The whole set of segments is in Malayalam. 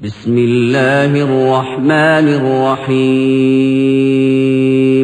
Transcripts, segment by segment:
بسم الله الرحمن الرحيم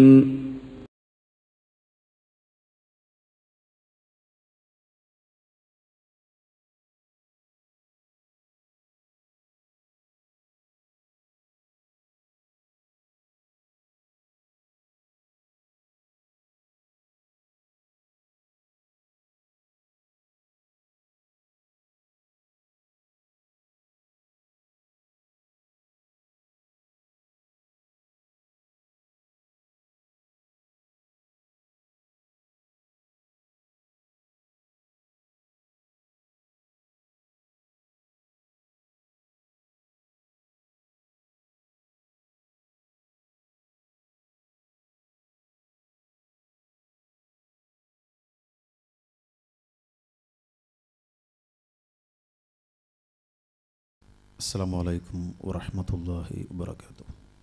السلام عليكم ورحمة الله وبركاته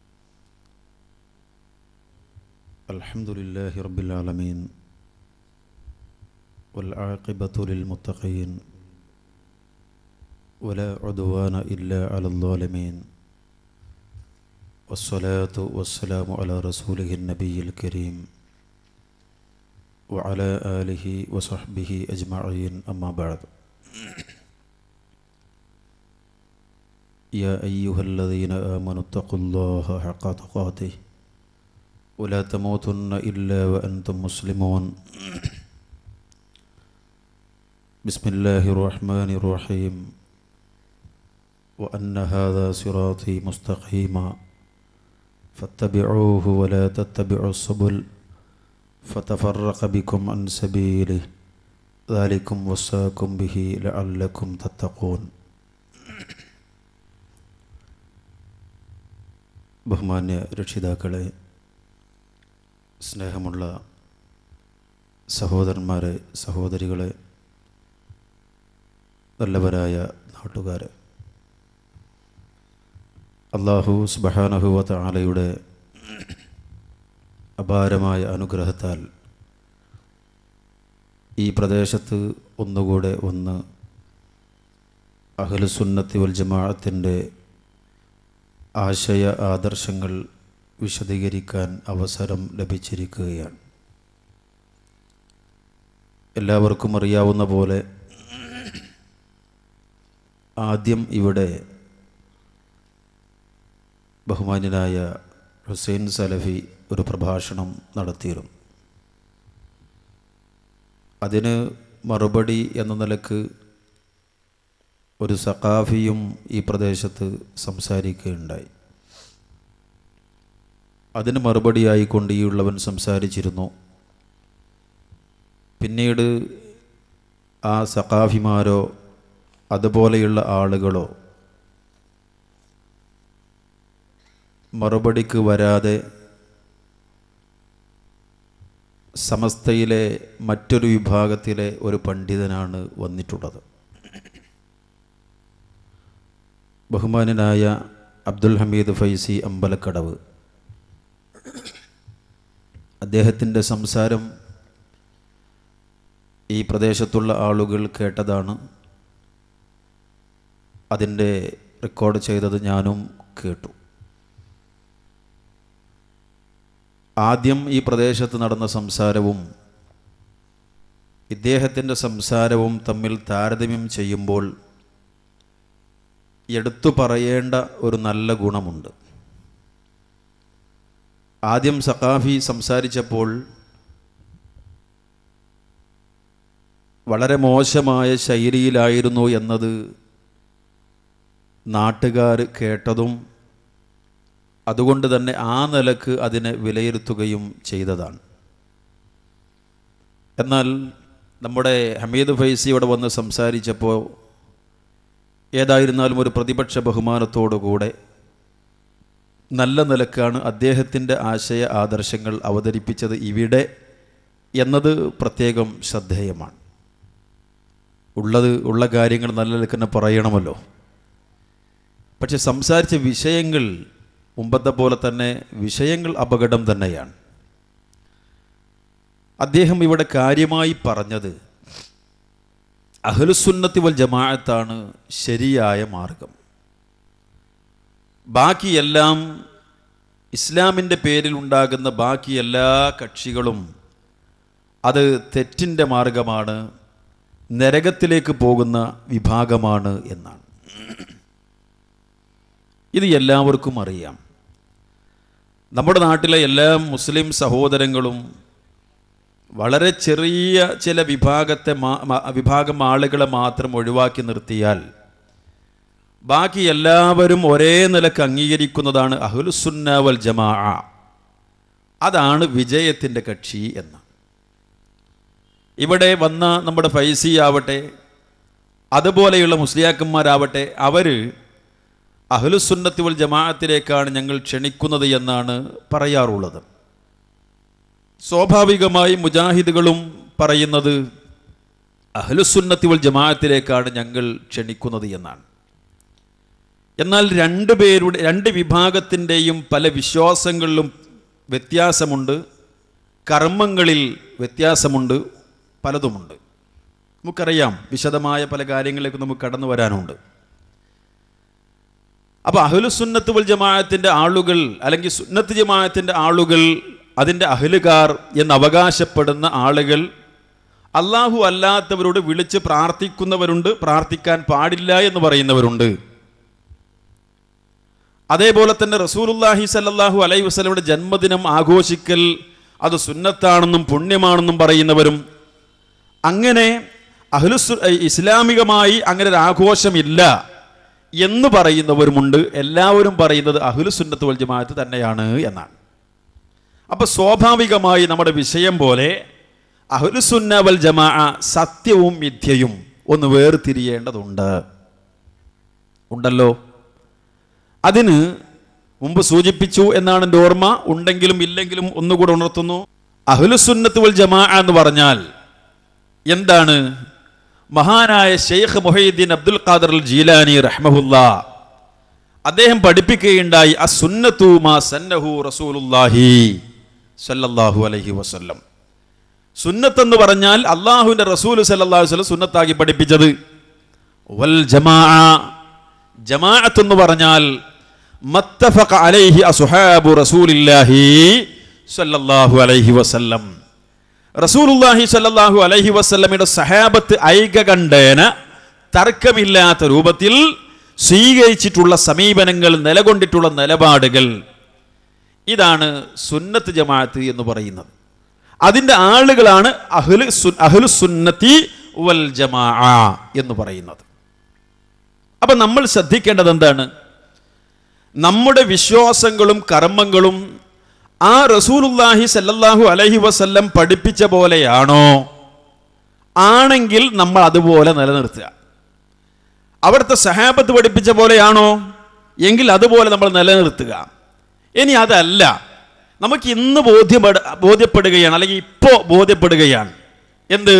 الحمد لله رب العالمين والعاقبة للمتقين ولا عدوان إلا على الظالمين والصلاة والسلام على رسوله النبي الكريم وعلى آله وصحبه أجمعين أما بعد يا أيها الذين آمنوا اتقوا الله حق تقاته ولا تموتن إلا وأنتم مسلمون بسم الله الرحمن الرحيم وأن هذا صراطي مستقيما فاتبعوه ولا تتبعوا السبل فتفرق بكم عن سبيله ذلكم وصاكم به لعلكم تتقون ബഹുമാന്യ രക്ഷിതാക്കളെ സ്നേഹമുള്ള സഹോദരന്മാരെ സഹോദരികളെ നല്ലവരായ നാട്ടുകാരെ അള്ളാഹു സുബഹാനഹുവത്ത ആലയുടെ അപാരമായ അനുഗ്രഹത്താൽ ഈ പ്രദേശത്ത് ഒന്നുകൂടെ ഒന്ന് അഹ്ലുസുന്നത്തി വൽ ജമാഅത്തിൻ്റെ ആശയ ആദർശങ്ങൾ വിശദീകരിക്കാൻ അവസരം ലഭിച്ചിരിക്കുകയാണ് എല്ലാവർക്കും അറിയാവുന്ന പോലെ ആദ്യം ഇവിടെ ബഹുമാന്യനായ ഹുസൈൻ സലഫി ഒരു പ്രഭാഷണം നടത്തിയിരുന്നു അതിന് മറുപടി എന്ന നിലക്ക് ഒരു സഖാഫിയും ഈ പ്രദേശത്ത് സംസാരിക്കുകയുണ്ടായി അതിന് മറുപടിയായിക്കൊണ്ട് ഈ ഉള്ളവൻ സംസാരിച്ചിരുന്നു പിന്നീട് ആ സഖാഫിമാരോ അതുപോലെയുള്ള ആളുകളോ മറുപടിക്ക് വരാതെ സമസ്തയിലെ മറ്റൊരു വിഭാഗത്തിലെ ഒരു പണ്ഡിതനാണ് വന്നിട്ടുള്ളത് ബഹുമാനനായ അബ്ദുൽ ഹമീദ് ഫൈസി അമ്പലക്കടവ് അദ്ദേഹത്തിൻ്റെ സംസാരം ഈ പ്രദേശത്തുള്ള ആളുകൾ കേട്ടതാണ് അതിൻ്റെ റെക്കോർഡ് ചെയ്തത് ഞാനും കേട്ടു ആദ്യം ഈ പ്രദേശത്ത് നടന്ന സംസാരവും ഇദ്ദേഹത്തിൻ്റെ സംസാരവും തമ്മിൽ താരതമ്യം ചെയ്യുമ്പോൾ എടുത്തു പറയേണ്ട ഒരു നല്ല ഗുണമുണ്ട് ആദ്യം സഖാഫി സംസാരിച്ചപ്പോൾ വളരെ മോശമായ ശൈലിയിലായിരുന്നു എന്നത് നാട്ടുകാർ കേട്ടതും അതുകൊണ്ട് തന്നെ ആ നിലക്ക് അതിനെ വിലയിരുത്തുകയും ചെയ്തതാണ് എന്നാൽ നമ്മുടെ ഹമീദ് ഫൈസി ഇവിടെ വന്ന് സംസാരിച്ചപ്പോൾ ഏതായിരുന്നാലും ഒരു പ്രതിപക്ഷ ബഹുമാനത്തോടുകൂടെ നല്ല നിലക്കാണ് അദ്ദേഹത്തിൻ്റെ ആശയ ആദർശങ്ങൾ അവതരിപ്പിച്ചത് ഇവിടെ എന്നത് പ്രത്യേകം ശ്രദ്ധേയമാണ് ഉള്ളത് ഉള്ള കാര്യങ്ങൾ നല്ല നിലക്ക് തന്നെ പറയണമല്ലോ പക്ഷെ സംസാരിച്ച വിഷയങ്ങൾ മുമ്പത്തെ പോലെ തന്നെ വിഷയങ്ങൾ അപകടം തന്നെയാണ് അദ്ദേഹം ഇവിടെ കാര്യമായി പറഞ്ഞത് അഹ്ലുസുന്നത്തി വൽ ജമാഅത്താണ് ശരിയായ മാർഗം ബാക്കിയെല്ലാം ഇസ്ലാമിൻ്റെ പേരിൽ ഉണ്ടാകുന്ന ബാക്കി എല്ലാ കക്ഷികളും അത് തെറ്റിൻ്റെ മാർഗമാണ് നരകത്തിലേക്ക് പോകുന്ന വിഭാഗമാണ് എന്നാണ് ഇത് എല്ലാവർക്കും അറിയാം നമ്മുടെ നാട്ടിലെ എല്ലാ മുസ്ലിം സഹോദരങ്ങളും വളരെ ചെറിയ ചില വിഭാഗത്തെ മാ- മ- വിഭാഗം ആളുകളെ മാത്രം ഒഴിവാക്കി നിർത്തിയാൽ ബാക്കി എല്ലാവരും ഒരേ നിലക്ക് അംഗീകരിക്കുന്നതാണ് അഹുലുസുന്ന വൽ ജമാ അതാണ് വിജയത്തിൻ്റെ കക്ഷി എന്ന് ഇവിടെ വന്ന നമ്മുടെ ഫൈസി ആവട്ടെ അതുപോലെയുള്ള മുസ്ലിയാക്കന്മാരാവട്ടെ അവർ അഹ്ലുസുന്നത്തി വൽ ജമാഅത്തിലേക്കാണ് ഞങ്ങൾ ക്ഷണിക്കുന്നത് എന്നാണ് പറയാറുള്ളത് സ്വാഭാവികമായി മുജാഹിദുകളും പറയുന്നത് അഹ്ലുസുന്നത്തി വൽ ജമാഅത്തിലേക്കാണ് ഞങ്ങൾ ക്ഷണിക്കുന്നത് എന്നാണ് എന്നാൽ രണ്ട് പേരുടെ രണ്ട് വിഭാഗത്തിൻ്റെയും പല വിശ്വാസങ്ങളിലും വ്യത്യാസമുണ്ട് കർമ്മങ്ങളിൽ വ്യത്യാസമുണ്ട് പലതുമുണ്ട് നമുക്കറിയാം വിശദമായ പല കാര്യങ്ങളിലേക്ക് നമുക്ക് കടന്നു വരാനുണ്ട് അപ്പോൾ അഹ്ലുസുന്നത്ത് വൽ ജമാഅത്തിൻ്റെ ആളുകൾ അല്ലെങ്കിൽ സുന്നത്ത് ജമാഅത്തിൻ്റെ ആളുകൾ അതിൻ്റെ അഹ്ലുകാർ എന്ന് അവകാശപ്പെടുന്ന ആളുകൾ അള്ളാഹു അല്ലാത്തവരോട് വിളിച്ച് പ്രാർത്ഥിക്കുന്നവരുണ്ട് പ്രാർത്ഥിക്കാൻ പാടില്ല എന്ന് പറയുന്നവരുണ്ട് അതേപോലെ തന്നെ റസൂലുല്ലാഹി സല്ലല്ലാഹു അലൈഹി വസല്ലമയുടെ ജന്മദിനം ആഘോഷിക്കൽ അത് സുന്നത്താണെന്നും പുണ്യമാണെന്നും പറയുന്നവരും അങ്ങനെ അഹ്ലുസു ഇസ്ലാമികമായി അങ്ങനെ ഒരു ആഘോഷമില്ല എന്ന് പറയുന്നവരുമുണ്ട് എല്ലാവരും പറയുന്നത് അഹ്ലുസുന്നത്ത് വൽ ജമാഅത്ത് തന്നെയാണ് എന്നാണ് അപ്പോൾ സ്വാഭാവികമായി നമ്മുടെ വിഷയം പോലെ അഹ്ലുസുന്ന വൽ ജമാ സത്യവും മിഥ്യയും ഒന്ന് വേർതിരിയേണ്ടതുണ്ട് ഉണ്ടല്ലോ അതിന് മുമ്പ് സൂചിപ്പിച്ചു എന്നാണ് എൻ്റെ ഓർമ്മ ഉണ്ടെങ്കിലും ഇല്ലെങ്കിലും ഒന്നുകൂടെ ഉണർത്തുന്നു അഹ്ലുസുന്നത്ത് വൽ ജമാ എന്ന് പറഞ്ഞാൽ എന്താണ് മഹാനായ ഷെയ്ഖ് മുഹീദ്ദീൻ അബ്ദുൽ ഖാദർ അൽ ജീലാനി റഹ്മഹുല്ല അദ്ദേഹം പഠിപ്പിക്കുകയുണ്ടായി അസുന്നത്തു മാ സന്നഹു റസൂലുല്ലാഹി സല്ലല്ലാഹു അലൈഹി വസല്ലം സുന്നത്ത് എന്ന് പറഞ്ഞാൽ അള്ളാഹുവിൻ്റെ റസൂൽ സല്ലല്ലാഹു അലൈഹി വസല്ലം സുന്നത്താക്കി പഠിപ്പിച്ചത് വൽ ജമാ ജമാഅത്ത് എന്ന് പറഞ്ഞാൽ മത്തഫഖ അലൈഹി അസുഹാബു റസൂലില്ലാഹി സല്ലല്ലാഹു അലൈഹി വസല്ലം റസൂലുല്ലാഹി സല്ലല്ലാഹു അലൈഹി വസല്ലമയുടെ സഹാബത്ത് ഐകകണ്ഠേന തർക്കമില്ലാത്ത രൂപത്തിൽ സ്വീകരിച്ചിട്ടുള്ള സമീപനങ്ങൾ നിലകൊണ്ടിട്ടുള്ള നിലപാടുകൾ ഇതാണ് സുന്നത്ത് ജമാഅത്ത് എന്ന് പറയുന്നത് അതിൻ്റെ ആളുകളാണ് അഹ്ലു സു- അഹ്ലു സുന്നത്തി വൽ ജമാ എന്ന് പറയുന്നത് അപ്പം നമ്മൾ ശ്രദ്ധിക്കേണ്ടത് എന്താണ് നമ്മുടെ വിശ്വാസങ്ങളും കർമ്മങ്ങളും ആ റസൂലുല്ലാഹി സല്ലല്ലാഹു അലൈഹി വസല്ലം പഠിപ്പിച്ച പോലെയാണോ ആണെങ്കിൽ നമ്മൾ അതുപോലെ നിലനിർത്തുക അവിടുത്തെ സഹാബത്ത് പഠിപ്പിച്ച പോലെയാണോ എങ്കിൽ അതുപോലെ നമ്മൾ നിലനിർത്തുക ഇനി അതല്ല നമുക്ക് ഇന്ന് ബോധ്യപ്പെട ബോധ്യപ്പെടുകയാണ് അല്ലെങ്കിൽ ഇപ്പോൾ ബോധ്യപ്പെടുകയാണ് എന്ത്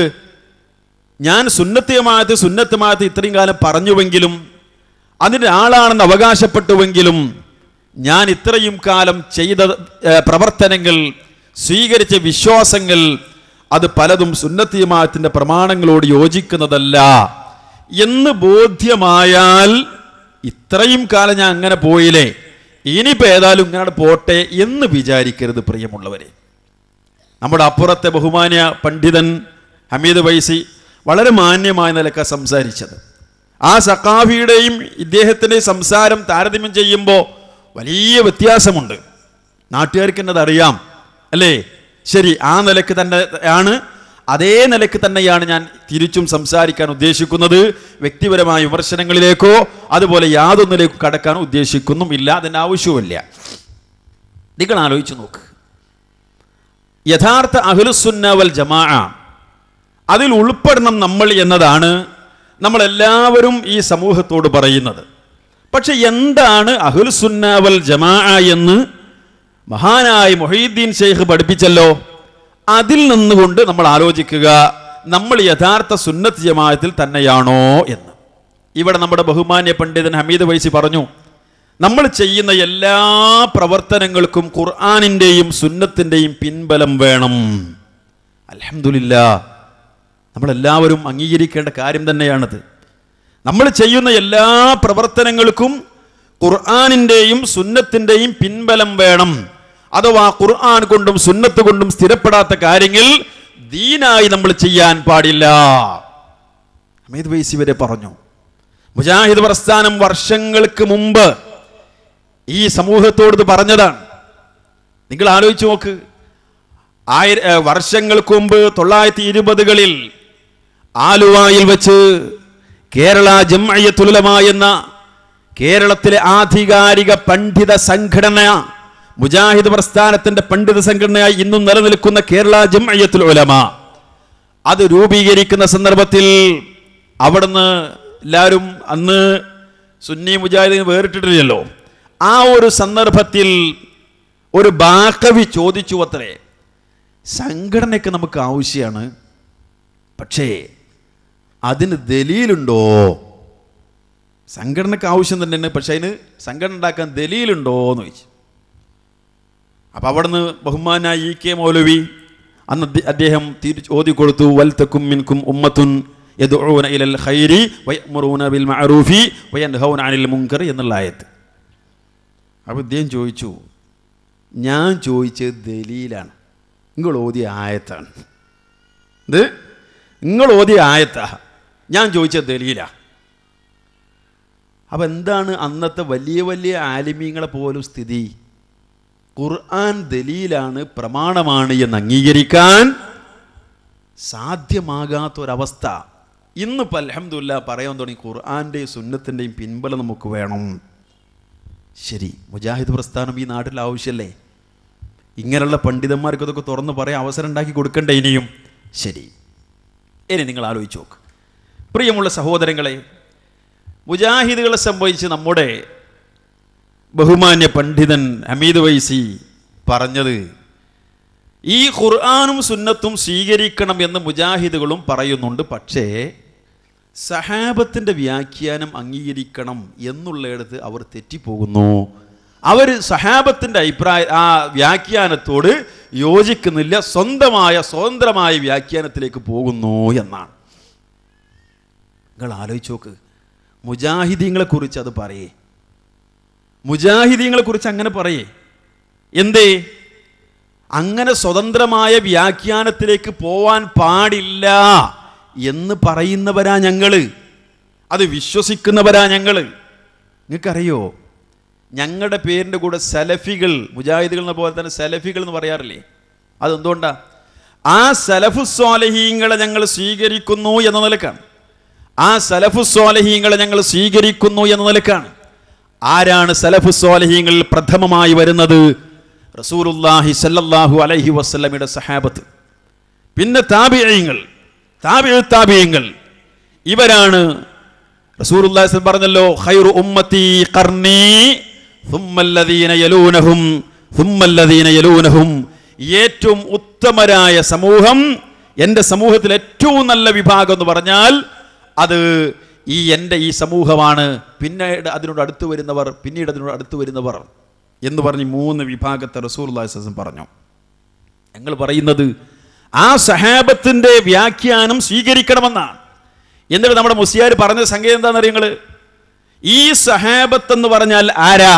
ഞാൻ സുന്നത്തിയമാകത്ത് സുന്നത്തുമാകത്ത് ഇത്രയും കാലം പറഞ്ഞുവെങ്കിലും അതിൻ്റെ ആളാണെന്ന് അവകാശപ്പെട്ടുവെങ്കിലും ഞാൻ ഇത്രയും കാലം ചെയ്ത ഏ, പ്രവർത്തനങ്ങൾ സ്വീകരിച്ച വിശ്വാസങ്ങൾ അത് പലതും സുന്നത്തിയമാകത്തിൻ്റെ പ്രമാണങ്ങളോട് യോജിക്കുന്നതല്ല എന്ന് ബോധ്യമായാൽ ഇത്രയും കാലം ഞാൻ അങ്ങനെ പോയില്ലേ ഇനിയിപ്പോൾ ഏതായാലും ഇങ്ങനെ പോട്ടെ എന്ന് വിചാരിക്കരുത് പ്രിയമുള്ളവരെ നമ്മുടെ അപ്പുറത്തെ ബഹുമാന്യ പണ്ഡിതൻ ഹമീദ് വൈസി വളരെ മാന്യമായ നിലക്ക സംസാരിച്ചത് ആ സക്കാഫിയുടെയും ഇദ്ദേഹത്തിൻ്റെയും സംസാരം താരതമ്യം ചെയ്യുമ്പോൾ വലിയ വ്യത്യാസമുണ്ട് നാട്ടുകാർക്ക് എന്നത് അറിയാം അല്ലേ ശരി ആ നിലക്ക് തന്നെ ആണ് അതേ നിലക്ക് തന്നെയാണ് ഞാൻ തിരിച്ചും സംസാരിക്കാൻ ഉദ്ദേശിക്കുന്നത് വ്യക്തിപരമായ വിമർശനങ്ങളിലേക്കോ അതുപോലെ യാതൊന്നിലേക്കോ കടക്കാൻ ഉദ്ദേശിക്കുന്നുമില്ല അതിൻ്റെ ആവശ്യവുമില്ല നിങ്ങൾ ആലോചിച്ച് നോക്ക് യഥാർത്ഥ അഹ്ലുസുന്ന വൽ ജമാ അതിൽ ഉൾപ്പെടണം നമ്മൾ എന്നതാണ് നമ്മളെല്ലാവരും ഈ സമൂഹത്തോട് പറയുന്നത് പക്ഷെ എന്താണ് അഹ്ലുസുന്ന വൽ ജമാ എന്ന് മഹാനായ മൊഹീദ്ദീൻ ഷെയ്ഖ് പഠിപ്പിച്ചല്ലോ അതിൽ നിന്നുകൊണ്ട് നമ്മൾ ആലോചിക്കുക നമ്മൾ യഥാർത്ഥ സുന്നത്ത് ജമാഅത്തിൽ തന്നെയാണോ എന്ന് ഇവിടെ നമ്മുടെ ബഹുമാന്യ പണ്ഡിതൻ ഹമീദ് വൈസി പറഞ്ഞു നമ്മൾ ചെയ്യുന്ന എല്ലാ പ്രവർത്തനങ്ങൾക്കും ഖുർആാനിൻ്റെയും സുന്നത്തിൻ്റെയും പിൻബലം വേണം അലഹമില്ല നമ്മളെല്ലാവരും അംഗീകരിക്കേണ്ട കാര്യം തന്നെയാണത് നമ്മൾ ചെയ്യുന്ന എല്ലാ പ്രവർത്തനങ്ങൾക്കും ഖുർആാനിൻ്റെയും സുന്നത്തിൻ്റെയും പിൻബലം വേണം അഥവാ ഖുർആൻ കൊണ്ടും സുന്നത്ത് കൊണ്ടും സ്ഥിരപ്പെടാത്ത കാര്യങ്ങൾ ദീനായി നമ്മൾ ചെയ്യാൻ പാടില്ല ഹമീദ് വൈസി വരെ പറഞ്ഞു മുജാഹിദ് പ്രസ്ഥാനം വർഷങ്ങൾക്ക് മുമ്പ് ഈ സമൂഹത്തോട് ഇത് പറഞ്ഞതാണ് നിങ്ങൾ ആലോചിച്ച് നോക്ക് ആയിര ഏ, വർഷങ്ങൾക്ക് മുമ്പ് തൊള്ളായിരത്തി ഇരുപതുകളിൽ ആലുവായിൽ വെച്ച് കേരള ജംഅയ്യത്തുലമ എന്ന കേരളത്തിലെ ആധികാരിക പണ്ഡിത സംഘടന മുജാഹിദ് പ്രസ്ഥാനത്തിന്റെ പണ്ഡിത സംഘടനയായി ഇന്നും നിലനിൽക്കുന്ന കേരള ജംഅയ്യത്തുൽ ഉലമ അത് രൂപീകരിക്കുന്ന സന്ദർഭത്തിൽ അവിടുന്ന് എല്ലാവരും അന്ന് സുന്നി മുജാഹിദിന് വേറിട്ടിട്ടില്ലല്ലോ ആ ഒരു സന്ദർഭത്തിൽ ഒരു ബാക്കവി ചോദിച്ചു അത്രേ സംഘടനയ്ക്ക് നമുക്ക് ആവശ്യമാണ് പക്ഷേ അതിന് ദലീലുണ്ടോ സംഘടനയ്ക്ക് ആവശ്യം തന്നെയാണ് പക്ഷെ അതിന് സംഘടന ഉണ്ടാക്കാൻ ദലീലുണ്ടോ എന്ന് ചോദിച്ചു അപ്പം അവിടുന്ന് ബഹുമാനായ ഇ കെ മൗലവി അന്ന് അദ്ദേ- അദ്ദേഹം തിരിച്ച് ഓതി കൊടുത്തു വൽത്തക്കും മിൻകും ഉമ്മത്തുൻ യദ്ഉന ഇലൽ ഖൈരി വയഅ്മുറൂന ബിൽ മഅറൂഫി വയൻഹൗന അനിൽ മുൻകർ എന്നുള്ള ആയത്ത് അപ്പോൾ ഇദ്ദേഹം ചോദിച്ചു ഞാൻ ചോദിച്ചത് ദലീലാണ് നിങ്ങൾ ഓതിയ ആയത്താണ് ഇത് നിങ്ങൾ ഓതിയ ആയത്താ ഞാൻ ചോദിച്ചത് ദലീലാ അപ്പം എന്താണ് അന്നത്തെ വലിയ വലിയ ആലിമീങ്ങളെ പോലും സ്ഥിതി ഖുർആൻ ദലീലാണ് പ്രമാണമാണ് എന്ന് അംഗീകരിക്കാൻ സാധ്യമാകാത്തൊരവസ്ഥ ഇന്നിപ്പോൾ അലഹമില്ല പറയാൻ തുടങ്ങി ഖുർആൻ്റെയും സുന്നത്തിൻ്റെയും പിൻബലം നമുക്ക് വേണം ശരി മുജാഹിദ് പ്രസ്ഥാനം ഈ നാട്ടിൽ ആവശ്യമല്ലേ ഇങ്ങനെയുള്ള പണ്ഡിതന്മാർക്ക് ഇതൊക്കെ തുറന്ന് പറയാൻ അവസരം ഉണ്ടാക്കി കൊടുക്കണ്ടേ ഇനിയും ശരി ഇനി നിങ്ങൾ ആലോചിച്ച് നോക്ക് പ്രിയമുള്ള സഹോദരങ്ങളെ മുജാഹിദുകളെ സംബന്ധിച്ച് നമ്മുടെ ബഹുമാന്യ പണ്ഡിതൻ ഹമീദ് വൈസി പറഞ്ഞത് ഈ ഖുർആാനും സുന്നത്തും സ്വീകരിക്കണം എന്ന് മുജാഹിദുകളും പറയുന്നുണ്ട് പക്ഷേ സഹാബത്തിൻ്റെ വ്യാഖ്യാനം അംഗീകരിക്കണം എന്നുള്ളിടത്ത് അവർ തെറ്റിപ്പോകുന്നു അവർ സഹാബത്തിൻ്റെ അഭിപ്രായ ആ വ്യാഖ്യാനത്തോട് യോജിക്കുന്നില്ല സ്വന്തമായ സ്വതന്ത്രമായ വ്യാഖ്യാനത്തിലേക്ക് പോകുന്നു എന്നാണ് നിങ്ങൾ ആലോചിച്ച് നോക്ക് മുജാഹിദീങ്ങളെ കുറിച്ച് അത് പറയേ മുജാഹിദീങ്ങളെ കുറിച്ച് അങ്ങനെ പറയേ എന്തേ അങ്ങനെ സ്വതന്ത്രമായ വ്യാഖ്യാനത്തിലേക്ക് പോവാൻ പാടില്ല എന്ന് പറയുന്നവരാ ഞങ്ങള് അത് വിശ്വസിക്കുന്നവരാ ഞങ്ങള് നിങ്ങൾക്കറിയോ ഞങ്ങളുടെ പേരിൻ്റെ കൂടെ സലഫികൾ മുജാഹിദുകൾ എന്ന പോലെ തന്നെ സലഫികൾ എന്ന് പറയാറില്ലേ അതെന്തുകൊണ്ടാ ആ സലഫു സ്വാലഹീങ്ങളെ ഞങ്ങൾ സ്വീകരിക്കുന്നു എന്ന നിലക്കാണ് ആ സലഫു സ്വാലഹീങ്ങളെ ഞങ്ങൾ സ്വീകരിക്കുന്നു എന്ന നിലക്കാണ് ആരാണ് സലഫു സ്വാലഹീങ്ങളിൽ പ്രഥമമായി വരുന്നത് റസൂലുല്ലാഹി സല്ലല്ലാഹു അലൈഹി വസല്ലമയുടെ സഹാബത്ത് പിന്നെ താബിയങ്ങൾ താബിയ താബിയങ്ങൾ ഇവരാണ് റസൂലുള്ളാഹി സ്വല്ലം പറഞ്ഞല്ലോ ഖൈറു ഉമ്മത്തി ഖർനി സുമ്മല്ലദീന യലൂനഹും സുമ്മല്ലദീന യലൂനഹും ഏറ്റവും ഉത്തമരായ സമൂഹം എൻ്റെ സമൂഹത്തിൽ ഏറ്റവും നല്ല വിഭാഗം എന്ന് പറഞ്ഞാൽ അത് ഈ എൻ്റെ ഈ സമൂഹമാണ് പിന്നീട് അതിനോട് അടുത്ത് വരുന്നവർ പിന്നീട് അതിനോട് അടുത്ത് വരുന്നവർ എന്ന് പറഞ്ഞ് മൂന്ന് വിഭാഗത്തെ റസൂലുള്ളാഹി സ്വല്ലം വസല്ലം പറഞ്ഞു ഞങ്ങൾ പറയുന്നത് ആ സഹാബത്തിന്റെ വ്യാഖ്യാനം സ്വീകരിക്കണമെന്നാണ് എന്നിട്ട് നമ്മുടെ മുസ്ലിയാർ പറഞ്ഞ സംഗതി എന്താണെന്ന് നിങ്ങൾ ഈ സഹാബത്ത് എന്ന് പറഞ്ഞാൽ ആരാ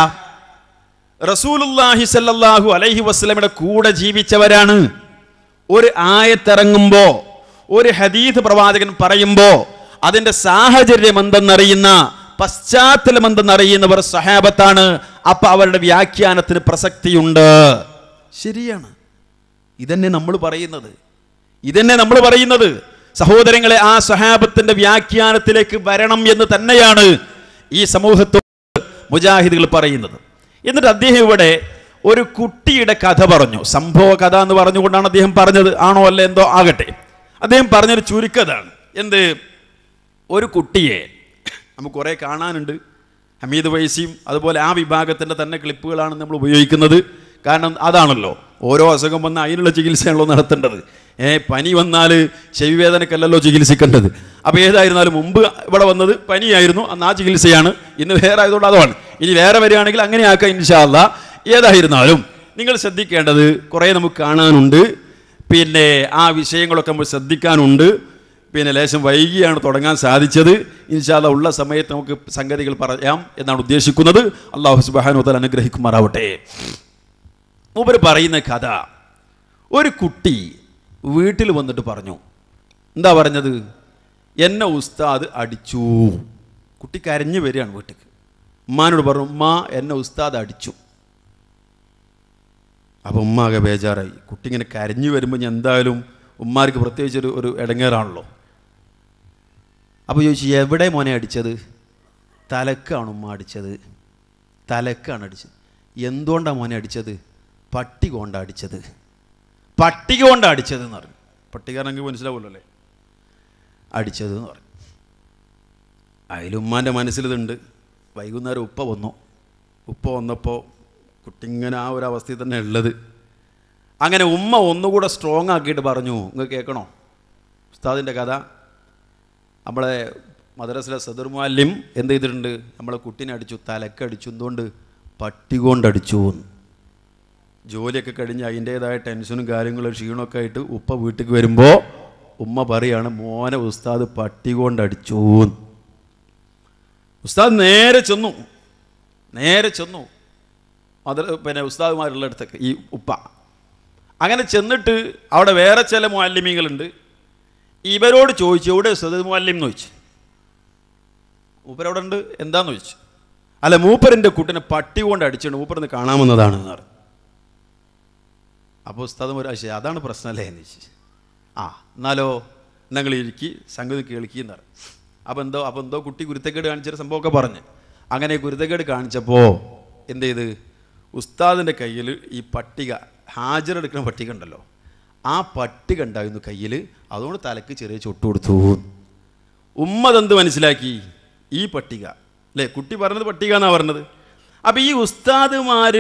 റസൂലുല്ലാഹി സല്ലല്ലാഹു അലൈഹി വസ്ലമിയുടെ കൂടെ ജീവിച്ചവരാണ് ഒരു ആയത്തിറങ്ങുമ്പോ ഒരു ഹദീദ് പ്രവാചകൻ പറയുമ്പോ അതിന്റെ സാഹചര്യം എന്തെന്നറിയുന്ന പശ്ചാത്തലം എന്തെന്നറിയുന്നവർ സഹാബത്താണ് അപ്പൊ അവരുടെ വ്യാഖ്യാനത്തിന് പ്രസക്തിയുണ്ട് ശരിയാണ് ഇതന്നെ നമ്മൾ പറയുന്നത് ഇതന്നെ നമ്മൾ പറയുന്നത് സഹോദരങ്ങളെ ആ സഹാബത്തിന്റെ വ്യാഖ്യാനത്തിലേക്ക് വരണം എന്ന് തന്നെയാണ് ഈ സമൂഹത്തോട് മുജാഹിദുകൾ പറയുന്നത് എന്നിട്ട് അദ്ദേഹം ഇവിടെ ഒരു കുട്ടിയുടെ കഥ പറഞ്ഞു സംഭവ കഥ എന്ന് പറഞ്ഞുകൊണ്ടാണ് അദ്ദേഹം പറഞ്ഞത് ആണോ അല്ല എന്തോ ആകട്ടെ അദ്ദേഹം പറഞ്ഞൊരു ചുരുക്കതാണ് എന്ത് ഒരു കുട്ടിയെ നമുക്ക് കുറേ കാണാനുണ്ട് ഹമീദ് വൈസിയും അതുപോലെ ആ വിഭാഗത്തിൻ്റെ തന്നെ ക്ലിപ്പുകളാണ് നമ്മൾ ഉപയോഗിക്കുന്നത് കാരണം അതാണല്ലോ ഓരോ അസുഖം വന്നാൽ അതിനുള്ള ചികിത്സയാണല്ലോ നടത്തേണ്ടത് ഏ പനി വന്നാൽ ചെവിവേദനക്കല്ലല്ലോ ചികിത്സിക്കേണ്ടത് അപ്പോൾ ഏതായിരുന്നാലും മുമ്പ് ഇവിടെ വന്നത് പനിയായിരുന്നു അന്ന് ആ ചികിത്സയാണ് ഇന്ന് വേറെ ആയതുകൊണ്ട് അതാണ് ഇനി വേറെ വരികയാണെങ്കിൽ അങ്ങനെ ആക്കാം ഇൻഷാല്ല ഏതായിരുന്നാലും നിങ്ങൾ ശ്രദ്ധിക്കേണ്ടത് കുറേ നമുക്ക് കാണാനുണ്ട് പിന്നെ ആ വിഷയങ്ങളൊക്കെ നമ്മൾ ശ്രദ്ധിക്കാനുണ്ട് പിന്നെ ലേശം വൈകിയാണ് തുടങ്ങാൻ സാധിച്ചത് ഇൻഷാല്ല ഉള്ള സമയത്ത് നമുക്ക് സംഗതികൾ പറയാം എന്നാണ് ഉദ്ദേശിക്കുന്നത് അള്ളാഹു സുബാനുതൽ അനുഗ്രഹിക്കുമാറാവട്ടെ മൂപ്പര് പറയുന്ന കഥ ഒരു കുട്ടി വീട്ടിൽ വന്നിട്ട് പറഞ്ഞു എന്താ പറഞ്ഞത് എന്നെ ഉസ്താദ് അടിച്ചു കുട്ടി കരഞ്ഞു വരികയാണ് വീട്ടിൽ ഉമ്മാനോട് പറഞ്ഞു ഉമ്മ എന്നെ ഉസ്താദ് അടിച്ചു അപ്പം ഉമ്മ ആകെ ബേജാറായി കുട്ടി ഇങ്ങനെ കരഞ്ഞു വരുമ്പോൾ ഞാൻ എന്തായാലും ഉമ്മാർക്ക് പ്രത്യേകിച്ച് ഒരു ഒരു ഇടങ്ങേറാണല്ലോ അപ്പോൾ ചോദിച്ചു എവിടെ മോനെ അടിച്ചത് തലക്കാണ് ഉമ്മ അടിച്ചത് തലക്കാണ് അടിച്ചത് എന്തുകൊണ്ടാണ് മോനെ അടിച്ചത് പട്ടി കൊണ്ടാണ് അടിച്ചത് പട്ടിക കൊണ്ടാണ് അടിച്ചത് എന്ന് പറഞ്ഞു പട്ടികാരനെങ്കിൽ മനസ്സിലാവുമല്ലോ അല്ലേ അടിച്ചത് എന്ന് പറഞ്ഞു അതിലുമ്മാൻ്റെ മനസ്സിലിതുണ്ട് വൈകുന്നേരം ഉപ്പ വന്നു ഉപ്പ വന്നപ്പോൾ കുട്ടി ഇങ്ങനെ ആ ഒരു അവസ്ഥയിൽ തന്നെ ഉള്ളത് അങ്ങനെ ഉമ്മ ഒന്നുകൂടെ സ്ട്രോങ് ആക്കിയിട്ട് പറഞ്ഞു നിങ്ങൾ കേൾക്കണോ ഉസ്താദിൻ്റെ കഥ നമ്മളെ മദ്രസിലെ സദർ മാലിം എന്ത് ചെയ്തിട്ടുണ്ട് നമ്മളെ കുട്ടീനെ അടിച്ചു തലക്കടിച്ചു എന്തുകൊണ്ട് പട്ടി കൊണ്ടടിച്ചു എന്ന്. ജോലിയൊക്കെ കഴിഞ്ഞ് അതിൻ്റേതായ ടെൻഷനും കാര്യങ്ങളും ക്ഷീണമൊക്കെ ആയിട്ട് ഉപ്പ വീട്ടിൽ വരുമ്പോൾ ഉമ്മ പറയാണ് മോനെ ഉസ്താദ് പട്ടി കൊണ്ടടിച്ചു എന്ന്. ഉസ്താദ് നേരെ ചെന്നു നേരെ ചെന്നു മദർ പിന്നെ ഉസ്താദുമാരുള്ള അടുത്തേക്ക് ഈ ഉപ്പ അങ്ങനെ ചെന്നിട്ട് അവിടെ വേറെ ചില മുഅല്ലിമീങ്ങളുണ്ട് ഇവരോട് ചോദിച്ചു എവിടെ ഉസ്താദ് മുഅല്ലിം എന്ന് ചോദിച്ചു മൂപ്പരവിടെ ഉണ്ട് എന്താന്ന് ചോദിച്ചു അല്ല മൂപ്പരിൻ്റെ കുട്ടിനെ പട്ടി കൊണ്ട് അടിച്ചിട്ട് മൂപ്പറിന്ന് കാണാമെന്നതാണ് എന്ന് പറഞ്ഞു അപ്പോൾ ഉസ്താദ് ഒരു ആശയം അതാണ് പ്രശ്നമല്ലേ എന്ന് ചോദിച്ചു ആ എന്നാലോ നിങ്ങൾ ഇരിക്കി സംഗതി കേൾക്കിയെന്ന് പറഞ്ഞു അപ്പോൾ എന്തോ അപ്പോൾ എന്തോ കുട്ടി കുരുത്തക്കേട് കാണിച്ചൊരു സംഭവമൊക്കെ പറഞ്ഞ് അങ്ങനെ കുരുത്തക്കേട് കാണിച്ചപ്പോൾ എന്ത് ചെയ്ത് ഉസ്താദിൻ്റെ കയ്യിൽ ഈ പട്ടിക ഹാജർ എടുക്കുന്ന പട്ടിക ഉണ്ടല്ലോ ആ പട്ടിക ഉണ്ടായിരുന്നു കയ്യിൽ അതുകൊണ്ട് തലക്ക് ചെറിയ ചൊട്ട് കൊടുത്തു ഉമ്മതെന്ത് മനസ്സിലാക്കി ഈ പട്ടിക അല്ലേ കുട്ടി പറഞ്ഞത് പട്ടിക എന്നാണ് പറഞ്ഞത് അപ്പം ഈ ഉസ്താദുമാർ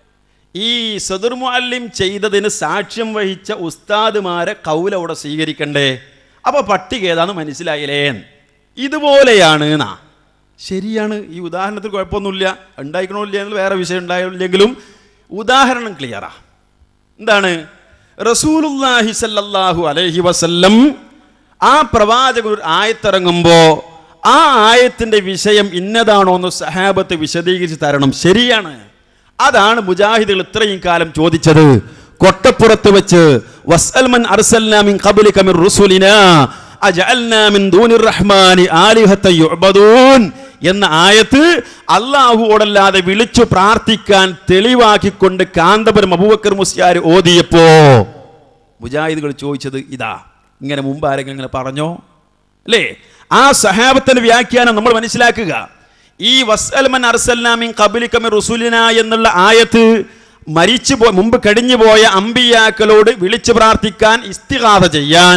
ഈ സദുർ മുഅല്ലിം ചെയ്തതിന് സാക്ഷ്യം വഹിച്ച ഉസ്താദുമാരെ കൗല അവിടെ സ്വീകരിക്കണ്ടേ അപ്പോൾ പട്ടിക ഏതാണെന്ന് മനസ്സിലായില്ലേ ഇതുപോലെയാണ് എന്നാ ശരിയാണ് ഈ ഉദാഹരണത്തിൽ കുഴപ്പമൊന്നുമില്ല ഉണ്ടായിക്കണമില്ല എന്നുള്ള വേറെ വിഷയം ഉണ്ടായില്ലെങ്കിലും ഉദാഹരണം ക്ലിയറാ എന്താണ് റസൂലുല്ലാഹി സല്ലല്ലാഹു അലൈഹി വസല്ലം ആ പ്രവാചകൻ ഒരു ആയത്തിറങ്ങുമ്പോൾ ആ ആയത്തിന്റെ വിഷയം ഇന്നതാണോ എന്ന് സഹാബത്ത് വിശദീകരിച്ച് തരണം ശരിയാണ് അതാണ് മുജാഹിദുകൾ ഇത്രയും കാലം ചോദിച്ചത് കൊട്ടപ്പുറത്ത് വെച്ച് വസ്അൽമൻ അർസൽനാ മിൻ ഖബ്ലിക മിൻ റുസുലിനാ അജഅൽനാ മിൻ ദൂനിർ റഹ്മാനി ആലിഹത്ത യുഅബദൂൻ എന്ന ആയത്ത് അള്ളാഹുവോടല്ലാതെ വിളിച്ചു പ്രാർത്ഥിക്കാൻ തെളിവാക്കിക്കൊണ്ട് കാന്തപുരം അബൂബക്കർ മുസ്യാർ ഓതിയപ്പോ മുജാഹിദുകൾ ചോദിച്ചത് ഇതാ ഇങ്ങനെ മുമ്പ് ആരെങ്കിലും ഇങ്ങനെ പറഞ്ഞോ അല്ലേ ആ സഹാബത്തിന്റെ വ്യാഖ്യാനം നമ്മൾ മനസ്സിലാക്കുക ഈ വസ്അൽമൻ അർസൽനാമിൻ കബിലിക്കമി റുസുലിന എന്നുള്ള ആയത്ത് മരിച്ചു പോ മുമ്പ് കഴിഞ്ഞു പോയ അമ്പിയാക്കളോട് വിളിച്ചു പ്രാർത്ഥിക്കാൻ ഇസ്തിഹാത ചെയ്യാൻ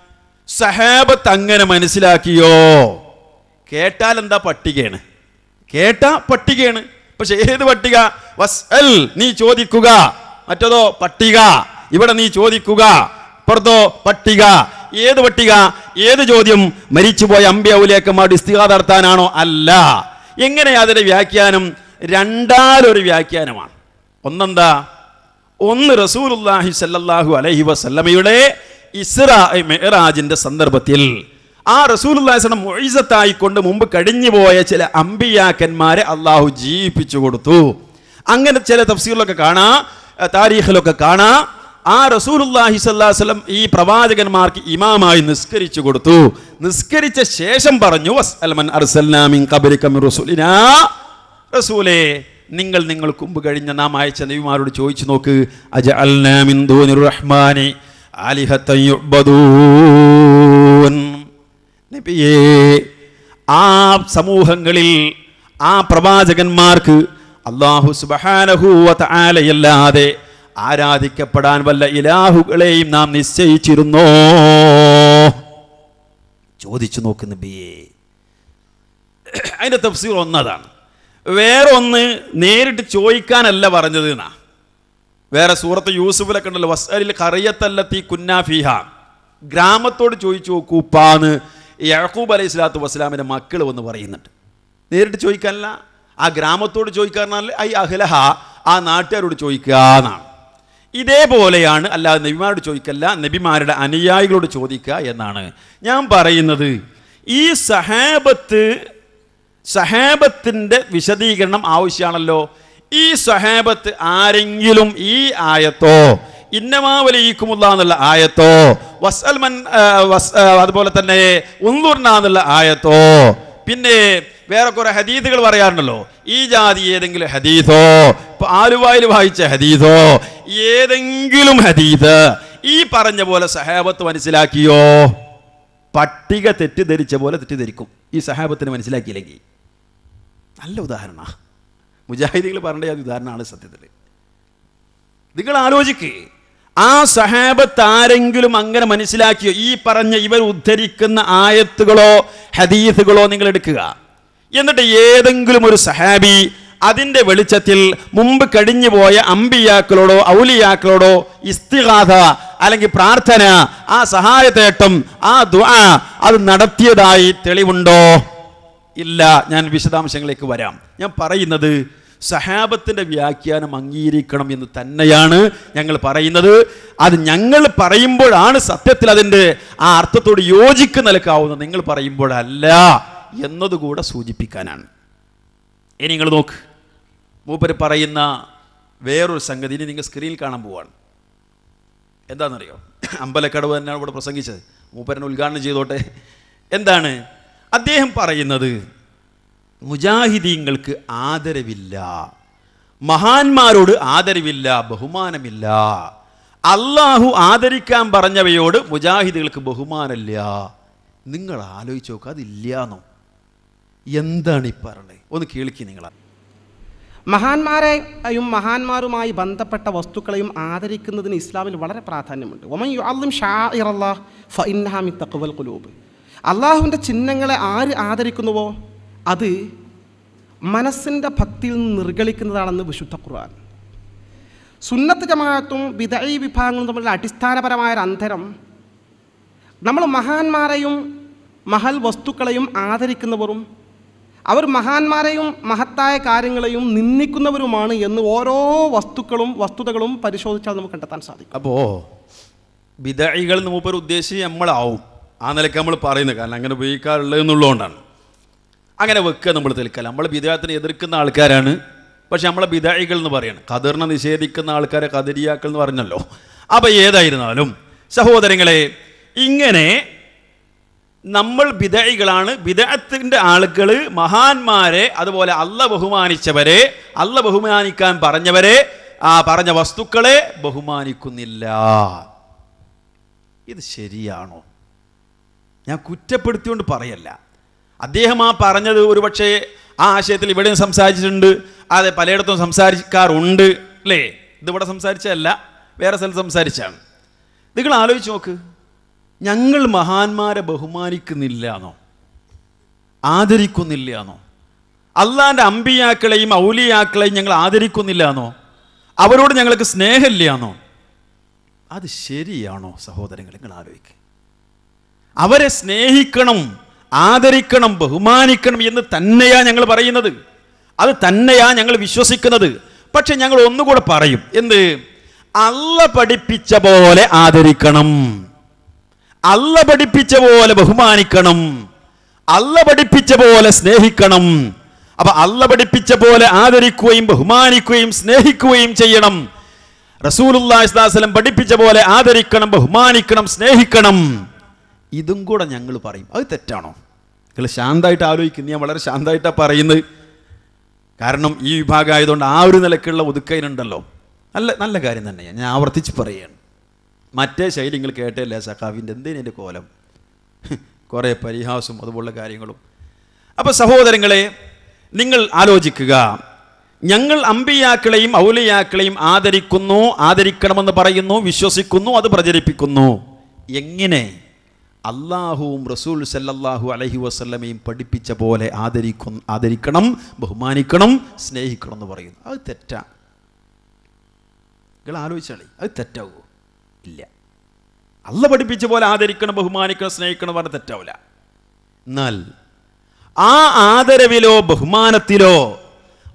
സഹാബത്ത് അങ്ങനെ മനസ്സിലാക്കിയോ കേട്ടാൽ എന്താ പട്ടികയാണ് കേട്ട പട്ടികയാണ് പക്ഷെ ഏത് പട്ടിക വസ്അൽ നീ ചോദിക്കുക മറ്റതോ പട്ടിക ഇവിടെ നീ ചോദിക്കുക ഇപ്പുറത്തോ പട്ടിക ഏത് പട്ടിക ഏത് ചോദ്യം മരിച്ചുപോയ അമ്പ്യൗലേക്കന്മാരുടെ ഇസ്തിഹാദ നടത്താനാണോ അല്ല എങ്ങനെയാ അതിന്റെ വ്യാഖ്യാനം രണ്ടാലൊരു വ്യാഖ്യാനമാണ് ഒന്നെന്താ ഒന്ന് റസൂലുല്ലാഹി സല്ലല്ലാഹു അലൈഹി വസല്ലമയുടെ ഇസ്രാ മെഹറാജിന്റെ സന്ദർഭത്തിൽ ആ റസൂലുല്ലാഹിന്റെ മൊയ്സത്തായിക്കൊണ്ട് മുമ്പ് കഴിഞ്ഞു പോയ ചില അമ്പിയാക്കന്മാരെ അള്ളാഹു ജീവിപ്പിച്ചു കൊടുത്തു അങ്ങനെ ചില തഫ്സീറിലൊക്കെ കാണാ താരീഖിലൊക്കെ കാണാ ആ റസൂലുല്ലാഹി സ്വല്ലല്ലാഹു അലൈഹി വസല്ലം ഈ പ്രവാചകന്മാർക്ക് ഇമാമായി നിസ്കരിച്ചു കൊടുത്തു നിസ്കരിച്ച ശേഷം പറഞ്ഞു വസ്അൽമൻ അർസൽനാ മിൻ ഖബ്ലിക മിൻ റുസുലിനാ റസൂലേ നിങ്ങൾ നിങ്ങൾ കുമ്പ് കഴിഞ്ഞ നാം അയച്ച നബിമാരോട് ചോദിച്ചു നോക്ക് അജഅൽനാ മിൻ ദൂനിർ റഹ്മാനി ആലിഹത്തൻ യുഅ്ബദൂൻ നബിയേ ആ സമൂഹങ്ങളിൽ ആ പ്രവാചകന്മാർക്ക് അള്ളാഹു സുബ്ഹാനഹു വ തആലയല്ലാതെ ആരാധിക്കപ്പെടാൻ വല്ല ഇലാഹുകളെയും നാം നിശ്ചയിച്ചിരുന്നോ ചോദിച്ചു നോക്ക് നബിയേ അതിന്റെ തഫ്സീർ ഒന്നതാണ് വേറെ ഒന്ന് നേരിട്ട് ചോദിക്കാനല്ല പറഞ്ഞത് എന്നാ വേറെ സൂറത്ത് യൂസുഫിലൊക്കെ ഉണ്ടല്ലോ വസ്അലിൽ കറിയത്തല്ലത്തി കുന്നാഫിഹ ഗ്രാമത്തോട് ചോദിച്ചു നോക്കൂ ഉപ്പാന്ന് യഹൂബ് അലൈഹി സ്വലാത്തു വസ്സലാമിൻ്റെ മക്കൾ വന്ന് പറയുന്നുണ്ട് നേരിട്ട് ചോദിക്കാനല്ല ആ ഗ്രാമത്തോട് ചോദിക്കാറിനാൽ ഐ അഹ്ലഹ ആ നാട്ടുകാരോട് ചോദിക്കുക എന്നാണ് ഇതേപോലെയാണ് അല്ലാതെ നബിമാരോട് ചോദിക്കല്ല നബിമാരുടെ അനുയായികളോട് ചോദിക്കുക എന്നാണ് ഞാൻ പറയുന്നത് ഈ സഹാബത്ത് സഹാബത്തിൻ്റെ വിശദീകരണം ആവശ്യമാണല്ലോ ഈ സഹാബത്ത് ആരെങ്കിലും ഈ ആയത്തോ ഇന്നമാവലിക്കുമുള്ള എന്നുള്ള ആയത്തോ വസൽമൻ ആ, വസ് ആ, അതുപോലെ തന്നെ ഉന്തുർന എന്നുള്ള ആയത്തോ പിന്നെ വേറെ കുറെ ഹദീദുകൾ പറയാറുണ്ടല്ലോ ഈ ജാതി ഏതെങ്കിലും ഹദീദോ ഇപ്പൊ ആലുവായിൽ വായിച്ച ഹദീദോ ഏതെങ്കിലും ഹദീദ് ഈ പറഞ്ഞ പോലെ സഹാബത്ത് മനസ്സിലാക്കിയോ പട്ടിക തെറ്റിദ്ധരിച്ച പോലെ തെറ്റിദ്ധരിക്കും ഈ സഹാബത്തിന് മനസ്സിലാക്കിയില്ലെങ്കിൽ നല്ല ഉദാഹരണ മുജാഹിദികൾ പറഞ്ഞ അത് ഉദാഹരണമാണ് സത്യത്തിൽ നിങ്ങൾ ആലോചിക്ക് ആ സഹാബത്ത് ആരെങ്കിലും അങ്ങനെ മനസ്സിലാക്കിയോ ഈ പറഞ്ഞ ഇവർ ഉദ്ധരിക്കുന്ന ആയത്തുകളോ ഹദീസുകളോ നിങ്ങൾ എടുക്കുക എന്നിട്ട് ഏതെങ്കിലും ഒരു സഹാബി അതിൻ്റെ വെളിച്ചത്തിൽ മുമ്പ് കഴിഞ്ഞു പോയ അമ്പിയാക്കളോടോ ഔലിയാക്കളോടോ ഇസ്തിഹാഥ അല്ലെങ്കിൽ പ്രാർത്ഥന ആ സഹായത്തേട്ടം ആ ദുആ അത് നടത്തിയതായി തെളിവുണ്ടോ ഇല്ല ഞാൻ വിശദാംശങ്ങളിലേക്ക് വരാം ഞാൻ പറയുന്നത് സഹാബത്തിന്റെ വ്യാഖ്യാനം അംഗീകരിക്കണം എന്ന് തന്നെയാണ് ഞങ്ങൾ പറയുന്നത് അത് ഞങ്ങൾ പറയുമ്പോഴാണ് സത്യത്തിൽ അതിൻ്റെ ആ അർത്ഥത്തോട് യോജിക്കുന്ന നിലക്കാവുന്നത് നിങ്ങൾ പറയുമ്പോഴല്ല എന്നതുകൂടെ സൂചിപ്പിക്കാനാണ് ഇനി നിങ്ങൾ നോക്ക് മൂപ്പര് പറയുന്ന വേറൊരു സംഗതി ഇനി നിങ്ങൾ സ്ക്രീനിൽ കാണാൻ പോവാണ് എന്താണെന്നറിയോ അമ്പലക്കടവ് തന്നെയാണ് ഇവിടെ പ്രസംഗിച്ചത് മൂപ്പരനെ ഉദ്ഘാടനം ചെയ്തോട്ടെ എന്താണ് അദ്ദേഹം പറയുന്നത് മുജാഹിദീങ്ങൾക്ക് ആദരവില്ല മഹാന്മാരോട് ആദരവില്ല ബഹുമാനമില്ല അള്ളാഹു ആദരിക്കാൻ പറഞ്ഞവയോട് മുജാഹിദുകൾക്ക് ബഹുമാനമില്ല നിങ്ങൾ ആലോചിച്ച് നോക്കുക അതില്ലാന്നോ എന്താണ് ഈ പറഞ്ഞത് ഒന്ന് കേൾക്കി നിങ്ങൾ മഹാന്മാരെയും മഹാന്മാരുമായി ബന്ധപ്പെട്ട വസ്തുക്കളെയും ആദരിക്കുന്നതിന് ഇസ്ലാമിൽ വളരെ പ്രാധാന്യമുണ്ട് ഒമൻ യുഅല്ലിം ഷാഇറല്ലാഹ് ഫഇന്നഹാ മിൻ തഖ്വൽ ഖുലൂബ് അള്ളാഹുവിൻ്റെ ചിഹ്നങ്ങളെ ആര് ആദരിക്കുന്നുവോ അത് മനസ്സിൻ്റെ ഭക്തിയിൽ നിന്ന് നിർഗളിക്കുന്നതാണെന്ന് വിശുദ്ധ ഖുർആൻ സുന്നത്ത് ജമാഅത്തും വിദഈ വിഭാഗങ്ങളും തമ്മിലുള്ള അടിസ്ഥാനപരമായ ഒരു അന്തരം നമ്മൾ മഹാന്മാരെയും മഹൽ വസ്തുക്കളെയും ആദരിക്കുന്നവരും അവർ മഹാന്മാരെയും മഹത്തായ കാര്യങ്ങളെയും നിന്ദിക്കുന്നവരുമാണ് എന്ന് ഓരോ വസ്തുക്കളും വസ്തുതകളും പരിശോധിച്ചാൽ നമുക്ക് കണ്ടെത്താൻ സാധിക്കും അപ്പോ ബിദഴികൾ എന്ന് മൂപ്പർ ഉദ്ദേശിച്ച് നമ്മളാവും ആ നിലയ്ക്ക് നമ്മൾ പറയുന്നത് കാരണം അങ്ങനെ ഉപയോഗിക്കാറുള്ളത് എന്നുള്ളതുകൊണ്ടാണ് അങ്ങനെ വെക്കുക നമ്മൾ തെളിക്കല്ല നമ്മൾ ബിദാത്തിനെ എതിർക്കുന്ന ആൾക്കാരാണ് പക്ഷെ നമ്മളെ ബിദായികൾ എന്ന് പറയണം ഖദറിനെ നിഷേധിക്കുന്ന ആൾക്കാരെ ഖദരിയാക്കൾ എന്ന് പറഞ്ഞല്ലോ അപ്പോൾ ഏതായിരുന്നാലും സഹോദരങ്ങളെ ഇങ്ങനെ നമ്മൾ ബിദഴികളാണ് ബിദഅത്തിൻ്റെ ആളുകൾ മഹാന്മാരെ അതുപോലെ അല്ല ബഹുമാനിച്ചവരെ അല്ല ബഹുമാനിക്കാൻ പറഞ്ഞവരെ ആ പറഞ്ഞ വസ്തുക്കളെ ബഹുമാനിക്കുന്നില്ല ഇത് ശരിയാണോ ഞാൻ കുറ്റപ്പെടുത്തിക്കൊണ്ട് പറയല്ല അദ്ദേഹം ആ പറഞ്ഞത് ഒരുപക്ഷെ ആ ആശയത്തിൽ ഇവിടെയും സംസാരിച്ചിട്ടുണ്ട് അതെ പലയിടത്തും സംസാരിക്കാറുണ്ട് അല്ലേ ഇതിവിടെ സംസാരിച്ചതല്ല വേറെ സ്ഥലത്ത് സംസാരിച്ചാണ് നിങ്ങൾ ആലോചിച്ച് നോക്ക് ഞങ്ങൾ മഹാന്മാരെ ബഹുമാനിക്കുന്നില്ല എന്നോ ആദരിക്കുന്നില്ല എന്നോ അള്ളാൻ്റെ അമ്പിയാക്കളെയും ഔലിയാക്കളെയും ഞങ്ങൾ ആദരിക്കുന്നില്ല എന്നോ അവരോട് ഞങ്ങൾക്ക് സ്നേഹമില്ല എന്നോ അത് ശരിയാണോ സഹോദരങ്ങൾ നിങ്ങൾ ആലോചിക്കുക അവരെ സ്നേഹിക്കണം ആദരിക്കണം ബഹുമാനിക്കണം എന്ന് തന്നെയാ ഞങ്ങൾ പറയുന്നത് അത് തന്നെയാ ഞങ്ങൾ വിശ്വസിക്കുന്നത് പക്ഷെ ഞങ്ങൾ ഒന്നുകൂടെ പറയും എന്ത് അല്ല പഠിപ്പിച്ച പോലെ ആദരിക്കണം അല്ല പഠിപ്പിച്ച പോലെ ബഹുമാനിക്കണം അല്ല പഠിപ്പിച്ച പോലെ സ്നേഹിക്കണം അപ്പൊ അല്ല പഠിപ്പിച്ച പോലെ ആദരിക്കുകയും ബഹുമാനിക്കുകയും സ്നേഹിക്കുകയും ചെയ്യണം റസൂലുല്ലാസ്ലാസ്ലം പഠിപ്പിച്ച പോലെ ആദരിക്കണം ബഹുമാനിക്കണം സ്നേഹിക്കണം ഇതും കൂടെ ഞങ്ങൾ പറയും അത് തെറ്റാണോ നിങ്ങൾ ശാന്തമായിട്ട് ആലോചിക്കുന്നു ഞാൻ വളരെ ശാന്തമായിട്ടാണ് പറയുന്നത് കാരണം ഈ വിഭാഗം ആയതുകൊണ്ട് ആ ഒരു നിലക്കുള്ള ഒതുക്കയിനുണ്ടല്ലോ നല്ല നല്ല കാര്യം തന്നെയാണ് ഞാൻ ആവർത്തിച്ച് പറയുകയാണ് മറ്റേ ശൈലി നിങ്ങൾ കേട്ടല്ലേ സഖാവിൻ്റെ എന്തേലും എൻ്റെ കോലം കുറേ പരിഹാസവും അതുപോലുള്ള കാര്യങ്ങളും അപ്പോൾ സഹോദരങ്ങളെ നിങ്ങൾ ആലോചിക്കുക ഞങ്ങൾ അമ്പിയാക്കളെയും ഔലിയാക്കളെയും ആദരിക്കുന്നു ആദരിക്കണമെന്ന് പറയുന്നു വിശ്വസിക്കുന്നു അത് പ്രചരിപ്പിക്കുന്നു എങ്ങനെ അള്ളാഹുവും റസൂൽ സല്ലല്ലാഹു അലൈഹി വസല്ലമയും പഠിപ്പിച്ച പോലെ ആദരിക്കും ആദരിക്കണം ബഹുമാനിക്കണം സ്നേഹിക്കണം എന്ന് പറയുന്നു അത് തെറ്റാ നിങ്ങൾ ആലോചിച്ചാളി അത് തെറ്റാവോ ഇല്ല അല്ല പഠിപ്പിച്ച പോലെ ആദരിക്കണം ബഹുമാനിക്കണം സ്നേഹിക്കണം എന്ന് പറഞ്ഞാൽ തെറ്റാവില്ല എന്നാൽ ആ ആദരവിലോ ബഹുമാനത്തിലോ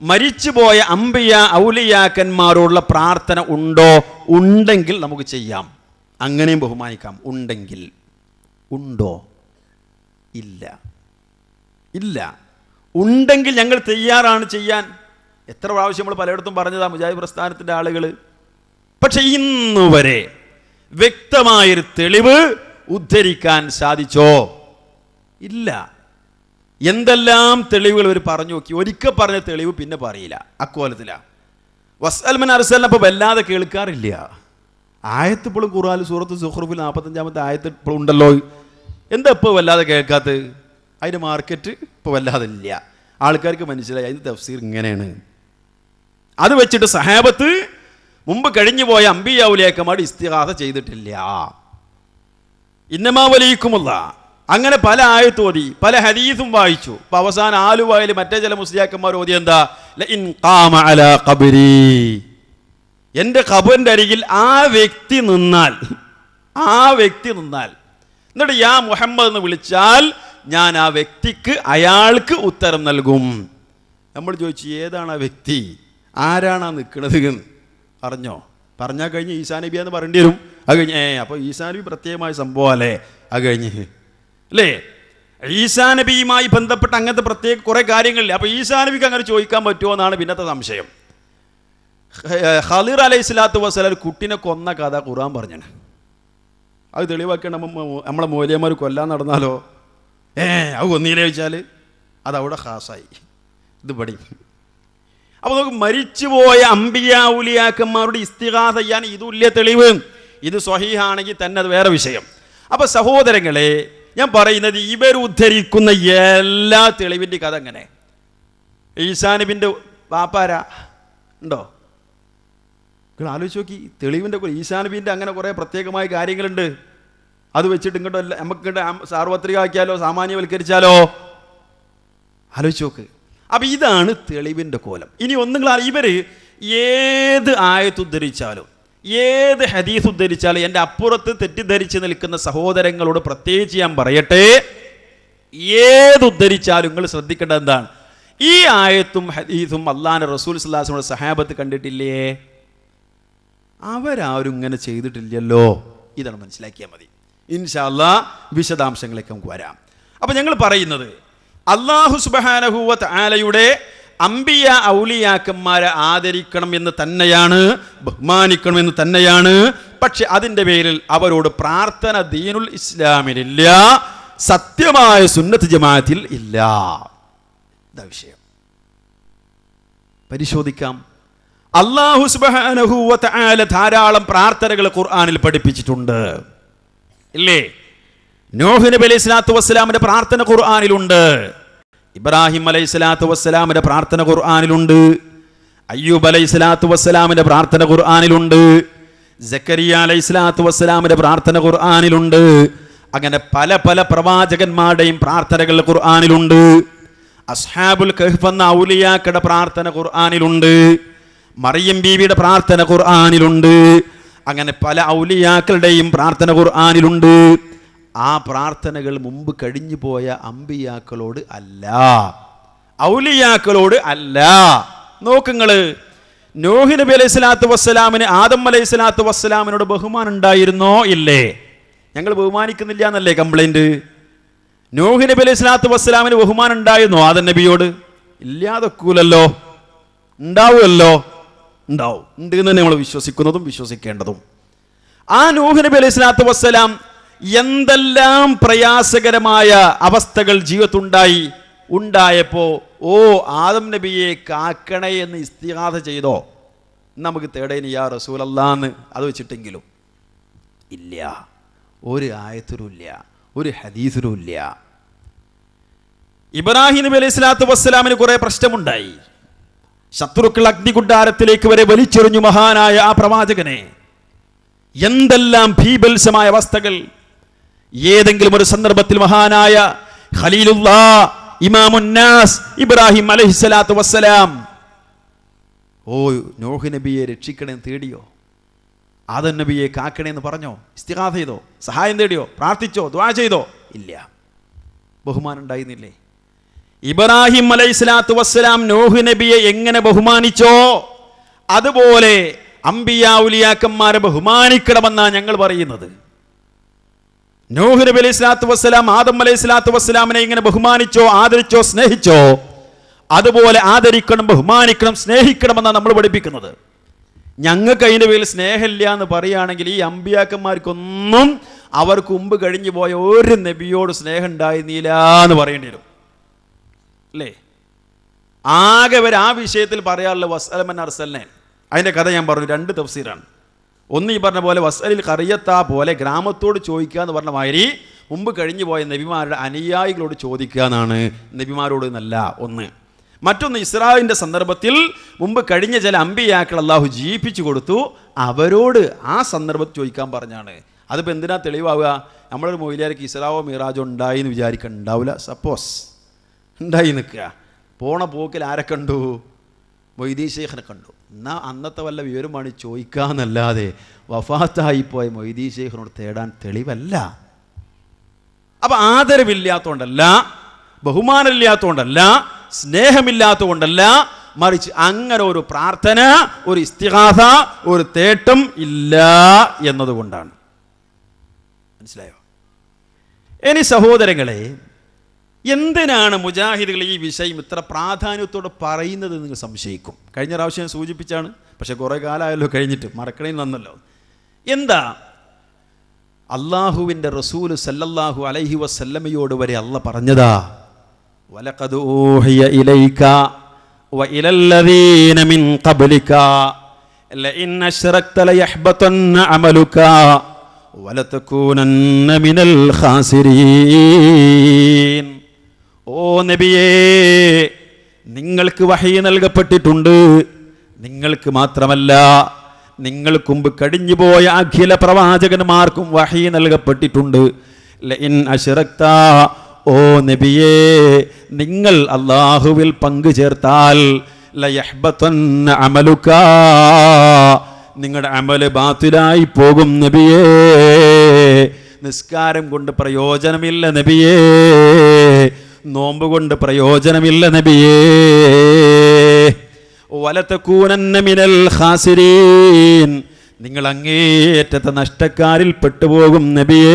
മരിച്ചുപോയ അമ്പിയ ഔലിയാക്കന്മാരോടുള്ള പ്രാർത്ഥന ഉണ്ടോ ഉണ്ടെങ്കിൽ നമുക്ക് ചെയ്യാം അങ്ങനെയും ബഹുമാനിക്കാം ഉണ്ടെങ്കിൽ ഉണ്ടോ ഇല്ല ഇല്ല ഉണ്ടെങ്കിൽ ഞങ്ങൾ തയ്യാറാണ് ചെയ്യാൻ എത്ര പ്രാവശ്യം നമ്മൾ പലയിടത്തും പറഞ്ഞതാ മുജാഹിദ് പ്രസ്ഥാനത്തിൻ്റെ ആളുകൾ പക്ഷെ ഇന്ന് വരെ വ്യക്തമായൊരു തെളിവ് ഉദ്ധരിക്കാൻ സാധിച്ചോ ഇല്ല എന്തെല്ലാം തെളിവുകൾ ഇവർ പറഞ്ഞു നോക്കി ഒരിക്കൽ പറഞ്ഞ തെളിവ് പിന്നെ പറയില്ല അക്കോലത്തിലാ വസ്അൽമൻ അർസലിനെ അപ്പോൾ വല്ലാതെ കേൾക്കാറില്ല ആയത്ത് ഇപ്പോഴും ഖുറാൻ സൂറത്ത് സുഹ്റുഫിൽ നാൽപ്പത്തഞ്ചാമത്തെ ആയത്ത് ഇപ്പോഴും ഉണ്ടല്ലോ എന്താ ഇപ്പോൾ വല്ലാതെ കേൾക്കാത്തത് അതിൻ്റെ മാർക്കറ്റ് ഇപ്പോൾ വല്ലാതെ ഇല്ല ആൾക്കാർക്ക് മനസ്സിലായി അതിൻ്റെ തഫ്സീർ ഇങ്ങനെയാണ് അത് വെച്ചിട്ട് സഹാബത്ത് മുമ്പ് കഴിഞ്ഞു പോയ അമ്പിയാവുലേക്കമാട് ഇസ്തിഹാസ ചെയ്തിട്ടില്ല ഇന്നമാ വലിക്കുമുള്ള അങ്ങനെ പല ആയത്ത് ഓതി പല ഹദീസും വായിച്ചു അപ്പൊ അവസാനം ആലുവായിൽ മറ്റേ ചില മുസ്ലിയാക്കന്മാർ ഓതി എന്താ ലഇൻ ഖാമ അലാ ഖബരി എൻ്റെ ഖബറിൻ്റെ അരികിൽ ആ വ്യക്തി നിന്നാൽ ആ വ്യക്തി നിന്നാൽ എന്നിട്ട് യാ മുഹമ്മദ് എന്ന് വിളിച്ചാൽ ഞാൻ ആ വ്യക്തിക്ക് അയാൾക്ക് ഉത്തരം നൽകും നമ്മൾ ചോദിച്ചു ഏതാണ് ആ വ്യക്തി ആരാണ് ആ നിൽക്കുന്നത് എന്ന് അറിഞ്ഞോ പറഞ്ഞാൽ കഴിഞ്ഞ് ഈസാ നബി എന്ന് പറയേണ്ടി വരും അത് കഴിഞ്ഞ് ഏ അപ്പോൾ ഈസാ നബി പ്രത്യേകമായ സംഭവം അല്ലേ അത് കഴിഞ്ഞ് അല്ലേ ഈസാ നബിയുമായി ബന്ധപ്പെട്ട അങ്ങനത്തെ പ്രത്യേക കുറേ കാര്യങ്ങളില്ല അപ്പോൾ ഈസാ നബിക്ക് അങ്ങനെ ചോദിക്കാൻ പറ്റുമോ എന്നാണ് പിന്നത്തെ സംശയം ഖലീർ അലൈഹി സ്വലാത്തു വസ്സലാം ഒരു കുട്ടിനെ കൊന്ന കഥ ഖുറാൻ പറഞ്ഞാണ് അത് തെളിവാക്കി നമ്മ നമ്മളെ മൂല്യന്മാർ കൊല്ലാൻ നടന്നാലോ ഏ അത് കൊന്നിയില്ലേ ചോദിച്ചാൽ അത് അവിടെ ഹാസായി ഇത് പടി അപ്പോൾ നമുക്ക് മരിച്ചുപോയ അമ്പിയ ഉലിയാക്കന്മാരുടെ ഇസ്തിഹാസ ചെയ്യാൻ ഇതുല്യ തെളിവ് ഇത് സ്വഹീഹാണെങ്കിൽ തന്നെ അത് വേറെ വിഷയം അപ്പോൾ സഹോദരങ്ങളെ ഞാൻ പറയുന്നത് ഇവർ ഉദ്ധരിക്കുന്ന എല്ലാ തെളിവിൻ്റെ കഥ എങ്ങനെ ഈസാനബിൻ്റെ വാപ്പാര ഉണ്ടോ നിങ്ങൾ ആലോചിച്ച് നോക്കി തെളിവിൻ്റെ ഈശാനബീൻ്റെ അങ്ങനെ കുറേ പ്രത്യേകമായ കാര്യങ്ങളുണ്ട് അത് വെച്ചിട്ട് ഇങ്ങോട്ട് അല്ല നമുക്ക് ഇങ്ങോട്ട് സാർവത്രികമാക്കിയാലോ സാമാന്യവൽക്കരിച്ചാലോ ആലോചിച്ച് നോക്ക് അപ്പം ഇതാണ് തെളിവിൻ്റെ കോലം ഇനി ഒന്നുങ്ങൾ ഇവർ ഏത് ആയത്ത് ഉദ്ധരിച്ചാലും ഏത് ഹദീസ് ഉദ്ധരിച്ചാലും എൻ്റെ അപ്പുറത്ത് തെറ്റിദ്ധരിച്ച് നിൽക്കുന്ന സഹോദരങ്ങളോട് പ്രത്യേകിച്ച് ഞാൻ പറയട്ടെ ഏത് ഉദ്ധരിച്ചാലും നിങ്ങൾ ശ്രദ്ധിക്കേണ്ടത് എന്താണ് ഈ ആയത്തും ഹദീസും അള്ളാഹാൻ റസൂൽ സ്വല്ലാസിനോട് സഹാബത്ത് കണ്ടിട്ടില്ലേ അവരാരും ഇങ്ങനെ ചെയ്തിട്ടില്ലല്ലോ ഇതാണ് മനസ്സിലാക്കിയാൽ മതി ഇൻഷാല്ല വിശദാംശങ്ങളിലേക്ക് നമുക്ക് വരാം അപ്പം ഞങ്ങൾ പറയുന്നത് അള്ളാഹു സുബാനഹുവത്ത് ആലയുടെ അമ്പിയ ഔലിയാക്കന്മാരെ ആദരിക്കണം എന്ന് തന്നെയാണ് ബഹുമാനിക്കണം എന്ന് തന്നെയാണ് പക്ഷെ അതിൻ്റെ പേരിൽ അവരോട് പ്രാർത്ഥന ദീനുൽ ഇസ്ലാമിലില്ല സത്യമായ സുന്നത്ത് ജമാഅത്തിൽ ഇല്ല ഇതാ വിഷയം പരിശോധിക്കാം അള്ളാഹു സുബ്ഹാനഹു വ തആല ധാരാളം പ്രാർത്ഥനകൾ ഖുർആനിൽ പഠിപ്പിച്ചിട്ടുണ്ട് ഇല്ലേ നോഹ് നബി അലൈഹി സ്വലാത്തു വസ്സലാമിന്റെ പ്രാർത്ഥന ഖുർആനിലുണ്ട് ഇബ്രാഹിം അലൈഹി സ്വലാത്തു വസ്സലാമിന്റെ പ്രാർത്ഥന ഖുർആനിലുണ്ട് അയ്യൂബ് അലൈഹി സ്വലാത്തു വസ്സലാമിന്റെ പ്രാർത്ഥന ഖുർആനിലുണ്ട് ജക്കരിയ അലൈഹി സ്വലാത്തു വസ്സലാമിന്റെ പ്രാർത്ഥന ഖുർആനിലുണ്ട് അങ്ങനെ പല പല പ്രവാചകന്മാരുടെയും പ്രാർത്ഥനകൾ ഖുർആനിലുണ്ട് അസ്ഹാബുൽ കഹ്ഫ് എന്ന ഔലിയാക്കയുടെ പ്രാർത്ഥന ഖുർആനിലുണ്ട് മറിയം ബീവിയുടെ പ്രാർത്ഥന ഖുർആനിലുണ്ട് അങ്ങനെ പല ഔലിയാക്കളുടെയും പ്രാർത്ഥന ഖുർആനിലുണ്ട് ആ പ്രാർത്ഥനകൾ മുമ്പ് കഴിഞ്ഞു പോയ അമ്പിയാക്കളോട് അല്ല ഔലിയാക്കളോട് അല്ല നോക്കുങ്ങള് നോഹി നബി അലൈഹി സ്വലാത്തു വസ്സലാമിന് ആദം അലൈഹി സ്വലാത്തു വസ്സലാമിനോട് ബഹുമാനം ഉണ്ടായിരുന്നോ ഇല്ലേ ഞങ്ങൾ ബഹുമാനിക്കുന്നില്ല എന്നല്ലേ കംപ്ലൈന്റ് നോഹി നബി അലൈഹി സ്വലാത്തു വസ്സലാമിന് ബഹുമാനം ഉണ്ടായിരുന്നോ ആദം നബിയോട് ഇല്ലാതൊക്കൂലല്ലോ ഉണ്ടാവുമല്ലോ ഉണ്ടാവും ഉണ്ട് എന്ന് തന്നെ നമ്മൾ വിശ്വസിക്കുന്നതും വിശ്വസിക്കേണ്ടതും ആ നൂഹ് നബി അലൈഹി സ്വലാത്തു വസ്സലാം എന്തെല്ലാം പ്രയാസകരമായ അവസ്ഥകൾ ജീവിതത്തുണ്ടായി ഉണ്ടായപ്പോൾ ഓ ആദം നബിയെ കാക്കണേ എന്ന് ഇസ്തിഹാസ ചെയ്തോ നമുക്ക് തേടേനി യാ റസൂലല്ലാന്ന് അത് വെച്ചിട്ടെങ്കിലും ഇല്ല ഒരു ആയത്തിലും ഇല്ല ഒരു ഹദീസിലും ഇല്ല ഇബ്രാഹിം നബി അലൈഹി സ്വലാത്തു വസ്സലാമിന് കുറെ പ്രശ്നമുണ്ടായി ശത്രുക്കൾ അഗ്നികുണ്ടാരത്തിലേക്ക് വരെ വലിച്ചെറിഞ്ഞു മഹാനായ ആ പ്രവാചകനെ എന്തെല്ലാം ഭീബത്സമായ അവസ്ഥകൾ ഏതെങ്കിലും ഒരു സന്ദർഭത്തിൽ മഹാനായ ഖലീലുല്ലാ ഇമാമുന്നാസ് ഇബ്രാഹിം അലഹിസ്സലാത്തു വസ്സലാം ഓ നോഹ് നബിയെ രക്ഷിക്കണേ തേടിയോ ആദൻ നബിയെ കാക്കണേ എന്ന് പറഞ്ഞോ ഇസ്തിഹാസ ചെയ്തോ സഹായം തേടിയോ പ്രാർത്ഥിച്ചോ ദ്വാ ചെയ്തോ ഇല്ല ബഹുമാനം ഉണ്ടായിരുന്നില്ലേ ഇബ്രാഹിം അലൈഹി സ്വലാത്തു വസ്സലാം നോഹ് നബിയെ എങ്ങനെ ബഹുമാനിച്ചോ അതുപോലെ അമ്പിയാവുലിയാക്കന്മാരെ ബഹുമാനിക്കണമെന്നാണ് ഞങ്ങൾ പറയുന്നത് നോഹ് നബി അലൈഹി സ്വലാത്തു വസ്സലാം ആദം അലൈഹി സ്വലാത്തു വസ്സലാമിനെ ഇങ്ങനെ ബഹുമാനിച്ചോ ആദരിച്ചോ സ്നേഹിച്ചോ അതുപോലെ ആദരിക്കണം ബഹുമാനിക്കണം സ്നേഹിക്കണമെന്നാണ് നമ്മൾ പഠിപ്പിക്കുന്നത് ഞങ്ങൾക്ക് അതിൻ്റെ പേരിൽ സ്നേഹമില്ല എന്ന് പറയുകയാണെങ്കിൽ ഈ അമ്പിയാക്കന്മാർക്കൊന്നും അവർക്ക് മുമ്പ് കഴിഞ്ഞു പോയ ഒരു നബിയോട് സ്നേഹം ഉണ്ടായിരുന്നില്ല എന്ന് പറയേണ്ടി വരും അല്ലേ ആകെ ഇവർ ആ വിഷയത്തിൽ പറയാറുള്ള വസ്അലമൻ അർസലിനെ അതിൻ്റെ കഥ ഞാൻ പറഞ്ഞു രണ്ട് തഫ്സീറാണ് ഒന്ന് ഈ പറഞ്ഞ പോലെ വസ്അലിൽ കറിയത്താ പോലെ ഗ്രാമത്തോട് ചോദിക്കുക എന്ന് പറഞ്ഞ മാതിരി മുമ്പ് കഴിഞ്ഞു പോയ നബിമാരുടെ അനുയായികളോട് ചോദിക്കുക എന്നാണ് നബിമാരോട് എന്നല്ല ഒന്ന് മറ്റൊന്ന് ഇസ്രായേലിൻ്റെ സന്ദർഭത്തിൽ മുമ്പ് കഴിഞ്ഞ ചില അമ്പിയാക്കൾ അള്ളാഹു ജീവിപ്പിച്ചു കൊടുത്തു അവരോട് ആ സന്ദർഭത്തിൽ ചോദിക്കാൻ പറഞ്ഞാണ് അതിപ്പോൾ എന്തിനാ തെളിവാവുക നമ്മളൊരു മൊയിലാർക്ക് ഇസ്രാവോ മീറാജോ ഉണ്ടായി എന്ന് വിചാരിക്കാൻ ഉണ്ടാവില്ല സപ്പോസ് ഉണ്ടായി നിൽക്കുക പോണ പോക്കിൽ ആരെ കണ്ടു മൊയ്തീ ഷെയ്ഖിനെ കണ്ടു എന്നാൽ അന്നത്തെ വല്ല വിവരമാണ് ചോദിക്കാന്നല്ലാതെ വഫാത്തായിപ്പോയ മൊയ്തീ ഷെയ്ഖിനോട് തേടാൻ തെളിവല്ല അപ്പം ആദരവില്ലാത്തതുകൊണ്ടല്ല ബഹുമാനമില്ലാത്തതുകൊണ്ടല്ല സ്നേഹമില്ലാത്തതുകൊണ്ടല്ല മറിച്ച് അങ്ങനെ ഒരു പ്രാർത്ഥന ഒരു ഇസ്തിഹാസ ഒരു തേട്ടം ഇല്ല എന്നതുകൊണ്ടാണ് മനസ്സിലായോ ഇനി സഹോദരങ്ങളെ എന്തിനാണ് മുജാഹിദുകൾ ഈ വിഷയം ഇത്ര പ്രാധാന്യത്തോടെ പറയുന്നത് നിങ്ങൾ സംശയിക്കും കഴിഞ്ഞ പ്രാവശ്യം ഞാൻ സൂചിപ്പിച്ചാണ് പക്ഷെ കുറേ കാലമായല്ലോ കഴിഞ്ഞിട്ട് മറക്കണേ നന്നല്ലോ എന്താ അള്ളാഹുവിൻ്റെ റസൂല് സല്ലല്ലാഹു അലൈഹി വസല്ലമയോട് വരെ അല്ല പറഞ്ഞതാ വലഖദ് ഊഹിയ ഇലൈക وإلى الذين من قبلك لئن أشركت ليحبطن عملك ولتكونن من الخاسرين ഓ നബിയേ നിങ്ങൾക്ക് വഹി നൽകപ്പെട്ടിട്ടുണ്ട് നിങ്ങൾക്ക് മാത്രമല്ല നിങ്ങൾക്ക് മുമ്പ് കഴിഞ്ഞുപോയ അഖില പ്രവാചകന്മാർക്കും വഹി നൽകപ്പെട്ടിട്ടുണ്ട് ലഇൻ അശ്റക്ത ഓ നബിയേ നിങ്ങൾ അള്ളാഹുവിൽ പങ്കു ചേർത്താൽ ലയഹ്ബത്തന്ന അമലുക നിങ്ങളുടെ അമല് ബാത്തിലായി പോകും നബിയേ നിസ്കാരം കൊണ്ട് പ്രയോജനമില്ല നബിയേ നോമ്പ് കൊണ്ട് പ്രയോജനമില്ല നബിയേ വലത്തക്കൂനന്ന മിനൽ ഖാസിരീൻ നിങ്ങൾ അങ്ങേയറ്റത്തെ നഷ്ടക്കാരിൽ പെട്ടുപോകും നബിയേ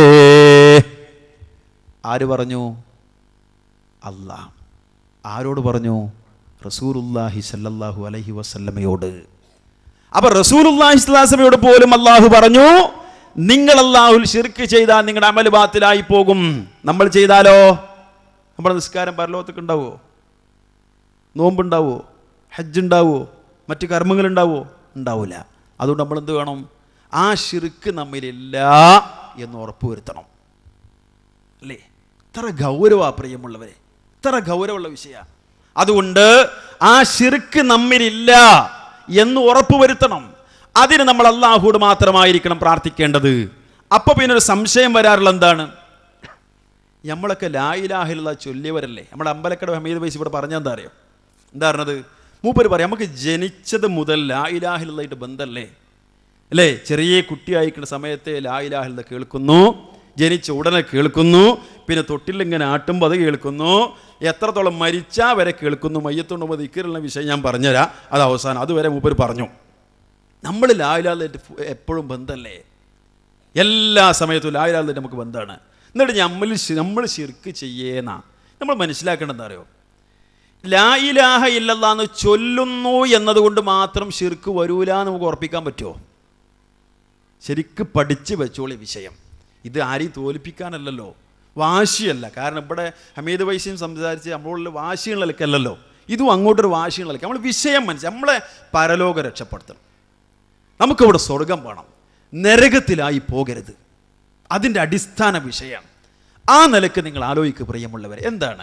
ആര് പറഞ്ഞു അല്ലാ ആരോട് പറഞ്ഞു റസൂലുല്ലാഹി സല്ലല്ലാഹു അലൈഹി വസല്ലമയോട് അപ്പൊ റസൂലുല്ലാഹി സ്വലാസമയോട് പോലും അള്ളാഹു പറഞ്ഞു നിങ്ങൾ അള്ളാഹുൽ ഷിർക്ക് ചെയ്താൽ നിങ്ങളുടെ അമൽ ബാത്തിലായി പോകും നമ്മൾ ചെയ്താലോ നമ്മുടെ നിസ്കാരം പരലോകത്തൊക്കെ ഉണ്ടാവുമോ നോമ്പുണ്ടാവുമോ ഹജ്ജ് ഉണ്ടാവുമോ മറ്റു കർമ്മങ്ങൾ ഉണ്ടാവുമോ ഉണ്ടാവില്ല അതുകൊണ്ട് നമ്മൾ എന്ത് വേണം ആ ഷിർക്ക് നമ്മളില്ല എന്ന് ഉറപ്പുവരുത്തണം അല്ലേ ഇത്ര ഗൗരവ പ്രിയമുള്ളവരെ ഇത്ര ഗൗരവമുള്ള വിഷയ അതുകൊണ്ട് ആ ഷിർക്ക് നമ്മിലില്ല എന്ന് ഉറപ്പുവരുത്തണം അതിന് നമ്മൾ അള്ളാഹുട് മാത്രമായിരിക്കണം പ്രാർത്ഥിക്കേണ്ടത് അപ്പൊ പിന്നെ ഒരു സംശയം വരാറുള്ള എന്താണ് നമ്മളൊക്കെ ലായിലാഹിലുള്ള ചൊല്ലിയവരല്ലേ നമ്മുടെ അമ്പലക്കട ഹമീദ് വൈസ് ഇവിടെ പറഞ്ഞാൽ എന്താ അറിയോ എന്താ പറഞ്ഞത് മൂപ്പര് പറയാം നമുക്ക് ജനിച്ചത് മുതൽ ലായിലാഹിലുള്ളതായിട്ട് ബന്ധമല്ലേ അല്ലേ ചെറിയ കുട്ടിയായിരിക്കുന്ന സമയത്തെ ലായിലാഹില കേൾക്കുന്നു ജനിച്ച ഉടനെ കേൾക്കുന്നു പിന്നെ തൊട്ടിലിങ്ങനെ ആട്ടുമ്പോൾ അത് കേൾക്കുന്നു എത്രത്തോളം മരിച്ചാൽ വരെ കേൾക്കുന്നു മയ്യത്തോണ്ട് ഇക്കറുള്ള വിഷയം ഞാൻ പറഞ്ഞുതരാം അത് അവസാനം അതുവരെ മൂപ്പര് പറഞ്ഞു നമ്മൾ ലായിലാഹിലായിട്ട് എപ്പോഴും ബന്ധമല്ലേ എല്ലാ സമയത്തും ലായിലാഹിലായിട്ട് നമുക്ക് ബന്ധമാണ് എന്നിട്ട് നമ്മൾ നമ്മൾ ശിർക്ക് ചെയ്യേന്ന നമ്മൾ മനസ്സിലാക്കേണ്ടത് എന്താ അറിയോ ലാ ഇലാഹ ഇല്ലല്ലാ എന്ന് ചൊല്ലുന്നു എന്നതുകൊണ്ട് മാത്രം ശിർക്ക് വരൂല എന്ന് നമുക്ക് ഉറപ്പിക്കാൻ പറ്റുമോ ശരിക്ക് പഠിച്ച് വെച്ചോളി വിഷയം ഇത് ആരെയും തോൽപ്പിക്കാനല്ലല്ലോ വാശിയല്ല കാരണം ഇവിടെ ഹമീദ് വൈശ്യം സംസാരിച്ച് നമ്മളുള്ള വാശികളിലൊക്കെയല്ലല്ലോ ഇതും അങ്ങോട്ടൊരു വാശികളിലൊക്കെ നമ്മൾ വിഷയം മനസ്സിൽ നമ്മളെ പരലോക രക്ഷപ്പെടുത്തണം നമുക്കിവിടെ സ്വർഗം വേണം നരകത്തിലായി പോകരുത് അതിൻ്റെ അടിസ്ഥാന വിഷയമാണ് ആ നിലക്ക് നിങ്ങൾ ആലോചിക്കുക പ്രിയമുള്ളവർ എന്താണ്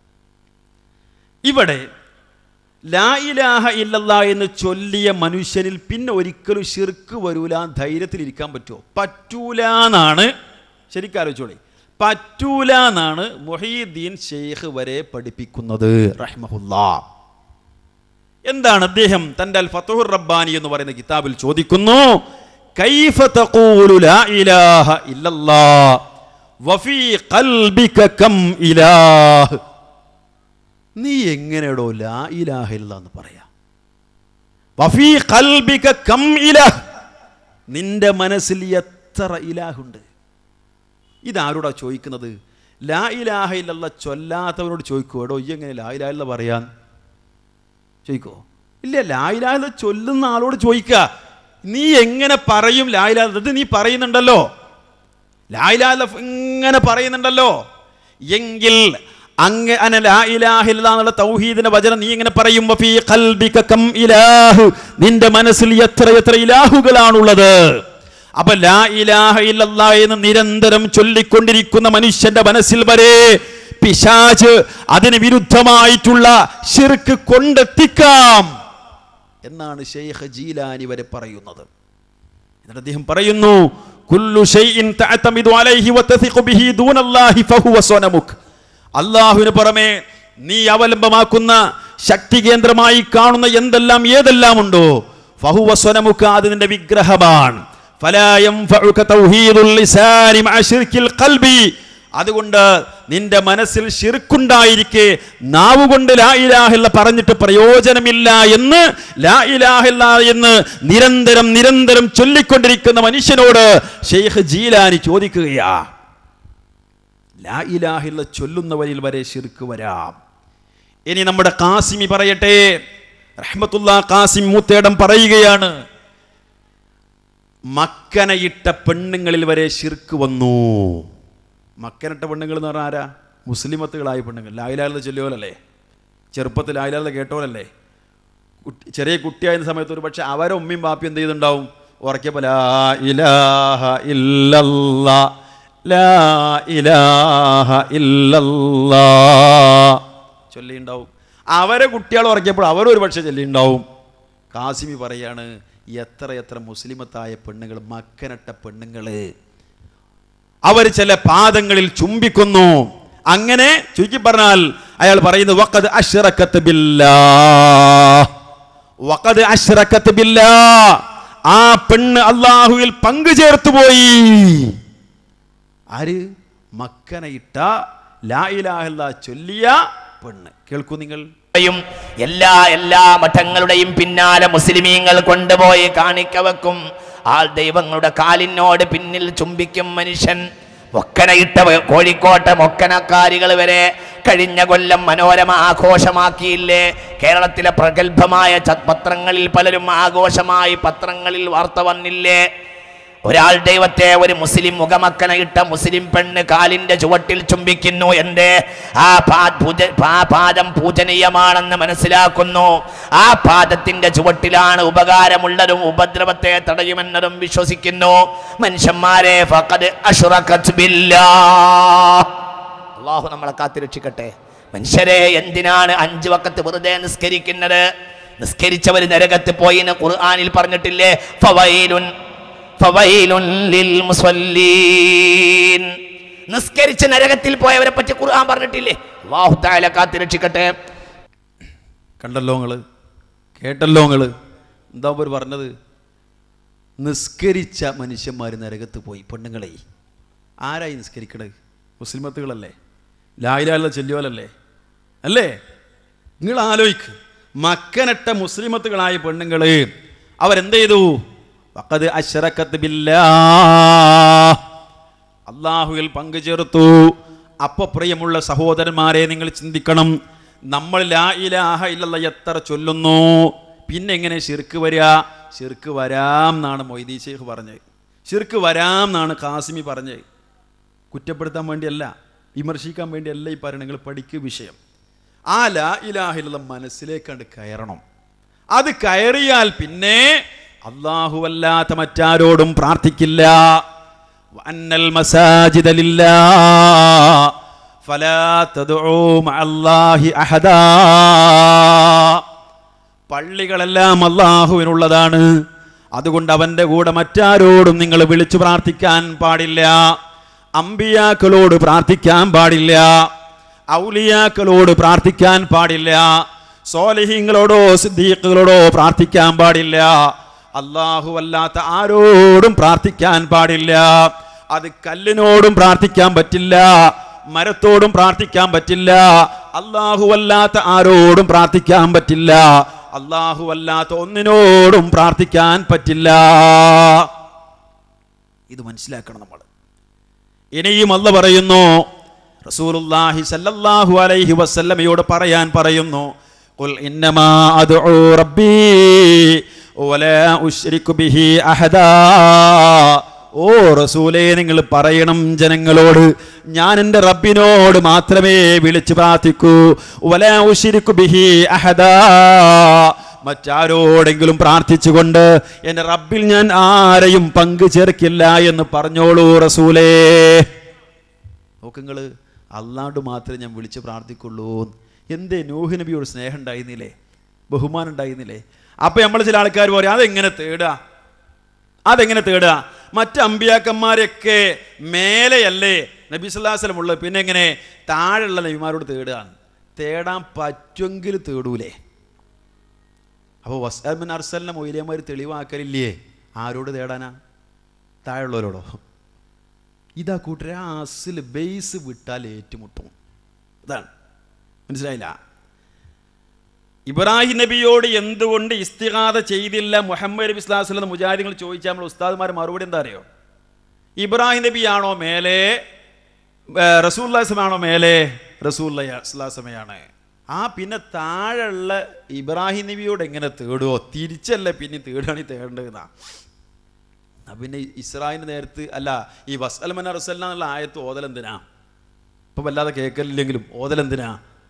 ഇവിടെ ലാ ഇലാഹ ഇല്ലല്ലാ എന്ന് ചൊല്ലിയ മനുഷ്യനിൽ പിന്നെ ഒരിക്കലും ഷിർക്ക് വരൂല ധൈര്യത്തിൽ ഇരിക്കാൻ പറ്റുമോ പറ്റൂല എന്നാണ് ശരിക്കും ആലോചിച്ചോളി പറ്റൂല എന്നാണ് മൊഹീദ്ദീൻ ഷെയ്ഖ് വരെ പഠിപ്പിക്കുന്നത് റഹ്മഹുല്ലാ എന്താണ് അദ്ദേഹം തന്റെ അൽ ഫത്തുഹുർ റബ്ബാനി എന്ന് പറയുന്ന കിതാബിൽ ചോദിക്കുന്നു കൈഫ തഖൂലു ലാ ഇലാഹ ഇല്ലല്ലാ വഫീ ഖൽബിക കം ഇലാഹ് നീ എങ്ങനെയാടോ ലാ ഇലാഹ ഇല്ല എന്ന് പറയാ വഫീ ഖൽബിക കം ഇലാഹ് നിന്റെ മനസ്സിൽ എത്ര ഇലാഹുണ്ട് ഇതാരോടാ ചോദിക്കുന്നത് ലാ ഇലാഹ ഇല്ലല്ല ചൊല്ലാത്തവനോട് ചോദിക്കുമോ എടോ ഈ എങ്ങനെ ലാ ഇലാഹ ഇല്ല പറയാൻ ചോദിക്കോ ഇല്ല ലാ ഇലാഹ ഇല്ല ചൊല്ലുന്ന ആളോട് ചോദിക്കുക നീ എങ്ങനെ പറയും ലാ ഇലാഹ ഇല്ല? ഇത് നീ പറയുന്നുണ്ടല്ലോ ലാ ഇലാഹ ഇല്ല ഇങ്ങനെ പറയുന്നുണ്ടല്ലോ എങ്കിൽ അങ്ങ് അന ലാ ഇലാഹ ഇല്ല എന്നുള്ള തൗഹീദിന്റെ വചനം നീ ഇങ്ങനെ പറയും വഫീ ഖൽബിക കം ഇലാഹ് നിന്റെ മനസ്സിൽ എത്ര എത്ര ഇലാഹുകളാണുള്ളത് അപ്പൊ ലാ ഇലാഹ ഇല്ലല്ലാ എന്ന് നിരന്തരം ചൊല്ലിക്കൊണ്ടിരിക്കുന്ന മനുഷ്യന്റെ മനസ്സിൽ വരെ പിശാച് അതിന് വിരുദ്ധമായിട്ടുള്ള ശിർക്ക് കൊണ്ടെത്തിക്കാം എന്നാണ് ഷെയ്ഖ് ജീലാനി വരെ പറയുന്നത് എന്നിട്ട് അദ്ദേഹം പറയുന്നു കുല്ലു ഷൈഇൻ തഅതമിദു അലൈഹി വതസിഖു ബിഹി ദൂനല്ലാഹി ഫഹുവ സ്വനമുക് അല്ലാഹുവിന് പുറമെ നീ അവലംബമാക്കുന്ന ശക്തി കേന്ദ്രമായി കാണുന്ന എന്തെല്ലാം ഏതെല്ലാം ഉണ്ടോ ഫഹുവ സ്വനമുക അത് നിന്റെ വിഗ്രഹമാണ് ഫലാ യൻഫഉക തൗഹീദുൽ ലിസാനി മഅ ശിർക്കിൽ ഖൽബി അതുകൊണ്ട് നിന്റെ മനസ്സിൽ ശിർക്കുണ്ടായിരിക്കെ നാവ് കൊണ്ട് ലാ ഇലാഹില്ല പറഞ്ഞിട്ട് പ്രയോജനമില്ല എന്ന് ലാ ഇലാഹില്ല എന്ന് നിരന്തരം നിരന്തരം ചൊല്ലിക്കൊണ്ടിരിക്കുന്ന മനുഷ്യനോട് ഷെയ്ഖ് ജീലാനി ചോദിക്കുകയാ ലാ ഇലാഹില്ല ചൊല്ലുന്നവരിൽ വരെ ശിർക്ക് വരാം ഇനി നമ്മുടെ കാസിമി പറയട്ടെ റഹ്മത്തുള്ള കാസിം മൂത്തേടം പറയുകയാണ് മക്കനയിട്ട പെണ്ണുങ്ങളിൽ വരെ ശിർക്ക് വന്നു മക്കനിട്ട പെണ്ണുങ്ങൾ എന്ന് പറഞ്ഞാൽ ആരാ മുസ്ലിമത്തുകളായ പെണ്ണുങ്ങൾ ലായിലാലത ചൊല്ലിയോലല്ലേ ചെറുപ്പത്തിൽ ലായിലാലത കേട്ടോലല്ലേ കുട്ടി ചെറിയ കുട്ടിയായിരുന്ന സമയത്ത് ഒരു പക്ഷെ അവരെ ഉമ്മയും ബാപ്പയും എന്ത് ചെയ്തിട്ടുണ്ടാവും ഉറക്കിയപ്പോൾ ലാ ഇലാഹ ഇല്ലല്ലാ ലാ ഇലാഹ ഇല്ലല്ലാ ചൊല്ലിയുണ്ടാവും അവരെ കുട്ടികൾ ഉറക്കിയപ്പോൾ അവരൊരു പക്ഷെ ചൊല്ലിയുണ്ടാവും കാസിമി പറയാണ് എത്ര എത്ര മുസ്ലിമത്തായ പെണ്ണുങ്ങൾ മക്കനട്ട പെണ്ണുങ്ങള് അവർ ചില പാദങ്ങളിൽ ചുംബിക്കുന്നു അങ്ങനെ ചുരുക്കി പറഞ്ഞാൽ അയാൾ പറയുന്നു വഖദ് അഷ്റക്കത്ത് ബില്ലാ വഖദ് അഷ്റക്കത്ത് ബില്ലാ ആ പെണ്ണ് അള്ളാഹുവിൽ പങ്കു ചേർത്തു പോയി ആര് മക്കനയിട്ട ലാ ഇലാഹ ഇല്ലാ ചൊല്ലിയ പെണ്ണ് കേൾക്കൂ നിങ്ങൾ യും എല്ലാ എല്ലാ മഠങ്ങളുടെയും പിന്നാലെ മുസ്ലിമീങ്ങൾ കൊണ്ടുപോയി കാണിക്ക വെക്കും ആ ദൈവങ്ങളുടെ കാലിനോട് പിന്നിൽ ചുംബിക്കും മനുഷ്യൻ മൊക്കനയിട്ട വ- കോഴിക്കോട്ടെ മൊക്കനക്കാരികൾ വരെ കഴിഞ്ഞ കൊല്ലം മനോരമ ആഘോഷമാക്കിയില്ലേ കേരളത്തിലെ പ്രഗത്ഭമായ ച- പത്രങ്ങളിൽ പലരും ആഘോഷമായി പത്രങ്ങളിൽ വാർത്ത വന്നില്ലേ ഒരാൾ ദൈവത്തെ ഒരു മുസ്ലിം മുഖമക്കനയിട്ട മുസ്ലിം പെണ്ണ് കാലിന്റെ ചുവട്ടിൽ ചുംബിക്കുന്നു എന്റെ ആ പാ- പൂജ- പാ- പാദം പൂജനീയമാണെന്ന് മനസ്സിലാക്കുന്നു ആ പാദത്തിന്റെ ചുവട്ടിലാണ് ഉപകാരമുള്ളതും ഉപദ്രവത്തെ തടയുമെന്നതും വിശ്വസിക്കുന്നു മനുഷ്യന്മാരെ ഫഖദ് അശ്റഖത് ബില്ലാഹ്. അള്ളാഹു നമ്മളെ കാത്തിരക്ഷിക്കട്ടെ മനുഷ്യരെ എന്തിനാണ് അഞ്ചു വക്കത്ത് വെറുതെ നിസ്കരിക്കുന്നത് നിസ്കരിച്ചവർ നരകത്ത് പോയി എന്ന് ഖുർആനിൽ പറഞ്ഞിട്ടില്ലേ ഫവൈലുൻ ഫവൈലുൻ ലിൽ മുസല്ലീൻ നിസ്കരിച്ച് നരകത്തിൽ പോയവരെ പറ്റി ഖുർആൻ പറഞ്ഞിട്ടില്ലേ അള്ളാഹു താല കാത്തിരക്ഷിക്കട്ടെ കണ്ടല്ലോ നിങ്ങൾ കേട്ടല്ലോ നിങ്ങൾ എന്താ അവർ പറഞ്ഞത് നിസ്കരിച്ച മനുഷ്യന്മാർ നരകത്ത് പോയി പെണ്ണുങ്ങളെ ആരായി നിസ്കരിക്കണത് മുസ്ലിമത്തുകളല്ലേ ലായിലാലുള്ള ചെല്ലിയോലല്ലേ അല്ലേ നിങ്ങൾ ആലോചിക്ക് മക്കനട്ട മുസ്ലിമത്തുകളായ പെണ്ണുങ്ങൾ അവരെന്ത് ചെയ്തു വഖദ് അശ്റക്കത്ത് ബില്ലാ അള്ളാഹുവിൽ പങ്കുചേർത്തു അപ്പൊ പ്രിയമുള്ള സഹോദരന്മാരെ നിങ്ങൾ ചിന്തിക്കണം നമ്മൾ ലാ ഇലാഹ ഇല്ലല്ല എത്ര ചൊല്ലുന്നു പിന്നെ എങ്ങനെ ശിർക്ക് വരിക ശിർക്ക് വരാം എന്നാണ് മൊയ്തീ ഷെയ്ഖ് പറഞ്ഞത് ശിർക്ക് വരാം എന്നാണ് കാസിമി പറഞ്ഞത് കുറ്റപ്പെടുത്താൻ വേണ്ടിയല്ല വിമർശിക്കാൻ വേണ്ടിയല്ല ഈ പറയുന്നത് നിങ്ങൾ പഠിക്കുക വിഷയം ആ ലാ ഇലാഹിലുള്ള മനസ്സിലേക്കണ്ട് കയറണം അത് കയറിയാൽ പിന്നെ അല്ലാഹുവല്ലാത്ത മറ്റാരോടും പ്രാർത്ഥിക്കില്ല വഅന്നൽ മസാജിദ ലില്ലാ ഫലാ തദ്ഉ മഅല്ലാഹി അഹദാ പള്ളികളെല്ലാം അള്ളാഹുവിനുള്ളതാണ് അതുകൊണ്ട് അവന്റെ കൂടെ മറ്റാരോടും നിങ്ങൾ വിളിച്ചു പ്രാർത്ഥിക്കാൻ പാടില്ല അമ്പിയാക്കളോട് പ്രാർത്ഥിക്കാൻ പാടില്ല ഔലിയാക്കളോട് പ്രാർത്ഥിക്കാൻ പാടില്ല സോലിഹിങ്ങളോടോ സിദ്ദീഖുകളോടോ പ്രാർത്ഥിക്കാൻ പാടില്ല അള്ളാഹു അല്ലാത്ത ആരോടും പ്രാർത്ഥിക്കാൻ പാടില്ല അത് കല്ലിനോടും പ്രാർത്ഥിക്കാൻ പറ്റില്ല മരത്തോടും പ്രാർത്ഥിക്കാൻ പറ്റില്ല അള്ളാഹു അല്ലാത്ത ആരോടും പ്രാർത്ഥിക്കാൻ പറ്റില്ല അള്ളാഹു അല്ലാത്ത ഒന്നിനോടും പ്രാർത്ഥിക്കാൻ പറ്റില്ല ഇത് മനസ്സിലാക്കണം നമ്മൾ ഇനിയും അല്ല പറയുന്നു റസൂലുള്ളാഹി സല്ലല്ലാഹു അലൈഹി വസല്ലമയോട് പറയാൻ പറയുന്നു ഖുൽ ഇന്നമാ അദ്ഉ റബ്ബി വലാ ഉശ്രികു ബിഹി അഹദാ ഓ റസൂലേ നിങ്ങൾ പറയണം ജനങ്ങളോട് ഞാൻ എൻ്റെ റബ്ബിനോട് മാത്രമേ വിളിച്ചു പ്രാർത്ഥിക്കൂ വലാ ഉശ്രികു ബിഹി അഹദാ മറ്റാരോടെങ്കിലും പ്രാർത്ഥിച്ചുകൊണ്ട് എൻ്റെ റബ്ബിൽ ഞാൻ ആരെയും പങ്കു ചേർക്കില്ല എന്ന് പറഞ്ഞോളൂ റസൂലേ നോക്കുങ്ങൾ അല്ലാണ്ട് മാത്രമേ ഞാൻ വിളിച്ച് പ്രാർത്ഥിക്കുള്ളൂ എന്തേ നൂഹ് നബിയോട് സ്നേഹം ഉണ്ടായിരുന്നില്ലേ ബഹുമാനം ഉണ്ടായിരുന്നില്ലേ അപ്പൊ നമ്മൾ ചില ആൾക്കാർ പറയും അതെങ്ങനെ തേടുക അതെങ്ങനെ തേടുക മറ്റ് അമ്പിയാക്കന്മാരെയൊക്കെ മേലെയല്ലേ നബി സ്വല്ലാസ്ലം ഉള്ളത് പിന്നെ എങ്ങനെ താഴെയുള്ള നബിമാരോട് തേടുക തേടാൻ പറ്റുമെങ്കിൽ തേടൂലേ അപ്പോൾ വസ്അബിൻ അർസലിനെ മൊയ്ലിയന്മാർ തെളിവാക്കലില്ലേ ആരോട് തേടാനാ താഴെയുള്ളവരോടോ ഇതാ കൂട്ടരെ ആ അസിൽ ബേസ് വിട്ടാൽ ഏറ്റുമുട്ടും ഇതാണ് മനസ്സിലായില്ല ഇബ്രാഹിം നബിയോട് എന്തുകൊണ്ട് ഇസ്തിഹാദ ചെയ്തില്ല മുഹമ്മദ് നബി ഇസ്ലാസ്ലം മുജാരിങ്ങൾ ചോദിച്ചാൽ നമ്മൾ ഉസ്താദ്മാർ മറുപടി എന്താ അറിയോ ഇബ്രാഹിം നബിയാണോ മേലെ റസൂല്ലാസമാണോ മേലെ റസൂല്ലാസമയാണ് ആ പിന്നെ താഴെയുള്ള ഇബ്രാഹിം നബിയോട് എങ്ങനെ തേടുവോ തിരിച്ചല്ല പിന്നെ തേടുകയാണെങ്കിൽ തേടേണ്ടതെന്നാ എന്നാ പിന്നെ ഇസ്രായേലിന് നേരത്ത് അല്ല ഈ വസ്അൽമൻ റസല്ല എന്നുള്ള ആയത്ത് ഓതലെന്തിനാ ഇപ്പം വല്ലാതെ കേൾക്കലില്ലെങ്കിലും ഓതലെന്തിനാ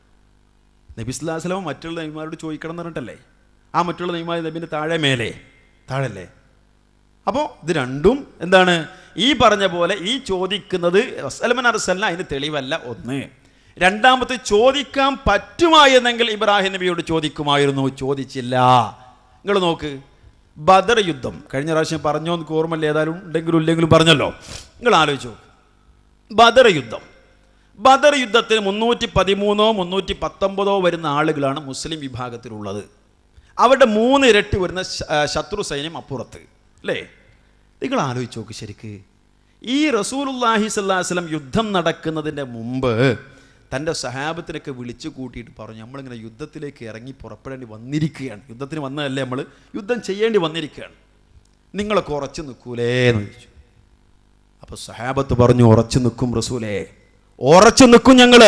നബിസ്ലാസ്ലം മറ്റുള്ള നബിമാരോട് ചോദിക്കണം എന്ന് പറഞ്ഞിട്ടല്ലേ ആ മറ്റുള്ള നബിമാർ നബിൻ്റെ താഴെ മേലെ താഴല്ലേ അപ്പോൾ ഇത് രണ്ടും എന്താണ് ഈ പറഞ്ഞ പോലെ ഈ ചോദിക്കുന്നത് വസ്അൽമൻ അറസല്ല അതിന് തെളിവല്ല ഒന്ന് രണ്ടാമത്തെ ചോദിക്കാൻ പറ്റുമായിരുന്നെങ്കിൽ ഇബ്രാഹിം നബിയോട് ചോദിക്കുമായിരുന്നു ചോദിച്ചില്ല നിങ്ങൾ നോക്ക് ബദർ യുദ്ധം കഴിഞ്ഞ പ്രാവശ്യം പറഞ്ഞോ എന്ന് ഓർമ്മല്ല ഏതായാലും ഉണ്ടെങ്കിലും ഇല്ലെങ്കിലും പറഞ്ഞല്ലോ നിങ്ങൾ ആലോചിച്ച് നോക്ക് ബദർ യുദ്ധം ബദർ യുദ്ധത്തിന് മുന്നൂറ്റി പതിമൂന്നോ മുന്നൂറ്റി പത്തൊമ്പതോ വരുന്ന ആളുകളാണ് മുസ്ലിം വിഭാഗത്തിലുള്ളത് അവരുടെ മൂന്ന് ഇരട്ടി വരുന്ന ശ- ആ, ശത്രു സൈന്യം അപ്പുറത്ത് അല്ലേ നിങ്ങൾ ആലോചിച്ച് നോക്ക് ശരിക്ക് ഈ റസൂലുല്ലാഹി സ്വല്ലം യുദ്ധം നടക്കുന്നതിൻ്റെ മുമ്പ് തൻ്റെ സഹാബത്തിനൊക്കെ വിളിച്ചു കൂട്ടിയിട്ട് പറഞ്ഞു നമ്മളിങ്ങനെ യുദ്ധത്തിലേക്ക് ഇറങ്ങി പുറപ്പെടേണ്ടി വന്നിരിക്കുകയാണ് യുദ്ധത്തിന് വന്നതല്ലേ നമ്മൾ യുദ്ധം ചെയ്യേണ്ടി വന്നിരിക്കുകയാണ് നിങ്ങളൊക്കെ ഉറച്ചു നിൽക്കൂലേ എന്ന് ചോദിച്ചു അപ്പൊ സഹാബത്ത് പറഞ്ഞു ഉറച്ചു നിൽക്കും റസൂലേ ഉറച്ചു നിൽക്കും ഞങ്ങള്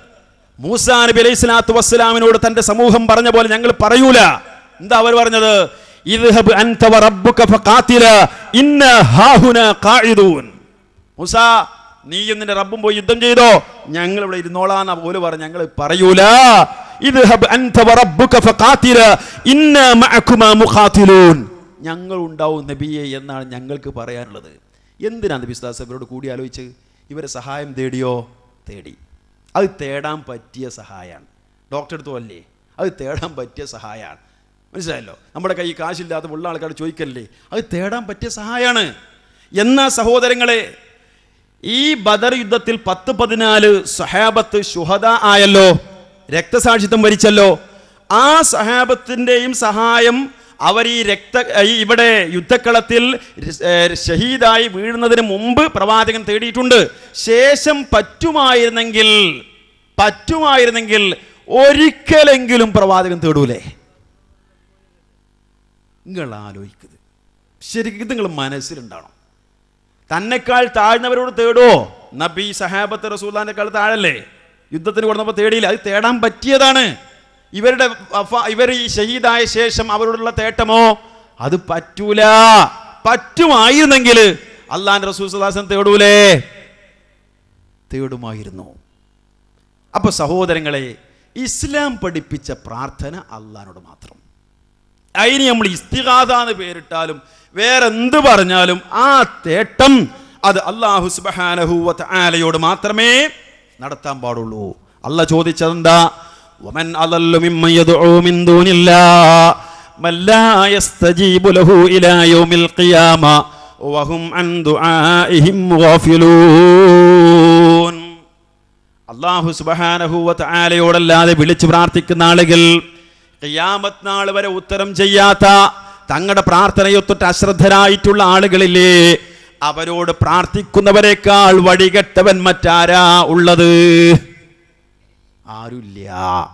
മൂസാ നബി അലൈഹി സ്വലാത്തു വസ്സലാമിനോട് തന്റെ സമൂഹം പറഞ്ഞ പോലെ ഞങ്ങൾ പറയൂല എന്താ അവർ പറഞ്ഞത് ഇദ്ഹബ് അൻത വറബ്ബുക ഫഖാതില ഇന്ന ഹാഹുന ഖാഇദൂൻ മൂസാ നീയും നിന്റെ റബ്ബും പോയി യുദ്ധം ചെയ്തോ ഞങ്ങൾ ഇവിടെ ഇരുന്നോളാന്ന പോലും പറഞ്ഞു ഞങ്ങൾ പറയൂല ഇദ്ഹബ് അൻത വറബ്ബുക ഫഖാതില ഇന്ന മഅകുമാ മുഖാതിലൂൻ ഞങ്ങൾ ഉണ്ടാവും നബിയെ എന്നാണ് ഞങ്ങൾക്ക് പറയാനുള്ളത് എന്തിനാണ് നബി സ്ലാസ് ഇവരോട് കൂടി ആലോചിച്ച് ഇവരെ സഹായം തേടിയോ തേടി അത് തേടാൻ പറ്റിയ സഹായമാണ് ഡോക്ടർ അടുത്ത് അല്ലേ അത് തേടാൻ പറ്റിയ സഹായമാണ് മനസ്സിലായല്ലോ നമ്മുടെ കൈ കാശില്ലാത്ത ഉള്ള ആൾക്കാർ ചോദിക്കല്ലേ അത് തേടാൻ പറ്റിയ സഹായമാണ് എന്നാ സഹോദരങ്ങളെ ഈ ബദർ യുദ്ധത്തിൽ പത്ത് പതിനാല് സഹാബത്ത് ശുഹദ ആയല്ലോ രക്തസാക്ഷിത്വം വരിച്ചല്ലോ ആ സഹാബത്തിൻ്റെയും സഹായം അവർ ഈ രക്ത ഈ ഇവിടെ യുദ്ധക്കളത്തിൽ ഏർ ഷഹീദായി വീഴുന്നതിന് മുമ്പ് പ്രവാചകൻ തേടിയിട്ടുണ്ട് ശേഷം പറ്റുമായിരുന്നെങ്കിൽ പറ്റുമായിരുന്നെങ്കിൽ ഒരിക്കലെങ്കിലും പ്രവാചകൻ തേടൂലേ നിങ്ങൾ ആലോചിക്കുന്നത് ശരിക്കും ഇത് നിങ്ങൾ മനസ്സിലുണ്ടാവണം തന്നെക്കാൾ താഴ്ന്നവരോട് തേടുവോ നബി സഹാബത്ത് റസൂല്ലാൻ്റെക്കാൾ താഴല്ലേ യുദ്ധത്തിന് കൊടുത്തപ്പോൾ തേടിയില്ല അത് തേടാൻ പറ്റിയതാണ് ഇവരുടെ വഫ- ഇവർ ഈ ഷഹീദായ ശേഷം അവരോടുള്ള തേട്ടമോ അത് പറ്റൂല പറ്റുമായിരുന്നെങ്കിൽ അള്ളാൻ റസൂൽ സല്ലാസൻ തേടൂലേ തേടുമായിരുന്നു അപ്പൊ സഹോദരങ്ങളെ ഇസ്ലാം പഠിപ്പിച്ച പ്രാർത്ഥന അള്ളഹാനോട് മാത്രം അതിന് നമ്മൾ ഇസ്തിഹാദ എന്ന് പേരിട്ടാലും വേറെ എന്ത് പറഞ്ഞാലും ആ തേട്ടം അത് അള്ളാഹു സുബാനഹുവത്ത് ആലയോട് മാത്രമേ നടത്താൻ പാടുള്ളൂ അല്ല ചോദിച്ചതെന്താ ومن أضل ممن يدعو من دون الله من لا يستجيب له إلى يوم القيامة وهم عن دعائهم غافلون അള്ളാഹു സുബഹാനഹുവത്ത് ആലയോടല്ലാതെ വിളിച്ചു പ്രാർത്ഥിക്കുന്ന ആളുകൾ ഖിയാമത്ത് നാൾ വരെ ഉത്തരം ചെയ്യാത്ത തങ്ങളുടെ പ്രാർത്ഥനയൊത്തിട്ട് അശ്രദ്ധരായിട്ടുള്ള ആളുകളില്ലേ അവരോട് പ്രാർത്ഥിക്കുന്നവരെക്കാൾ വഴികെട്ടവൻ മറ്റാരാ ഉള്ളത് ആരുമില്ല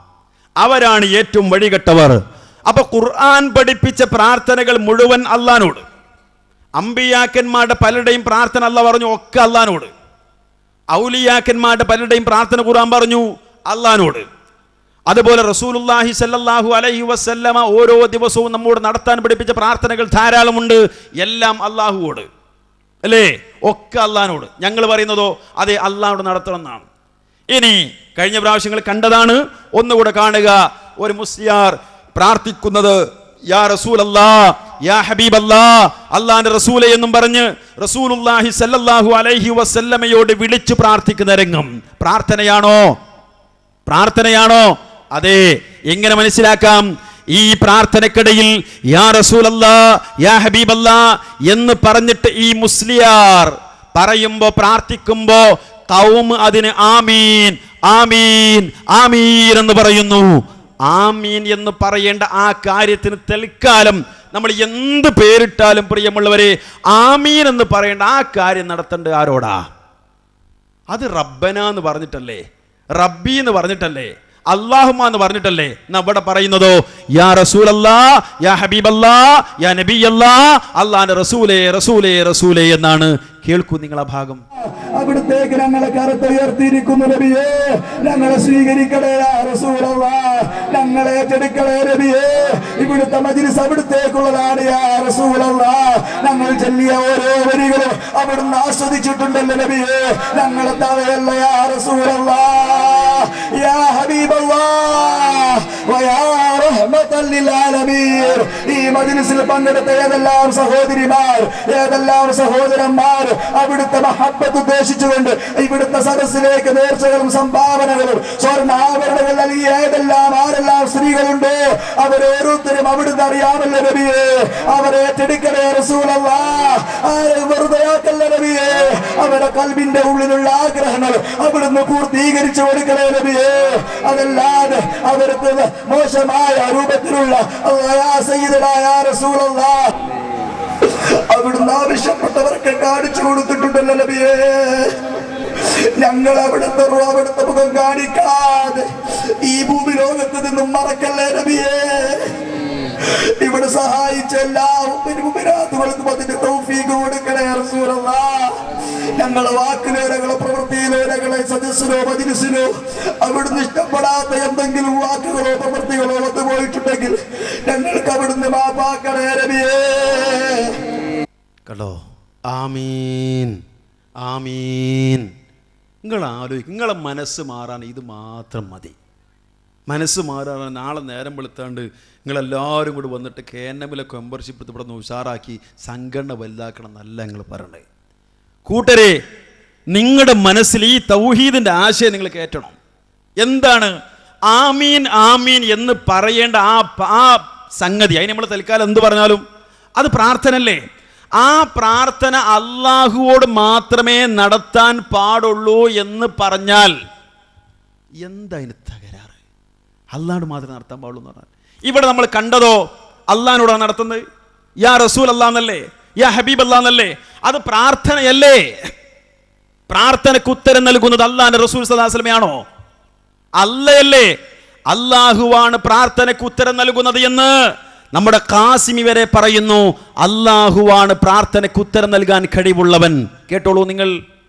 അവരാണ് ഏറ്റവും വഴികെട്ടവർ അപ്പൊ ഖുർആൻ പഠിപ്പിച്ച പ്രാർത്ഥനകൾ മുഴുവൻ അള്ളഹാനോട് അമ്പിയാക്കന്മാരുടെ പലരുടെയും പ്രാർത്ഥന അല്ല പറഞ്ഞു ഒക്കെ അള്ളഹാനോട് ഔലിയാക്കന്മാരുടെ പലരുടെയും പ്രാർത്ഥന ഖുർആൻ പറഞ്ഞു അള്ളഹാനോട് അതുപോലെ റസൂലുല്ലാഹി സല്ലല്ലാഹു അലൈഹി വസല്ലമ ഓരോ ദിവസവും നമ്മോട് നടത്താൻ പഠിപ്പിച്ച പ്രാർത്ഥനകൾ ധാരാളമുണ്ട് എല്ലാം അള്ളാഹുവോട് അല്ലേ ഒക്കെ അള്ളഹാനോട് ഞങ്ങൾ പറയുന്നതോ അതെ അള്ളാഹോട് നടത്തണം എന്നാണ് ഇനി കഴിഞ്ഞ പ്രാവശ്യങ്ങൾ കണ്ടതാണ് ഒന്നുകൂടെ കാണുക ഒരു മുസ്ലിയാർ പ്രാർത്ഥിക്കുന്നത് യാ റസൂൽ അല്ലാ യാ ഹബീബ് അല്ലാ അള്ളാന്റെ റസൂലെ എന്നും പറഞ്ഞ് റസൂലുല്ലാഹി സല്ലല്ലാഹു അലൈഹി വസല്ലമയോട് വിളിച്ചു പ്രാർത്ഥിക്കുന്ന രംഗം പ്രാർത്ഥനയാണോ പ്രാർത്ഥനയാണോ അതെ എങ്ങനെ മനസ്സിലാക്കാം ഈ പ്രാർത്ഥനക്കിടയിൽ യാ റസൂലല്ലാ യാ ഹബീബല്ലാ എന്ന് പറഞ്ഞിട്ട് ഈ മുസ്ലിയാർ പറയുമ്പോ പ്രാർത്ഥിക്കുമ്പോ കൗം അതിന് ആമീൻ ആമീൻ ആമീൻ എന്ന് പറയുന്നു ആമീൻ എന്ന് പറയേണ്ട ആ കാര്യത്തിന് തൽക്കാലം നമ്മൾ എന്ത് പേരിട്ടാലും പ്രിയമുള്ളവരെ ആമീൻ എന്ന് പറയേണ്ട ആ കാര്യം നടത്തേണ്ടത് ആരോടാ അത് റബ്ബന എന്ന് പറഞ്ഞിട്ടല്ലേ റബ്ബി എന്ന് പറഞ്ഞിട്ടല്ലേ അള്ളാഹുമ എന്ന് പറഞ്ഞിട്ടല്ലേ എന്നാ ഇവിടെ പറയുന്നതോ യാ റസൂലല്ലാ യാ ഹബീബല്ലാ യാ നബിയല്ലാ അള്ളാന്റെ റസൂലേ റസൂലേ റസൂലേ എന്നാണ് കേൾക്കൂ നിങ്ങൾ ആ ഭാഗം അവിടുത്തേക്ക് ഞങ്ങളെ കറുത്തുയർത്തിയിരിക്കുന്നു നബിയേ ഞങ്ങളെ സ്വീകരിക്കണേ യാ റസൂലല്ലാ ഞങ്ങളെ ഏറ്റെടുക്കണേ നബിയേ ഇവിടുത്തെ മജിലിസ് അവിടുത്തേക്കുള്ളതാണ് യാ റസൂലല്ലാ ഞങ്ങൾ ചൊല്ലിയ ഓരോ വരികളും അവിടുന്ന് ആസ്വദിച്ചിട്ടുണ്ടല്ലോ നബിയേ ഞങ്ങളെ തവയല്ല യാ റസൂലല്ലാ യാ ഹബീബല്ലാ വയാ റഹ്മത്തൽ ലിൽ ആലമീൻ ഈ മജ്ലിസിൽ പങ്കെടുത്ത ഏതെല്ലാം സഹോദരിമാർ ഏതെല്ലാം സഹോദരന്മാർ അവിടുത്തെ മഹബത്ത് ഉദ്ദേശിച്ചുകൊണ്ട് ഇവിടുത്തെ സദസ്സിലേക്ക് നേർച്ചകളും സംഭാവനകളും സ്വർണ്ണാഭരണങ്ങൾ നൽകിയ ഏതെല്ലാം ആരെല്ലാം സ്ത്രീകളുണ്ടോ അവരോരോരുത്തരും അവിടുന്ന് അറിയാമല്ലോ നബിയെ അവരെ ഏറ്റെടുക്കണേ റസൂലല്ലാ ആരെ വെറുതെയാക്കല്ല നബിയെ അവരുടെ കൽബിന്റെ ഉള്ളിലുള്ള ആഗ്രഹങ്ങൾ അവിടുന്ന് പൂർത്തീകരിച്ചു കൊടുക്കണേ നബിയെ അതല്ലാതെ അവർക്ക് മോശമായ രൂപത്തിലുള്ള അല്ലാ സയ്യിദനായ റസൂലല്ലാ അവിടുന്ന് ആവശ്യപ്പെട്ടവർക്ക് കാണിച്ചു കൊടുത്തിട്ടുണ്ടല്ലോ നബിയേ ഞങ്ങൾ അവിടുത്തെ റോ- അവിടുത്തെ മുഖം കാണിക്കാതെ ഈ ഭൂമി ലോകത്ത് നിന്നും മറക്കല്ലേ നബിയേ ഇവിടെ സഹായിച്ച എല്ലാ ഉപരാത്തുകൾക്കും അതിന്റെ തൗഫീഖ് കൊടുക്കണേ റസൂലല്ലാ ഞങ്ങളെ വാക്കിലേരകളോ പ്രവൃത്തിയിലേരകളെ സദസ്സിലോ മജിലിസിലോ അവിടുന്ന് ഇഷ്ടപ്പെടാത്ത എന്തെങ്കിലും വാക്കുകളോ പ്രവൃത്തികളോ വന്നു പോയിട്ടുണ്ടെങ്കിൽ ഞങ്ങൾക്ക് അവിടുന്ന് മാപ്പാക്കണേ നബിയേ കേട്ടോ ആമീൻ ആമീൻ നിങ്ങൾ ആലോചിക്കും നിങ്ങളെ മനസ്സ് മാറാൻ ഇത് മാത്രം മതി മനസ്സ് മാറാൻ നാളെ നേരം വെളുത്താണ്ട് നിങ്ങളെല്ലാവരും കൂടി വന്നിട്ട് കെ എൻ എമ്മിലൊക്കെ മെമ്പർഷിപ്പ് ഇവിടെ നിന്ന് ഉഷാറാക്കി സംഘടന വലുതാക്കണം എന്നല്ല നിങ്ങൾ പറയണേ കൂട്ടരെ നിങ്ങളുടെ മനസ്സിൽ ഈ തൗഹീദിൻ്റെ ആശയം നിങ്ങൾ കയറ്റണം എന്താണ് ആമീൻ ആമീൻ എന്ന് പറയേണ്ട ആ പ- ആ സംഗതി അതിന് നമ്മൾ തൽക്കാലം എന്ത് പറഞ്ഞാലും അത് പ്രാർത്ഥനല്ലേ ആ പ്രാർത്ഥന അള്ളാഹുവോട് മാത്രമേ നടത്താൻ പാടുള്ളൂ എന്ന് പറഞ്ഞാൽ എന്താ അതിന് തകരാറ് അള്ളാഹോട് മാത്രമേ നടത്താൻ പാടുള്ളൂ എന്ന് പറഞ്ഞാൽ ഇവിടെ നമ്മൾ കണ്ടതോ അള്ളഹാനോടാണ് നടത്തുന്നത് യാ റസൂൽ അല്ലാന്നല്ലേ യാ ഹബീബ് അല്ലാന്നല്ലേ അത് പ്രാർത്ഥനയല്ലേ പ്രാർത്ഥനയ്ക്ക് ഉത്തരം നൽകുന്നത് അള്ളാന്റെ റസൂൽ സദാസ്ലമയാണോ അല്ലയല്ലേ അള്ളാഹുവാണ് പ്രാർത്ഥനയ്ക്ക് ഉത്തരം നൽകുന്നത് എന്ന് നമ്മുടെ കാസിമി വരെ പറയുന്നു അള്ളാഹുവാണ് പ്രാർത്ഥനയ്ക്ക് ഉത്തരം നൽകാൻ കഴിവുള്ളവൻ കേട്ടോളൂ നിങ്ങൾ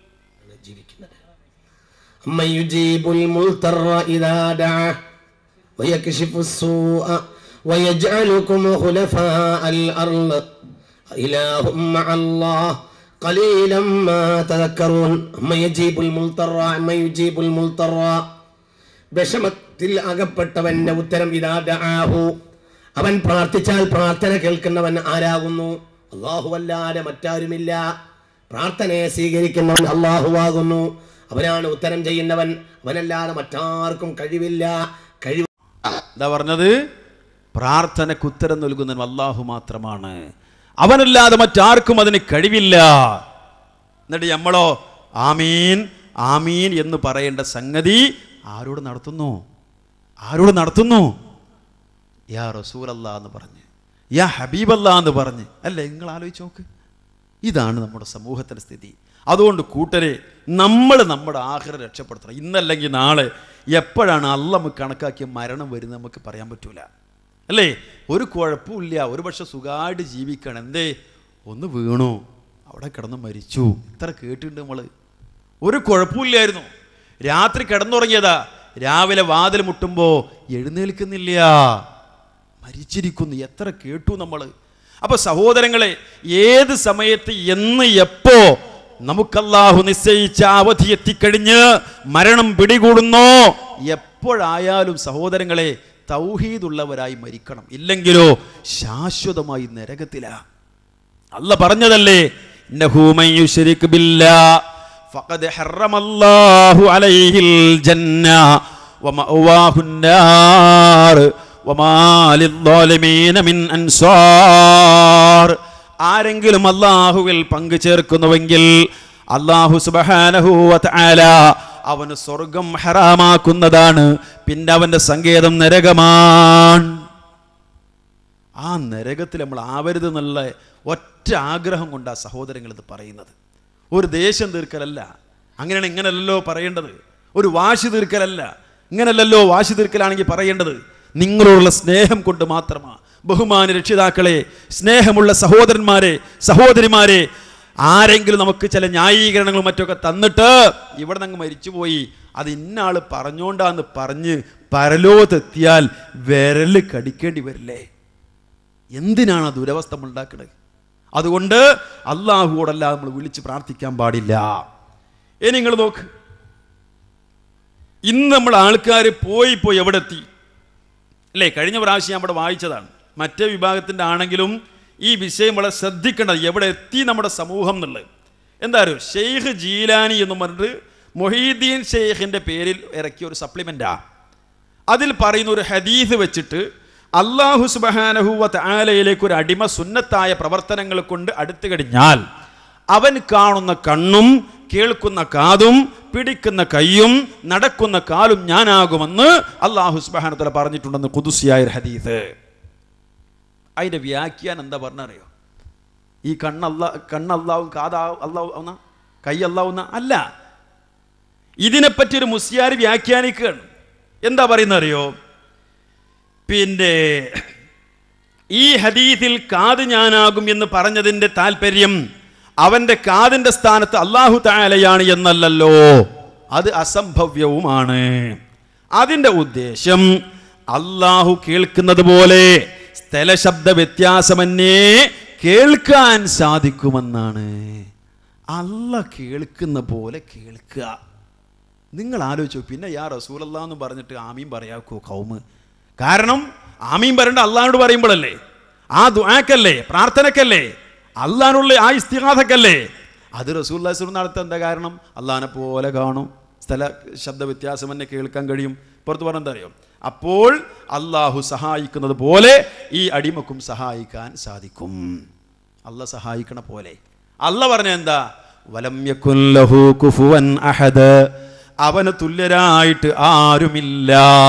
أمن يجيب المضطر إذا دعاه ويكشف السوء ويجعلكم خلفاء الأرض إله مع الله قليلا ما تذكرون أمن يجيب المضطر أمن يجيب المضطر വിഷമത്തിൽ അകപ്പെട്ടവന്റെ ഉത്തരം ഇതാ ദആഹു അവൻ പ്രാർത്ഥിച്ചാൽ പ്രാർത്ഥന കേൾക്കുന്നവൻ ആരാകുന്നു അള്ളാഹു അല്ലാതെ മറ്റാരുമില്ല പ്രാർത്ഥനയെ സ്വീകരിക്കുന്നവൻ അള്ളാഹുവാകുന്നു അവനാണ് ഉത്തരം ചെയ്യുന്നവൻ അവനല്ലാതെ മറ്റാർക്കും കഴിവില്ല കഴിവ് എന്താ പറഞ്ഞത് പ്രാർത്ഥനയ്ക്ക് ഉത്തരം നൽകുന്നവൻ അള്ളാഹു മാത്രമാണ് അവനല്ലാതെ മറ്റാർക്കും അതിന് കഴിവില്ല എന്നിട്ട് നമ്മളോ ആമീൻ ആമീൻ എന്ന് പറയേണ്ട സംഗതി ആരോട് നടത്തുന്നു ആരോട് നടത്തുന്നു യാ റസൂലല്ല എന്ന് പറഞ്ഞ് യാ ഹബീബല്ല എന്ന് പറഞ്ഞ് അല്ലേ നിങ്ങൾ ആലോചിച്ച് നോക്ക് ഇതാണ് നമ്മുടെ സമൂഹത്തിൻ്റെ സ്ഥിതി അതുകൊണ്ട് കൂട്ടരെ നമ്മൾ നമ്മുടെ ആഹാരം രക്ഷപ്പെടുത്തണം ഇന്നല്ലെങ്കിൽ നാളെ എപ്പോഴാണ് അല്ല നമുക്ക് കണക്കാക്കിയ മരണം വരുന്നത് നമുക്ക് പറയാൻ പറ്റൂല അല്ലേ ഒരു കുഴപ്പമില്ല ഒരു പക്ഷെ സുഖമായിട്ട് ജീവിക്കണം എന്തേ ഒന്ന് വീണു അവിടെ കിടന്ന് മരിച്ചു ഇത്ര കേട്ടിട്ടുണ്ട് നമ്മൾ ഒരു കുഴപ്പമില്ലായിരുന്നു രാത്രി കിടന്നുറങ്ങിയതാ രാവിലെ വാതിൽ മുട്ടുമ്പോൾ എഴുന്നേൽക്കുന്നില്ല മരിച്ചിരിക്കുന്നു എത്ര കേട്ടു നമ്മൾ അപ്പൊ സഹോദരങ്ങളെ ഏത് സമയത്ത് എന്ന് എപ്പോ നമുക്കല്ലാഹു നിശ്ചയിച്ച അവധി എത്തിക്കഴിഞ്ഞ് മരണം പിടികൂടുന്നോ എപ്പോഴായാലും സഹോദരങ്ങളെ തൗഹീദുള്ളവരായി മരിക്കണം ഇല്ലെങ്കിലോ ശാശ്വതമായി നരകത്തിലാ അല്ല പറഞ്ഞതല്ലേ ഇന്നഹു മൻ യുശ്രിക് ബില്ലാ ഫഖദ് ഹറമല്ലാഹു അലൈഹിൽ ജന്ന വമഅവാഹു النار വമാ ലിദ്ദാലിമീന മിൻ അൻസാർ ആരെങ്കിലും അല്ലാഹുവിൽ പങ്കു ചേർക്കുന്നുവെങ്കിൽ അല്ലാഹു സുബ്ഹാനഹു വതആല അവന് സ്വർഗം ഹറാമാക്കുന്നതാണ് പിന്നെ അവന്റെ സങ്കേതം നരകമാണ് ആ നരകത്തിൽ നമ്മൾ ആവരുത് എന്നുള്ള ഒറ്റ ആഗ്രഹം കൊണ്ടാ സഹോദരങ്ങൾ ഇത് പറയുന്നത് ഒരു ദേഷ്യം തീർക്കലല്ല അങ്ങനെയാണ് ഇങ്ങനല്ലല്ലോ പറയേണ്ടത് ഒരു വാശി തീർക്കലല്ല ഇങ്ങനല്ലല്ലോ വാശി തീർക്കലാണെങ്കിൽ പറയേണ്ടത് നിങ്ങളോടുള്ള സ്നേഹം കൊണ്ട് മാത്രമാ ബഹുമാന രക്ഷിതാക്കളെ സ്നേഹമുള്ള സഹോദരന്മാരെ സഹോദരിമാരെ ആരെങ്കിലും നമുക്ക് ചില ന്യായീകരണങ്ങളും മറ്റൊക്കെ തന്നിട്ട് ഇവിടെ നിന്ന് മരിച്ചുപോയി അത് ഇന്നാള് പറഞ്ഞോണ്ടാന്ന് പറഞ്ഞ് പരലോകത്തെത്തിയാൽ വിരല് കടിക്കേണ്ടി വരില്ലേ എന്തിനാണ് ആ ദുരവസ്ഥ ഉണ്ടാക്കുന്നത് അതുകൊണ്ട് അള്ളാഹുവോടല്ല നമ്മൾ വിളിച്ച് പ്രാർത്ഥിക്കാൻ പാടില്ല ഇനി നിങ്ങൾ നോക്ക് ഇന്ന് നമ്മൾ ആൾക്കാർ പോയി പോയി എവിടെ എത്തി അല്ലേ കഴിഞ്ഞ പ്രാവശ്യം ഞാൻ ഇവിടെ വായിച്ചതാണ് മറ്റേ വിഭാഗത്തിൻ്റെ ആണെങ്കിലും ഈ വിഷയം വളരെ ശ്രദ്ധിക്കേണ്ടത് എവിടെ എത്തി നമ്മുടെ സമൂഹം എന്നുള്ളത് എന്താ അറിയോ ഷെയ്ഖ് ജീലാനി എന്ന് പറഞ്ഞിട്ട് മൊഹീദ്ദീൻ ഷെയ്ഖിൻ്റെ പേരിൽ ഇറക്കിയ ഒരു സപ്ലിമെൻ്റാ അതിൽ പറയുന്ന ഒരു ഹദീസ് വെച്ചിട്ട് അള്ളാഹു സുബഹാനഹുവത്ത് ആലയിലേക്ക് ഒരു അടിമ സുന്നത്തായ പ്രവർത്തനങ്ങൾ കൊണ്ട് അടുത്തു കഴിഞ്ഞാൽ അവൻ കാണുന്ന കണ്ണും കേൾക്കുന്ന കാതും പിടിക്കുന്ന കൈയും നടക്കുന്ന കാലും ഞാനാകുമെന്ന് അള്ളാഹു സുബഹാനത്തല പറഞ്ഞിട്ടുണ്ടെന്ന് കുതുസിയായ ഒരു ഹദീസ് അതിൻ്റെ വ്യാഖ്യാനം എന്താ പറഞ്ഞറിയോ ഈ കണ്ണല്ല കണ്ണല്ലാവും കാതാ അല്ലാവുന്ന കൈ അല്ലാവുന്ന അല്ല ഇതിനെപ്പറ്റി ഒരു മുസ്യാർ വ്യാഖ്യാനിക്കുകയാണ് എന്താ പറയുന്നത് അറിയോ പിന്നെ ഈ ഹദീസിൽ കാത് ഞാനാകും എന്ന് പറഞ്ഞതിന്റെ താല്പര്യം അവന്റെ കാതിന്റെ സ്ഥാനത്ത് അള്ളാഹു താലയാണ് എന്നല്ലല്ലോ അത് അസംഭവ്യവുമാണ് അതിന്റെ ഉദ്ദേശം അള്ളാഹു കേൾക്കുന്നത് പോലെ സ്ഥലശബ്ദ വ്യത്യാസമന്യേ കേൾക്കാൻ സാധിക്കുമെന്നാണ് അല്ല കേൾക്കുന്ന പോലെ കേൾക്കുക നിങ്ങൾ ആലോചിച്ചു പിന്നെ യാ റസൂലല്ലാ എന്ന് പറഞ്ഞിട്ട് ആമീൻ പറയാക്കോ കൗമ് കാരണം ആമീൻ പറയേണ്ട അള്ളഹാനോട് പറയുമ്പോഴല്ലേ ആ ദുആക്കല്ലേ പ്രാർത്ഥനക്കല്ലേ അള്ളഹാനുള്ള ആ ഇസ്തിഹാസക്കല്ലേ അത് റസൂല്ലാസ് നടത്താൻ എന്താ കാരണം അള്ളഹാനെ പോലെ കാണും സ്ഥല ശബ്ദ വ്യത്യാസം തന്നെ കേൾക്കാൻ കഴിയും പുറത്ത് പറഞ്ഞ എന്താ അറിയോ അപ്പോൾ അള്ളാഹു സഹായിക്കുന്നത് പോലെ ഈ അടിമക്കും സഹായിക്കാൻ സാധിക്കും അല്ല സഹായിക്കണ പോലെ അല്ല പറഞ്ഞ എന്താ വലം യകുൻ ലഹു കുഫുവൻ അഹദ് അവന് തുല്യരായിട്ട് ആരുമില്ല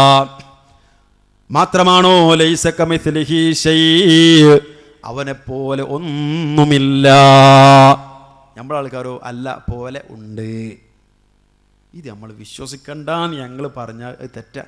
മാത്രമാണോ ലൈസ കമിസ്ലിഹി ഷൈ അവനെ പോലെ ഒന്നുമില്ല നമ്മളെ ആൾക്കാരോ അല്ല പോലെ ഉണ്ട് ഇത് നമ്മൾ വിശ്വസിക്കണ്ടെന്ന് ഞങ്ങൾ പറഞ്ഞാൽ അത് തെറ്റാ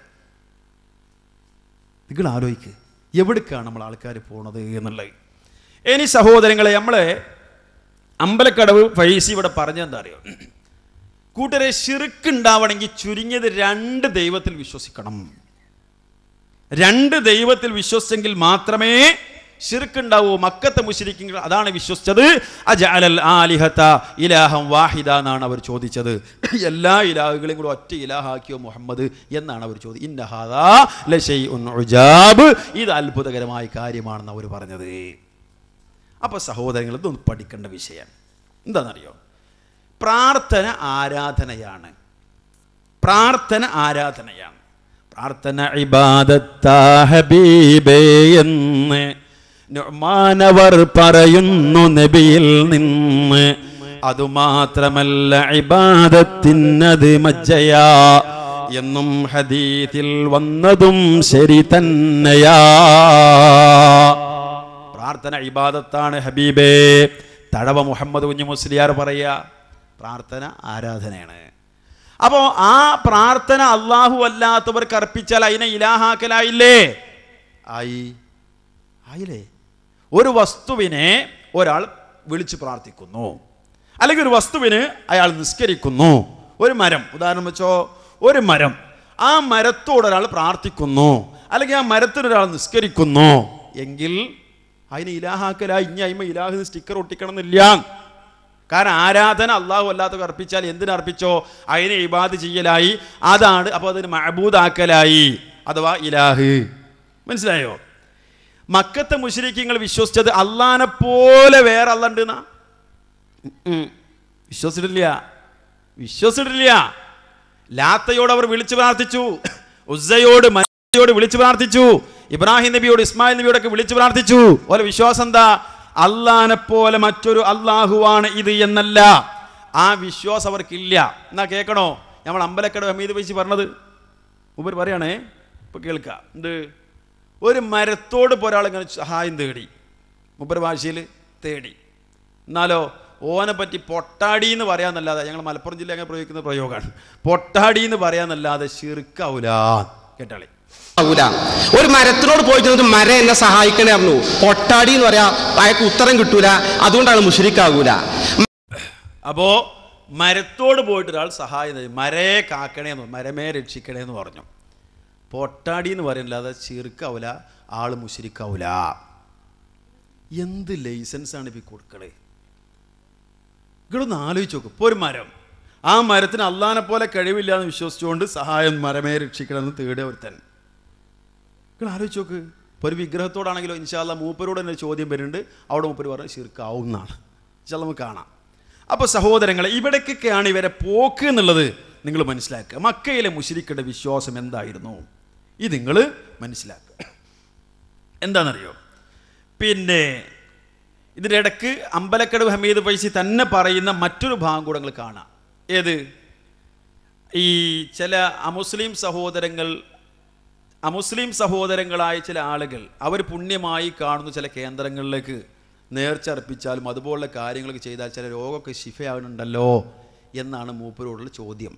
നിങ്ങൾ ആലോചിക്ക് എവിടേക്കാണ് നമ്മൾ ആൾക്കാർ പോണത് എന്നുള്ളത് ഇനി സഹോദരങ്ങളെ നമ്മളെ അമ്പലക്കടവ് ഫൈസി ഇവിടെ പറഞ്ഞെന്താ അറിയോ കൂട്ടരെ ശിറുക്കുണ്ടാവണമെങ്കിൽ ചുരുങ്ങിയത് രണ്ട് ദൈവത്തിൽ വിശ്വസിക്കണം രണ്ട് ദൈവത്തിൽ വിശ്വസിച്ചെങ്കിൽ മാത്രമേ ഷിർക്കുണ്ടാവൂ മക്കത്തെ മുശ്രിക്കുകൾ അതാണ് വിശ്വസിച്ചത് അജഅലൽ ആലിഹത ഇലാഹം വാഹിദ എന്നാണ് അവർ ചോദിച്ചത് എല്ലാ ഇലാഹുകളെയും കൂടെ ഒറ്റ ഇലാഹാക്കിയോ മുഹമ്മദ് എന്നാണ് അവർ ചോദിച്ചത് ഇന്നഹാദാ ലശൈഉൻ ഉജാബ് ഇത് അത്ഭുതകരമായ കാര്യമാണെന്ന് അവർ പറഞ്ഞത് അപ്പോൾ സഹോദരങ്ങൾ ഇതൊന്ന് പഠിക്കേണ്ട വിഷയം എന്താണെന്നറിയോ പ്രാർത്ഥന ആരാധനയാണ് പ്രാർത്ഥന ആരാധനയാണ് പ്രാർത്ഥന ഇബാദത്താ ഹബീബേ എന്ന് നുഅ്മാനവർ പറയുന്നു നബിയിൽ നിന്ന് അതുമാത്രമല്ല ഇബാദത്തിനത് മജ്ജയാ എന്നും ഹദീത്തിൽ വന്നതും ശരി തന്നെയാ പ്രാർത്ഥന ഇബാദത്താണ് ഹബീബേ തഴവ മുഹമ്മദ് കുഞ്ഞു മുസ്ലിയാർ പറയുക പ്രാർത്ഥന ആരാധനയാണ് അപ്പോൾ ആ പ്രാർത്ഥന അള്ളാഹു അല്ലാത്തവർക്ക് അർപ്പിച്ചാൽ അതിനെ ഇലാഹാക്കലായില്ലേ ആയി ആയില്ലേ ഒരു വസ്തുവിനെ ഒരാൾ വിളിച്ചു പ്രാർത്ഥിക്കുന്നു അല്ലെങ്കിൽ ഒരു വസ്തുവിന് അയാൾ നിസ്കരിക്കുന്നു ഒരു മരം ഉദാഹരണം വെച്ചോ ഒരു മരം ആ മരത്തോട് ഒരാൾ പ്രാർത്ഥിക്കുന്നു അല്ലെങ്കിൽ ആ മരത്തിന് ഒരാൾ നിസ്കരിക്കുന്നു എങ്കിൽ അതിന് ഇലാഹാക്കലായി ഇനി അയിമ ഇലാഹ് സ്റ്റിക്കർ ഒട്ടിക്കണം എന്നില്ല കാരണം ആരാധന അള്ളാഹു അല്ലാത്തവർ അർപ്പിച്ചാൽ എന്തിനർപ്പിച്ചോ അതിനെ ഇബാദ് ചെയ്യലായി അതാണ് അപ്പോൾ അതിന് മഹബൂദാക്കലായി അഥവാ ഇലാഹ് മനസ്സിലായോ മക്കത്തെ മുഷരിക്കങ്ങൾ വിശ്വസിച്ചത് അള്ളാനെ പോലെ വേറെ അല്ല ഉണ്ടെന്നാ വിശ്വസിച്ചിട്ടില്ല വിശ്വസിച്ചിട്ടില്ല ലാത്തയോട് അവർ വിളിച്ചു പ്രാർത്ഥിച്ചു ഉസ്സയോട് മനയോട് വിളിച്ചു പ്രാർത്ഥിച്ചു ഇബ്രാഹിം നബിയോട് ഇസ്മായിൽ നബിയോടൊക്കെ വിളിച്ചു പ്രാർത്ഥിച്ചു ഓലെ വിശ്വാസം എന്താ അള്ളാനെ പോലെ മറ്റൊരു അള്ളാഹുവാണ് ഇത് എന്നല്ല ആ വിശ്വാസം അവർക്കില്ല എന്നാ കേൾക്കണോ നമ്മൾ അമ്പലക്കട ഹമീദ് പൈസി പറഞ്ഞത് ഉപർ പറയണേ ഇപ്പൊ കേൾക്ക എന്ത് ഒരു മരത്തോട് ഇപ്പോൾ ഒരാൾ ഇങ്ങനെ സഹായം തേടി മുപ്പര് ഭാഷയിൽ തേടി എന്നാലോ ഓനെ പറ്റി പൊട്ടാടി എന്ന് പറയാന്നല്ലാതെ ഞങ്ങൾ മലപ്പുറം ജില്ല അങ്ങനെ പ്രയോഗിക്കുന്ന പ്രയോഗമാണ് പൊട്ടാടി എന്ന് പറയാന്നല്ലാതെ ശിർക്കാവൂല കേട്ടാളി ആവൂല ഒരു മരത്തിനോട് പോയിട്ട് ഒരു മരം എന്നെ സഹായിക്കണേ പറഞ്ഞു പൊട്ടാടി എന്ന് പറയാ അയാൾക്ക് ഉത്തരം കിട്ടൂല അതുകൊണ്ടാണ് മുഷരിക്കാകൂല അപ്പോൾ മരത്തോട് പോയിട്ട് ഒരാൾ സഹായം തരും മരേ കാക്കണേന്ന് മരമേ രക്ഷിക്കണേ എന്ന് പറഞ്ഞു പൊട്ടാടി എന്ന് പറയുന്നില്ലാതെ ചീർക്കാവൂല ആള് മുശരിക്കാവൂല എന്ത് ലൈസൻസ് ആണ് ഇപ്പൊ ഈ കൊടുക്കണേ ഇങ്ങളൊന്ന് ആലോചിച്ച് നോക്കും ഇപ്പോൾ ഒരു മരം ആ മരത്തിന് അള്ളാനെ പോലെ കഴിവില്ല എന്ന് വിശ്വസിച്ചുകൊണ്ട് സഹായം മരമേ രക്ഷിക്കണമെന്ന് തേടിയ ഒരുത്തൻ നിങ്ങൾ ആലോചിച്ച് നോക്ക് ഇപ്പോൾ ഒരു വിഗ്രഹത്തോടാണെങ്കിലോ ഇൻഷാല്ല മൂപ്പരോട് തന്നെ ഒരു ചോദ്യം വരുന്നുണ്ട് അവിടെ മൂപ്പര് പറഞ്ഞ് ശിർക്കാവും എന്നാണ് ഇൻഷാല്ല നമുക്ക് കാണാം അപ്പോൾ സഹോദരങ്ങളെ ഇവിടേക്കൊക്കെയാണ് ഇവരെ പോക്ക് എന്നുള്ളത് നിങ്ങൾ മനസ്സിലാക്കുക മക്കയിലെ മുഷിരിക്കയുടെ വിശ്വാസം എന്തായിരുന്നു ഇത് നിങ്ങൾ മനസ്സിലാക്കുക എന്താണെന്നറിയോ പിന്നെ ഇതിൻ്റെ ഇടക്ക് അമ്പലക്കടവ് ഹമീദ് പൈസി തന്നെ പറയുന്ന മറ്റൊരു ഭാഗം കൂടെ നിങ്ങൾ കാണാം ഏത് ഈ ചില അമുസ്ലിം സഹോദരങ്ങൾ അമുസ്ലിം സഹോദരങ്ങളായ ചില ആളുകൾ അവർ പുണ്യമായി കാണുന്ന ചില കേന്ദ്രങ്ങളിലേക്ക് നേർച്ച അർപ്പിച്ചാലും അതുപോലുള്ള കാര്യങ്ങളൊക്കെ ചെയ്താൽ ചില രോഗമൊക്കെ ശിഫയാകുന്നുണ്ടല്ലോ എന്നാണ് മൂപ്പരോടുള്ള ചോദ്യം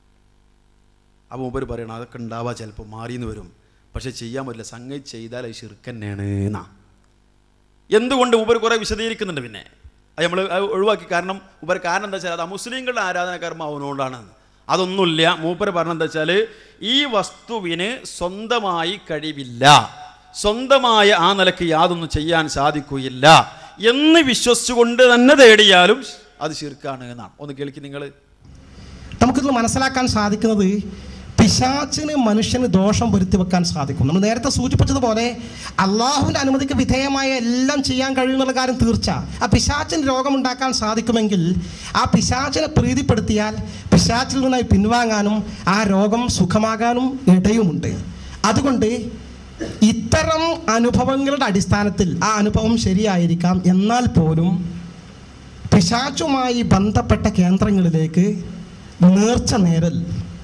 അപ്പോൾ മൂപ്പര് പറയണം അതൊക്കെ ഉണ്ടാവാ ചിലപ്പോൾ മാറിയെന്ന് വരും പക്ഷെ ചെയ്യാൻ പറ്റില്ല സംഗതി ചെയ്താൽ അത് ശിർക്കന്നെയാണ് എന്നാ എന്തുകൊണ്ട് ഉപർ കുറെ വിശദീകരിക്കുന്നുണ്ട് പിന്നെ അത് നമ്മൾ ഒഴിവാക്കി കാരണം ഉപർ കാരണം എന്താ വെച്ചാൽ അത് മുസ്ലിങ്ങളുടെ ആരാധനകർമ്മ അവനോടാണ് അതൊന്നുമില്ല മൂപ്പര് പറഞ്ഞ എന്താ വെച്ചാൽ ഈ വസ്തുവിന് സ്വന്തമായി കഴിവില്ല സ്വന്തമായ ആ നിലക്ക് യാതൊന്നും ചെയ്യാൻ സാധിക്കുകയില്ല എന്ന് വിശ്വസിച്ചുകൊണ്ട് തന്നെ തേടിയാലും അത് ശിർക്കാണ് എന്നാണ് ഒന്ന് കേൾക്കി നിങ്ങൾ നമുക്കിത് മനസ്സിലാക്കാൻ സാധിക്കുന്നത് പിശാച്ചിന് മനുഷ്യന് ദോഷം വരുത്തി വെക്കാൻ സാധിക്കും നമ്മൾ നേരത്തെ സൂചിപ്പിച്ചതുപോലെ അള്ളാഹുവിൻ്റെ അനുമതിക്ക് വിധേയമായ എല്ലാം ചെയ്യാൻ കഴിയുമെന്നുള്ള കാര്യം തീർച്ച ആ പിശാച്ചിന് രോഗമുണ്ടാക്കാൻ സാധിക്കുമെങ്കിൽ ആ പിശാച്ചിനെ പ്രീതിപ്പെടുത്തിയാൽ പിശാച്ചിൽ നിന്നായി പിൻവാങ്ങാനും ആ രോഗം സുഖമാകാനും ഇടയുമുണ്ട് അതുകൊണ്ട് ഇത്തരം അനുഭവങ്ങളുടെ അടിസ്ഥാനത്തിൽ ആ അനുഭവം ശരിയായിരിക്കാം എന്നാൽ പോലും പിശാച്ചുമായി ബന്ധപ്പെട്ട കേന്ദ്രങ്ങളിലേക്ക് നേർച്ച നേരൽ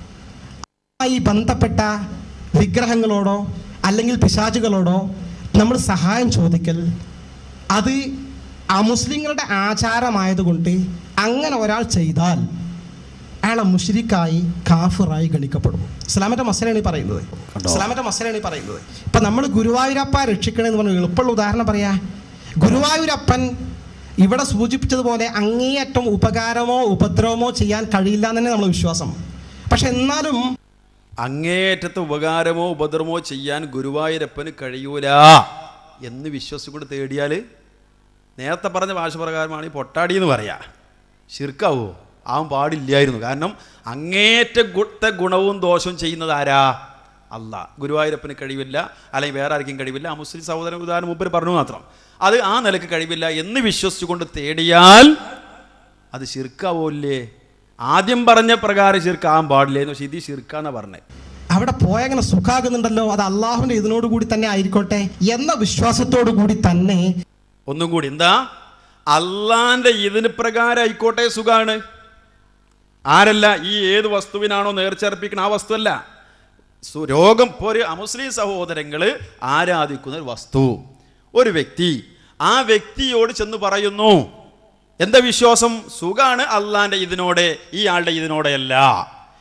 ആയി ബന്ധപ്പെട്ട വിഗ്രഹങ്ങളോടോ അല്ലെങ്കിൽ പിശാചുകളോടോ നമ്മൾ സഹായം ചോദിക്കൽ അത് അമുസ്ലിങ്ങളുടെ ആചാരമായതുകൊണ്ട് അങ്ങനെ ഒരാൾ ചെയ്താൽ അയാളെ മുഷിരിക്കായി കാഫിറായി ഗണിക്കപ്പെടും ഇസ്ലാമിൻ്റെ മസലാണ് ഈ പറയുന്നത് ഇസ്ലാമിൻ്റെ മസലാണ് ഈ പറയുന്നത് ഇപ്പം നമ്മൾ ഗുരുവായൂരപ്പ രക്ഷിക്കണമെന്ന് പറഞ്ഞ എളുപ്പമുള്ള ഉദാഹരണം പറയാ ഗുരുവായൂരപ്പൻ ഇവിടെ സൂചിപ്പിച്ചതുപോലെ അങ്ങേയറ്റം ഉപകാരമോ ഉപദ്രവമോ ചെയ്യാൻ കഴിയില്ല എന്ന് തന്നെ നമ്മൾ വിശ്വാസം പക്ഷെ എന്നാലും അങ്ങേയറ്റത്തെ ഉപകാരമോ ഉപദ്രവമോ ചെയ്യാൻ ഗുരുവായൂരപ്പന് കഴിയൂല എന്ന് വിശ്വസിക്കൊണ്ട് തേടിയാൽ നേരത്തെ പറഞ്ഞ ഭാഷ പ്രകാരമാണ് ഈ പൊട്ടാടി എന്ന് പറയാ ശിർക്കാവോ ആവാൻ പാടില്ലായിരുന്നു കാരണം അങ്ങേറ്റ ഗുണത്തെ ഗുണവും ദോഷവും ചെയ്യുന്നത് ആരാ അല്ല ഗുരുവായൂരപ്പന് കഴിവില്ല അല്ലെങ്കിൽ വേറെ ആർക്കും കഴിവില്ല ആ മുസ്ലിം സഹോദരൻ ഉദാഹരണം മുമ്പ് പറഞ്ഞു മാത്രം അത് ആ നിലക്ക് കഴിവില്ല എന്ന് വിശ്വസിച്ചുകൊണ്ട് തേടിയാൽ അത് ശിർക്കാവൂല്ലേ ആദ്യം പറഞ്ഞ പ്രകാരം ശിർക്കാവാൻ പാടില്ലേ എന്ന് പക്ഷേ ഇത് ശിർക്കാന്നാ പറഞ്ഞത് അവിടെ പോയ അങ്ങനെ സുഖാകുന്നുണ്ടല്ലോ അത് അള്ളാഹുവിൻ്റെ ഇതിനോട് കൂടി തന്നെ ആയിക്കോട്ടെ എന്ന വിശ്വാസത്തോടു കൂടി തന്നെ ഒന്നും കൂടി എന്താ അള്ളാന്റെ ഇതിന് പ്രകാരം ആയിക്കോട്ടെ സുഖാണ് ആരല്ല ഈ ഏത് വസ്തുവിനാണോ നേർച്ചർപ്പിക്കണം ആ വസ്തുവല്ല സു- രോഗം ഇപ്പോൾ ഒരു അമുസ്ലിം സഹോദരങ്ങൾ ആരാധിക്കുന്ന ഒരു വസ്തു ഒരു വ്യക്തി ആ വ്യക്തിയോട് ചെന്ന് പറയുന്നു എന്താ വിശ്വാസം സുഖാണ് അള്ളാന്റെ ഇതിനോടെ ഈ ആളുടെ ഇതിനോടെയല്ല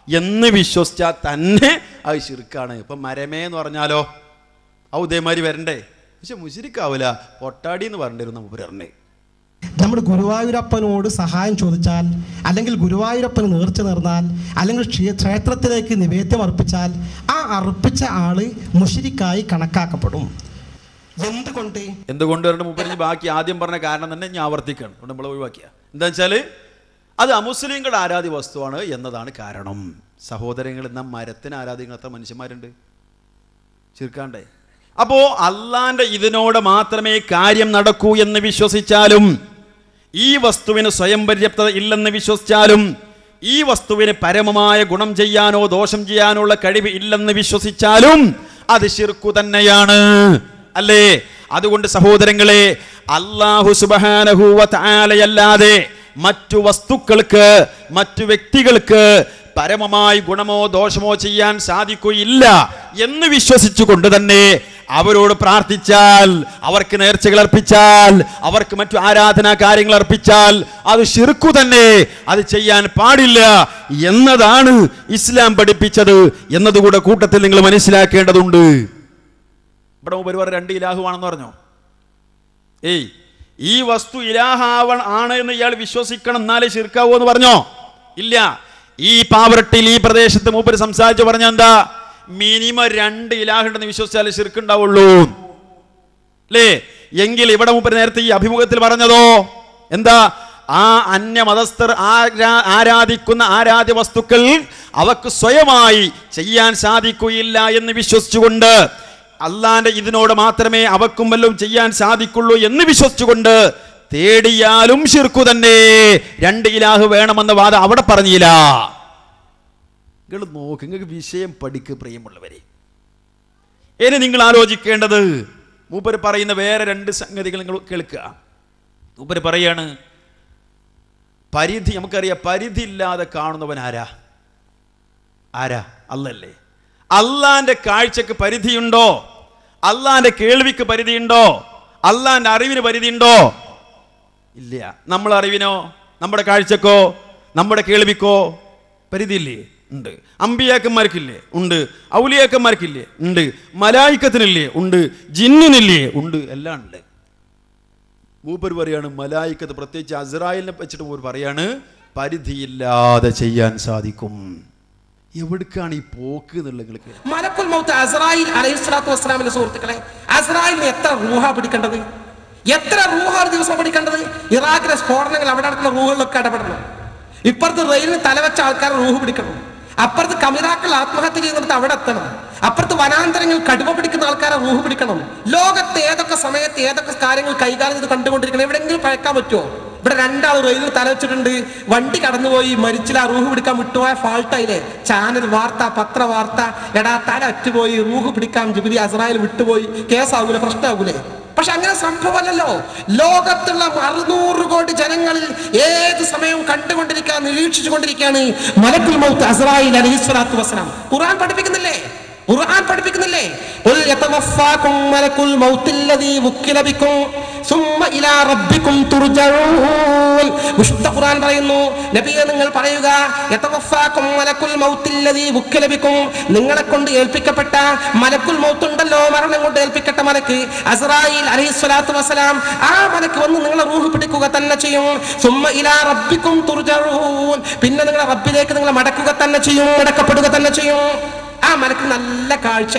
എന്ന് വിശ്വസിച്ചാൽ തന്നെ അത് ശിർക്കാണ് ഇപ്പം മരമേ എന്ന് പറഞ്ഞാലോ ആ ഉദയമാരി വരണ്ടേ പക്ഷെ മുശിരിക്കാവില്ല പൊട്ടാടി എന്ന് പറഞ്ഞിരുന്നു മൂപ്പര് പറഞ്ഞേ നമ്മൾ ഗുരുവായൂരപ്പനോട് സഹായം ചോദിച്ചാൽ അല്ലെങ്കിൽ ഗുരുവായൂരപ്പന് നേർച്ച നേർന്നാൽ അല്ലെങ്കിൽ ക്ഷേ- ക്ഷേത്രത്തിലേക്ക് നിവേദ്യം അർപ്പിച്ചാൽ ആ അർപ്പിച്ച ആള് മുഷിരിക്കായി കണക്കാക്കപ്പെടും എന്തുകൊണ്ട് എന്തുകൊണ്ട് വരണം മൂപ്പര് ഇനി ബാക്കി ആദ്യം പറഞ്ഞ കാരണം തന്നെ ഞാൻ ആവർത്തിക്കണം അതുകൊണ്ട് നമ്മൾ ഒഴിവാക്കിയ എന്താ വെച്ചാൽ അത് അമുസ്ലിങ്ങളുടെ ആരാധ്യ വസ്തുവാണ് എന്നതാണ് കാരണം സഹോദരങ്ങൾ എന്ന മരത്തിന് ആരാധിക്കാത്ത മനുഷ്യന്മാരുണ്ട് ചീർക്കാണ്ടേ അപ്പോ അള്ളാന്റെ ഇതിനോട് മാത്രമേ കാര്യം നടക്കൂ എന്ന് വിശ്വസിച്ചാലും ഈ വസ്തുവിന് സ്വയം പര്യാപ്തത ഇല്ലെന്ന് വിശ്വസിച്ചാലും ഈ വസ്തുവിന് പരമമായ ഗുണം ചെയ്യാനോ ദോഷം ചെയ്യാനോ ഉള്ള കഴിവ് ഇല്ലെന്ന് വിശ്വസിച്ചാലും അത് ശിർക്കു തന്നെയാണ് അല്ലേ അതുകൊണ്ട് സഹോദരങ്ങളെ അള്ളാഹു സുബാനഹുവ താലയല്ലാതെ മറ്റു വസ്തുക്കൾക്ക് മറ്റു വ്യക്തികൾക്ക് പരമമായി ഗുണമോ ദോഷമോ ചെയ്യാൻ സാധിക്കുകയില്ല എന്ന് വിശ്വസിച്ചുകൊണ്ട് തന്നെ അവരോട് പ്രാർത്ഥിച്ചാൽ അവർക്ക് നേർച്ചകൾ അർപ്പിച്ചാൽ അവർക്ക് മറ്റു ആരാധനാ കാര്യങ്ങൾ അർപ്പിച്ചാൽ അത് ശിർക്കു തന്നെ അത് ചെയ്യാൻ പാടില്ല എന്നതാണ് ഇസ്ലാം പഠിപ്പിച്ചത് എന്നതുകൂടെ കൂട്ടത്തിൽ നിങ്ങൾ മനസ്സിലാക്കേണ്ടതുണ്ട് ഇവിടെ പരിവാർ രണ്ട് ഇലാഹുവാണെന്ന് പറഞ്ഞോ ഏയ് ഈ വസ്തു ഇലാഹാവൺ ആണ് എന്ന് ഇയാൾ വിശ്വസിക്കണം എന്നാലേ ശിർക്കാവൂ എന്ന് പറഞ്ഞോ ഇല്ല ഈ പാവറട്ടിൽ ഈ പ്രദേശത്ത് മൂപ്പര് സംസാരിച്ച് പറഞ്ഞ എന്താ മിനിമം രണ്ട് ഇലാഹുണ്ടെന്ന് വിശ്വസിച്ചാലേ ശിർക്കുണ്ടാവുള്ളൂ അല്ലേ എങ്കിൽ ഇവിടെ മൂപ്പര് നേരത്തെ ഈ അഭിമുഖത്തിൽ പറഞ്ഞതോ എന്താ ആ അന്യമതസ്ഥർ ആരാ- ആരാധിക്കുന്ന ആരാധ്യ വസ്തുക്കൾ അവക്ക് സ്വയമായി ചെയ്യാൻ സാധിക്കുകയില്ല എന്ന് വിശ്വസിച്ചുകൊണ്ട് അള്ളാന്റെ ഇതിനോട് മാത്രമേ അവക്കും വല്ലതും ചെയ്യാൻ സാധിക്കുള്ളൂ എന്ന് വിശ്വസിച്ചുകൊണ്ട് തേടിയാലും ശിർക്കു തന്നെ രണ്ട് ഇലാഹ് വേണമെന്ന വാദം അവിടെ പറഞ്ഞില്ല നിങ്ങൾ നോക്ക് നിങ്ങൾക്ക് വിഷയം പഠിക്ക് പ്രിയമുള്ളവരെ ഇനി നിങ്ങൾ ആലോചിക്കേണ്ടത് മൂപ്പര് പറയുന്ന വേറെ രണ്ട് സംഗതികൾ നിങ്ങൾ കേൾക്കുക മൂപ്പര് പറയാണ് പരിധി നമുക്കറിയാം പരിധി ഇല്ലാതെ കാണുന്നവൻ ആരാ ആരാ അല്ലല്ലേ അള്ളാന്റെ കാഴ്ചക്ക് പരിധിയുണ്ടോ അള്ളാന്റെ കേൾവിക്ക് പരിധിയുണ്ടോ അള്ളാന്റെ അറിവിന് പരിധിയുണ്ടോ ഇല്ല നമ്മളെ അറിവിനോ നമ്മുടെ കാഴ്ചക്കോ നമ്മുടെ കേൾവിക്കോ പരിധിയില്ലേ ഉണ്ട് അമ്പിയാക്കന്മാർക്കില്ലേ ഉണ്ട് ഔലിയാക്കന്മാർക്കില്ലേ ഉണ്ട് മലായിക്കത്തിനില്ലേ ഉണ്ട് ജിന്നിനില്ലേ ഉണ്ട് എല്ലാം ഉണ്ട് മൂപ്പർ പറയാണ് മലായിക്കത്ത് പ്രത്യേകിച്ച് അസ്രായേലിനെ വെച്ചിട്ട് മൂപ്പർ പറയാണ് പരിധിയില്ലാതെ ചെയ്യാൻ സാധിക്കും എവിടേക്കാണ് ഈ പോക്ക് എന്നുള്ളത് നിങ്ങൾക്ക് മലക്കുൽ മൗത്ത് അസ്രായിൽ അലൈഹി സ്വലാത്തു വസ്സലാമിന്റെ സുഹൃത്തുക്കളെ അസ്രായിലിന് എത്ര റൂഹ പിടിക്കേണ്ടത് എത്ര റൂഹ ഒരു ദിവസം പിടിക്കേണ്ടത് ഇറാഖിലെ സ്ഫോടനങ്ങൾ അവിടെ നടക്കുന്ന റൂഹുകളിലൊക്കെ ഇടപെടണം ഇപ്പുറത്ത് റെയിലിന് തലവെച്ച ആൾക്കാർ റൂഹ് പിടിക്കണം അപ്പുറത്ത് കമിതാക്കൾ ആത്മഹത്യ ചെയ്യുന്നിടത്ത് അവിടെ എത്തണം അപ്പുറത്ത് വനാന്തരങ്ങൾ കടുവ പിടിക്കുന്ന ആൾക്കാരെ റൂഹ് പിടിക്കണം ലോകത്ത് ഏതൊക്കെ സമയത്ത് ഏതൊക്കെ കാര്യങ്ങൾ കൈകാര്യം ചെയ്ത് കണ്ടുകൊണ്ടിരിക്കണം എവിടെയെങ്കിലും പഴക്കാൻ പറ്റുമോ ഇവിടെ രണ്ടാൾ റെയിലിൽ തലവെച്ചിട്ടുണ്ട് വണ്ടി കടന്നുപോയി മരിച്ചില്ല റൂഹ് പിടിക്കാൻ വിട്ടുപോയ ഫാൾട്ടായില്ലേ ചാനൽ വാർത്ത പത്ര വാർത്ത എടാ തല അറ്റുപോയി റൂഹ് പിടിക്കാൻ ജിബിലി അസ്രായേൽ വിട്ടുപോയി കേസാവൂലേ പ്രശ്നമാകൂലേ പക്ഷെ അങ്ങനെ സംഭവമല്ലല്ലോ ലോകത്തുള്ള അറുന്നൂറ് കോടി ജനങ്ങളിൽ ഏത് സമയവും കണ്ടുകൊണ്ടിരിക്കാൻ നിരീക്ഷിച്ചു കൊണ്ടിരിക്കുകയാണ് മലക്കുൽ മൗത്ത് അസ്രായിൽ അലൈഹി സ്വലാത്തു വസ്സലാം ഖുർആൻ പഠിപ്പിക്കുന്നില്ലേ ഖുർആൻ പഠിപ്പിക്കുന്നില്ലേ ഖുൽ യതവഫാകും മലക്കുൽ മൗത്തില്ലദീ വുക്കില ബിക്കും സുമ്മ ഇലാ റബ്ബിക്കും തുർജഊൻ വിശുദ്ധ ഖുർആൻ പറയുന്നു നബിയെ നിങ്ങൾ പറയുക യതവഫാകും മലക്കുൽ മൗത്തില്ലദീ വുക്കില ബിക്കും നിങ്ങളെ കൊണ്ട് ഏൽപ്പിക്കപ്പെട്ട മലക്കുൽ മൗത്ത് ഉണ്ടല്ലോ മരണം കൊണ്ട് ഏൽപ്പിക്കപ്പെട്ട മലക്ക് അസ്രായിൽ അലൈഹി സ്വലാത്തു വസ്സലാം ആ മലക്ക് വന്ന് നിങ്ങളെ റൂഹ് പിടിക്കുക തന്നെ ചെയ്യും സുമ്മ ഇലാ റബ്ബിക്കും തുർജഊൻ പിന്നെ നിങ്ങളെ റബ്ബിലേക്ക് നിങ്ങളെ മടക്കുക തന്നെ ചെയ്യും മടക്കപ്പെടുക തന്നെ ചെയ്യും ആ മലക്ക് നല്ല കാഴ്ച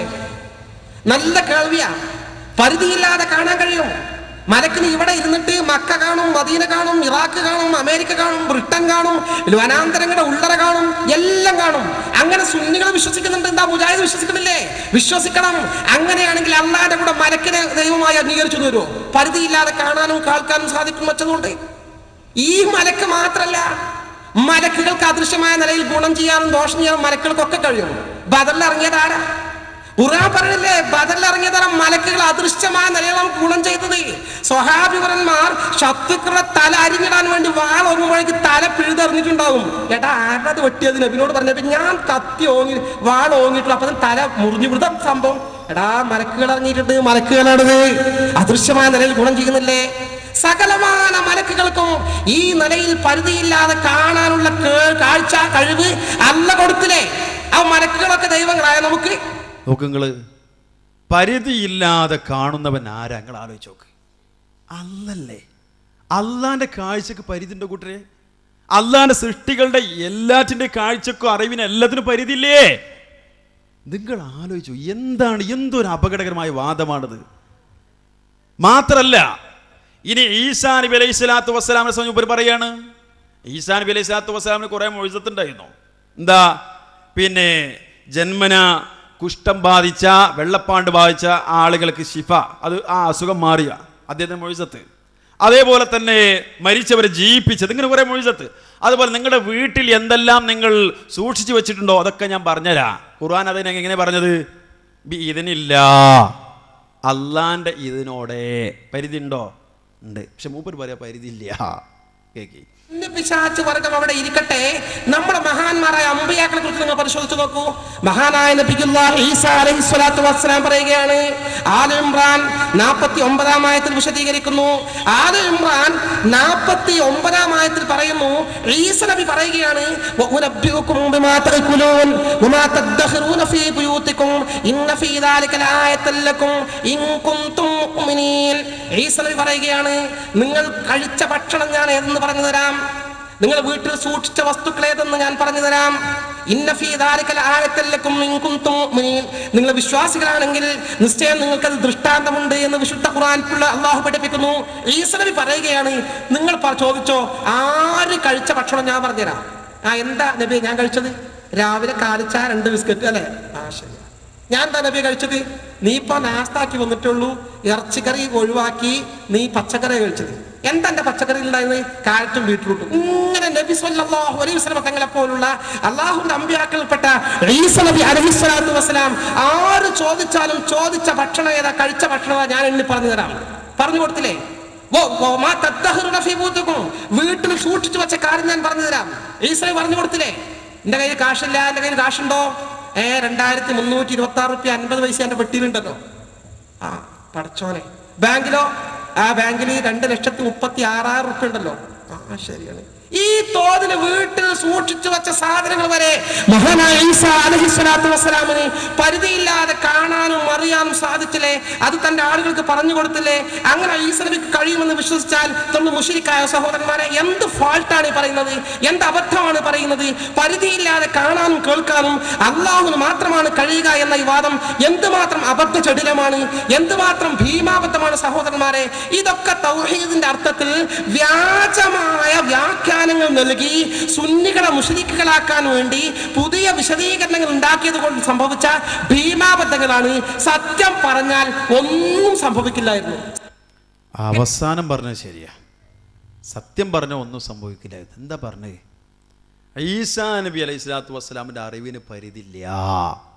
നല്ല കേൾവിയാ പരിധിയില്ലാതെ കാണാൻ കഴിയും മലക്കിന് ഇവിടെ ഇരുന്നിട്ട് മക്ക കാണും മദീന കാണും ഇറാഖ് കാണും അമേരിക്ക കാണും ബ്രിട്ടൻ കാണും വനാന്തരങ്ങളുടെ ഉള്ളറ കാണും എല്ലാം കാണും അങ്ങനെ സുന്നികൾ വിശ്വസിക്കുന്നുണ്ട് എന്താ മുജാഹിദ് വിശ്വസിക്കുന്നില്ലേ വിശ്വസിക്കണം അങ്ങനെയാണെങ്കിൽ അള്ളാന്റെ കൂടെ മലക്കിനെ ദൈവമായി അംഗീകരിച്ചു തരുമോ പരിധിയില്ലാതെ കാണാനും കേൾക്കാനും സാധിക്കും വെച്ചതുകൊണ്ട് ഈ മലക്ക് മാത്രല്ല മലക്കുകൾക്ക് അദൃശ്യമായ നിലയിൽ ഗുണം ചെയ്യാനും ദോഷം ചെയ്യാനും മലക്കുകൾക്കൊക്കെ കഴിയും ബദലിൽ ഇറങ്ങിയത് ആരാ ഖുർആൻ പറഞ്ഞില്ലേ ബദലിൽ ഇറങ്ങിയ തരം മലക്കുകൾ അദൃശ്യമായ നിലയിൽ നമുക്ക് ഗുണം ചെയ്തത് സ്വഹാഭിപരന്മാർ ശത്രുക്കളുടെ തല അരിഞ്ഞിടാൻ വേണ്ടി വാൾ ഓർമ്മയ്ക്ക് തല പിഴുതെറിഞ്ഞിട്ടുണ്ടാവും ഏട്ടാ ആരുടെ അത് വെട്ടിയത് നബിനോട് പറഞ്ഞിട്ട് ഞാൻ കത്തി ഓങ്ങി വാൾ ഓങ്ങിയിട്ടുള്ളൂ അപ്പൊ അതിന് തല മുറിഞ്ഞു വിടുന്ന സംഭവം എടാ മലക്കുകൾ ഇറങ്ങിയിട്ടുണ്ട് മലക്കുകളാണത് അദൃശ്യമായ നിലയിൽ ഗുണം ചെയ്യുന്നില്ലേ സകലമാന മലക്കുകൾക്കും ഈ നിലയിൽ പരിധിയില്ലാതെ കാണാനുള്ള കേ- കാഴ്ച കഴിവ് അല്ല കൊടുത്തില്ലേ ആ മലക്കുകളൊക്കെ ദൈവങ്ങളായ നമുക്ക് നോക്ക് നിങ്ങള് പരിധിയില്ലാതെ കാണുന്നവൻ ആരാ നിങ്ങൾ ആലോചിച്ച് നോക്ക് അല്ലല്ലേ അള്ളാന്റെ കാഴ്ചക്ക് പരിധി ഉണ്ടോ കൂട്ടരെ അള്ളാന്റെ സൃഷ്ടികളുടെ എല്ലാറ്റിന്റെ കാഴ്ചക്കും അറിവിനും എല്ലാത്തിനും പരിധിയില്ലേ നിങ്ങൾ ആലോചിച്ചു എന്താണ് എന്തൊരു അപകടകരമായ വാദമാണിത് മാത്രല്ല ഇനി ഈസാ നബി അലൈഹി സ്വലാത്തു വസ്സലാമിനെ സംബന്ധിച്ച് പറയാണ് ഈസാ നബി അലൈഹി സ്വലാത്തു വസ്സലാമിന് കുറെ മൊഴിസത്തുണ്ടായിരുന്നു എന്താ പിന്നെ ജന്മന കുഷ്ഠം ബാധിച്ച വെള്ളപ്പാണ്ട് ബാധിച്ച ആളുകൾക്ക് ശിഫ അത് ആ അസുഖം മാറിയ അദ്ദേഹത്തിന് മൊഴിസത്ത് അതേപോലെ തന്നെ മരിച്ചവരെ ജീവിപ്പിച്ചത് ഇങ്ങനെ കുറെ മൊഴിസത്ത് അതുപോലെ നിങ്ങളുടെ വീട്ടിൽ എന്തെല്ലാം നിങ്ങൾ സൂക്ഷിച്ചു വെച്ചിട്ടുണ്ടോ അതൊക്കെ ഞാൻ പറഞ്ഞുതരാം ഖുർആൻ അതിനെ എങ്ങനെ പറഞ്ഞത് ബി ഇതിനില്ല അള്ളാന്റെ ഇതിനോടെ പരിധി ഉണ്ടോ ഉണ്ട് പക്ഷെ മൂപ്പർ പറയാ പരിധി ഇല്ല കേക്കി ഇന്ന് പിശാച് വർഗം അവിടെ ഇരിക്കട്ടെ നമ്മുടെ മഹാന്മാരായ അമ്പയാക്കളെ കുറിച്ച് നിങ്ങൾ പരിശോധിച്ച് നോക്കൂ മഹാനായ നബിഗുല്ലാഹ് ഈസാ അലൈഹി സ്വലാത്തു വസ്സലാം പറയുകയാണ് ആല ഇമ്രാൻ നാൽപ്പത്തി ഒമ്പതാം ആയത്തിൽ വിശദീകരിക്കുന്നു ആല ഇമ്രാൻ നാൽപ്പത്തി ഒമ്പതാം ആയത്തിൽ പറയുന്നു ഈസ നബി പറയുകയാണ് "വഉനബ്ബിഉകും ബിമാ തഅകുലൂൻ വമാ തദ്ഖിറൂന ഫീ ബുയൂതികും ഇന്ന ഫീ ദാലിക ലആയത്തൻ ലക്കും ഇൻ കുൻതും മുഅ്മിനീൻ ഈസ നബി പറയുകയാണ് നിങ്ങൾ കഴിച്ച ഭക്ഷണം ഞാൻ ഏതെന്ന് പറഞ്ഞു തരാം നിങ്ങൾ വീട്ടിൽ സൂക്ഷിച്ച വസ്തുക്കൾ ഏതെന്ന് ഞാൻ പറഞ്ഞു തരാം ഇന്ന ഫീ ദാലിക ലആയത്തൻ ലക്കും ഇൻ കുൻതും മുഅ്മിനീൻ നിങ്ങൾ വിശ്വാസികളാണെങ്കിൽ നിശ്ചയം നിങ്ങൾക്കത് ദൃഷ്ടാന്തമുണ്ട് എന്ന് വിശുദ്ധ ഖുർആനിലുള്ള അള്ളാഹു പഠിപ്പിക്കുന്നു ഈസ നബി പറയുകയാണ് നിങ്ങൾ പ- ചോദിച്ചോ ആര് കഴിച്ച ഭക്ഷണം ഞാൻ പറഞ്ഞുതരാം ആ എന്താ നബി ഞാൻ കഴിച്ചത് രാവിലെ കാലിച്ച രണ്ട് ബിസ്ക്കറ്റ് അല്ലേ ആ ശരി ഞാൻ എന്താ നബി കഴിച്ചത് നീ ഇപ്പൊ നാസ്താക്കി വന്നിട്ടുള്ളൂ ഇറച്ചിക്കറി ഒഴിവാക്കി നീ പച്ചക്കറി കഴിച്ചത് എന്താ എന്റെ പച്ചക്കറി ഉണ്ടായിരുന്നത് കാരറ്റും ബീട്രൂട്ടും ഇങ്ങനെ നബി സല്ലല്ലാഹു അലൈഹി വസല്ലം തങ്ങളെ പോലുള്ള അള്ളാഹുവിന്റെ അമ്പിയാക്കൾപ്പെട്ട ഈസ നബി അലൈഹി സ്വലാത്തു വസ്സലാം ആര് ചോദിച്ചാലും ചോദിച്ച ഭക്ഷണം ഏതാ കഴിച്ച ഭക്ഷണം ഏതാ ഞാൻ എണ്ണി പറഞ്ഞു തരാം പറഞ്ഞു കൊടുത്തില്ലേ വോ, വോ, മാ തദ്ദഹറുന ഫീ ബൂത്തിക്കും. വീട്ടിൽ സൂക്ഷിച്ചു വെച്ച കാര്യം ഞാൻ പറഞ്ഞു തരാം ഈസ പറഞ്ഞു കൊടുത്തില്ലേ എന്റെ കയ്യിൽ കാശില്ല എന്റെ കയ്യിൽ കാശുണ്ടോ ഏ രണ്ടായിരത്തി മുന്നൂറ്റി ഇരുപത്തി ആറ് റുപ്യ അൻപത് പൈസ എന്റെ പെട്ടിയിലുണ്ടല്ലോ ആ പടച്ചോനെ ബാങ്കിലോ ആ ബാങ്കിൽ രണ്ട് ലക്ഷത്തി മുപ്പത്തി ആറായിരം റുപ്യ ഉണ്ടല്ലോ ആ ശരിയാണ് ഈ തോതിന് വീട്ടിൽ സൂക്ഷിച്ചു വെച്ച സാധനങ്ങൾ വരെ മഹാനായ ഈസാ അലൈഹി സ്വലാത്തു വസ്സലാമിന് പരിധിയില്ലാതെ കാണാനും അറിയാനും സാധിച്ചില്ലേ അത് തന്റെ ആളുകൾക്ക് പറഞ്ഞു കൊടുത്തില്ലേ അങ്ങനെ ഈസ നബിക്ക് കഴിയുമെന്ന് വിശ്വസിച്ചാൽ നമ്മൾ മുഷിരിക്കായ സഹോദരന്മാരെ എന്ത് ഫാൾട്ടാണ് ഈ പറയുന്നത് എന്ത് അബദ്ധമാണ് പറയുന്നത് പരിധിയില്ലാതെ കാണാനും കേൾക്കാനും അള്ളാഹുവിന് മാത്രമാണ് കഴിയുക എന്ന ഈ വാദം എന്തുമാത്രം അബദ്ധ ചടിലമാണ് എന്തുമാത്രം ഭീമാബദ്ധമാണ് സഹോദരന്മാരെ ഇതൊക്കെ തൗഹീദിന്റെ അർത്ഥത്തിൽ വ്യാജമായ വ്യാഖ്യാനങ്ങൾ നൽകി സുന്നികളെ മുഷരിക്കുകളാക്കാൻ വേണ്ടി പുതിയ വിശദീകരണങ്ങൾ ഉണ്ടാക്കിയത് കൊണ്ട് സംഭവിച്ച ഭീമാബദ്ധങ്ങളാണ് സത്യം പറഞ്ഞാൽ ഒന്നും സംഭവിക്കില്ലായിരുന്നു അവസാനം പറഞ്ഞത് ശരിയാ സത്യം പറഞ്ഞ ഒന്നും സംഭവിക്കില്ല എന്താ പറഞ്ഞത് ഈസാ നബി അലൈഹി സ്വലാത്തു വസ്സലാമിന്റെ അറിവിന് പരിധിയില്ല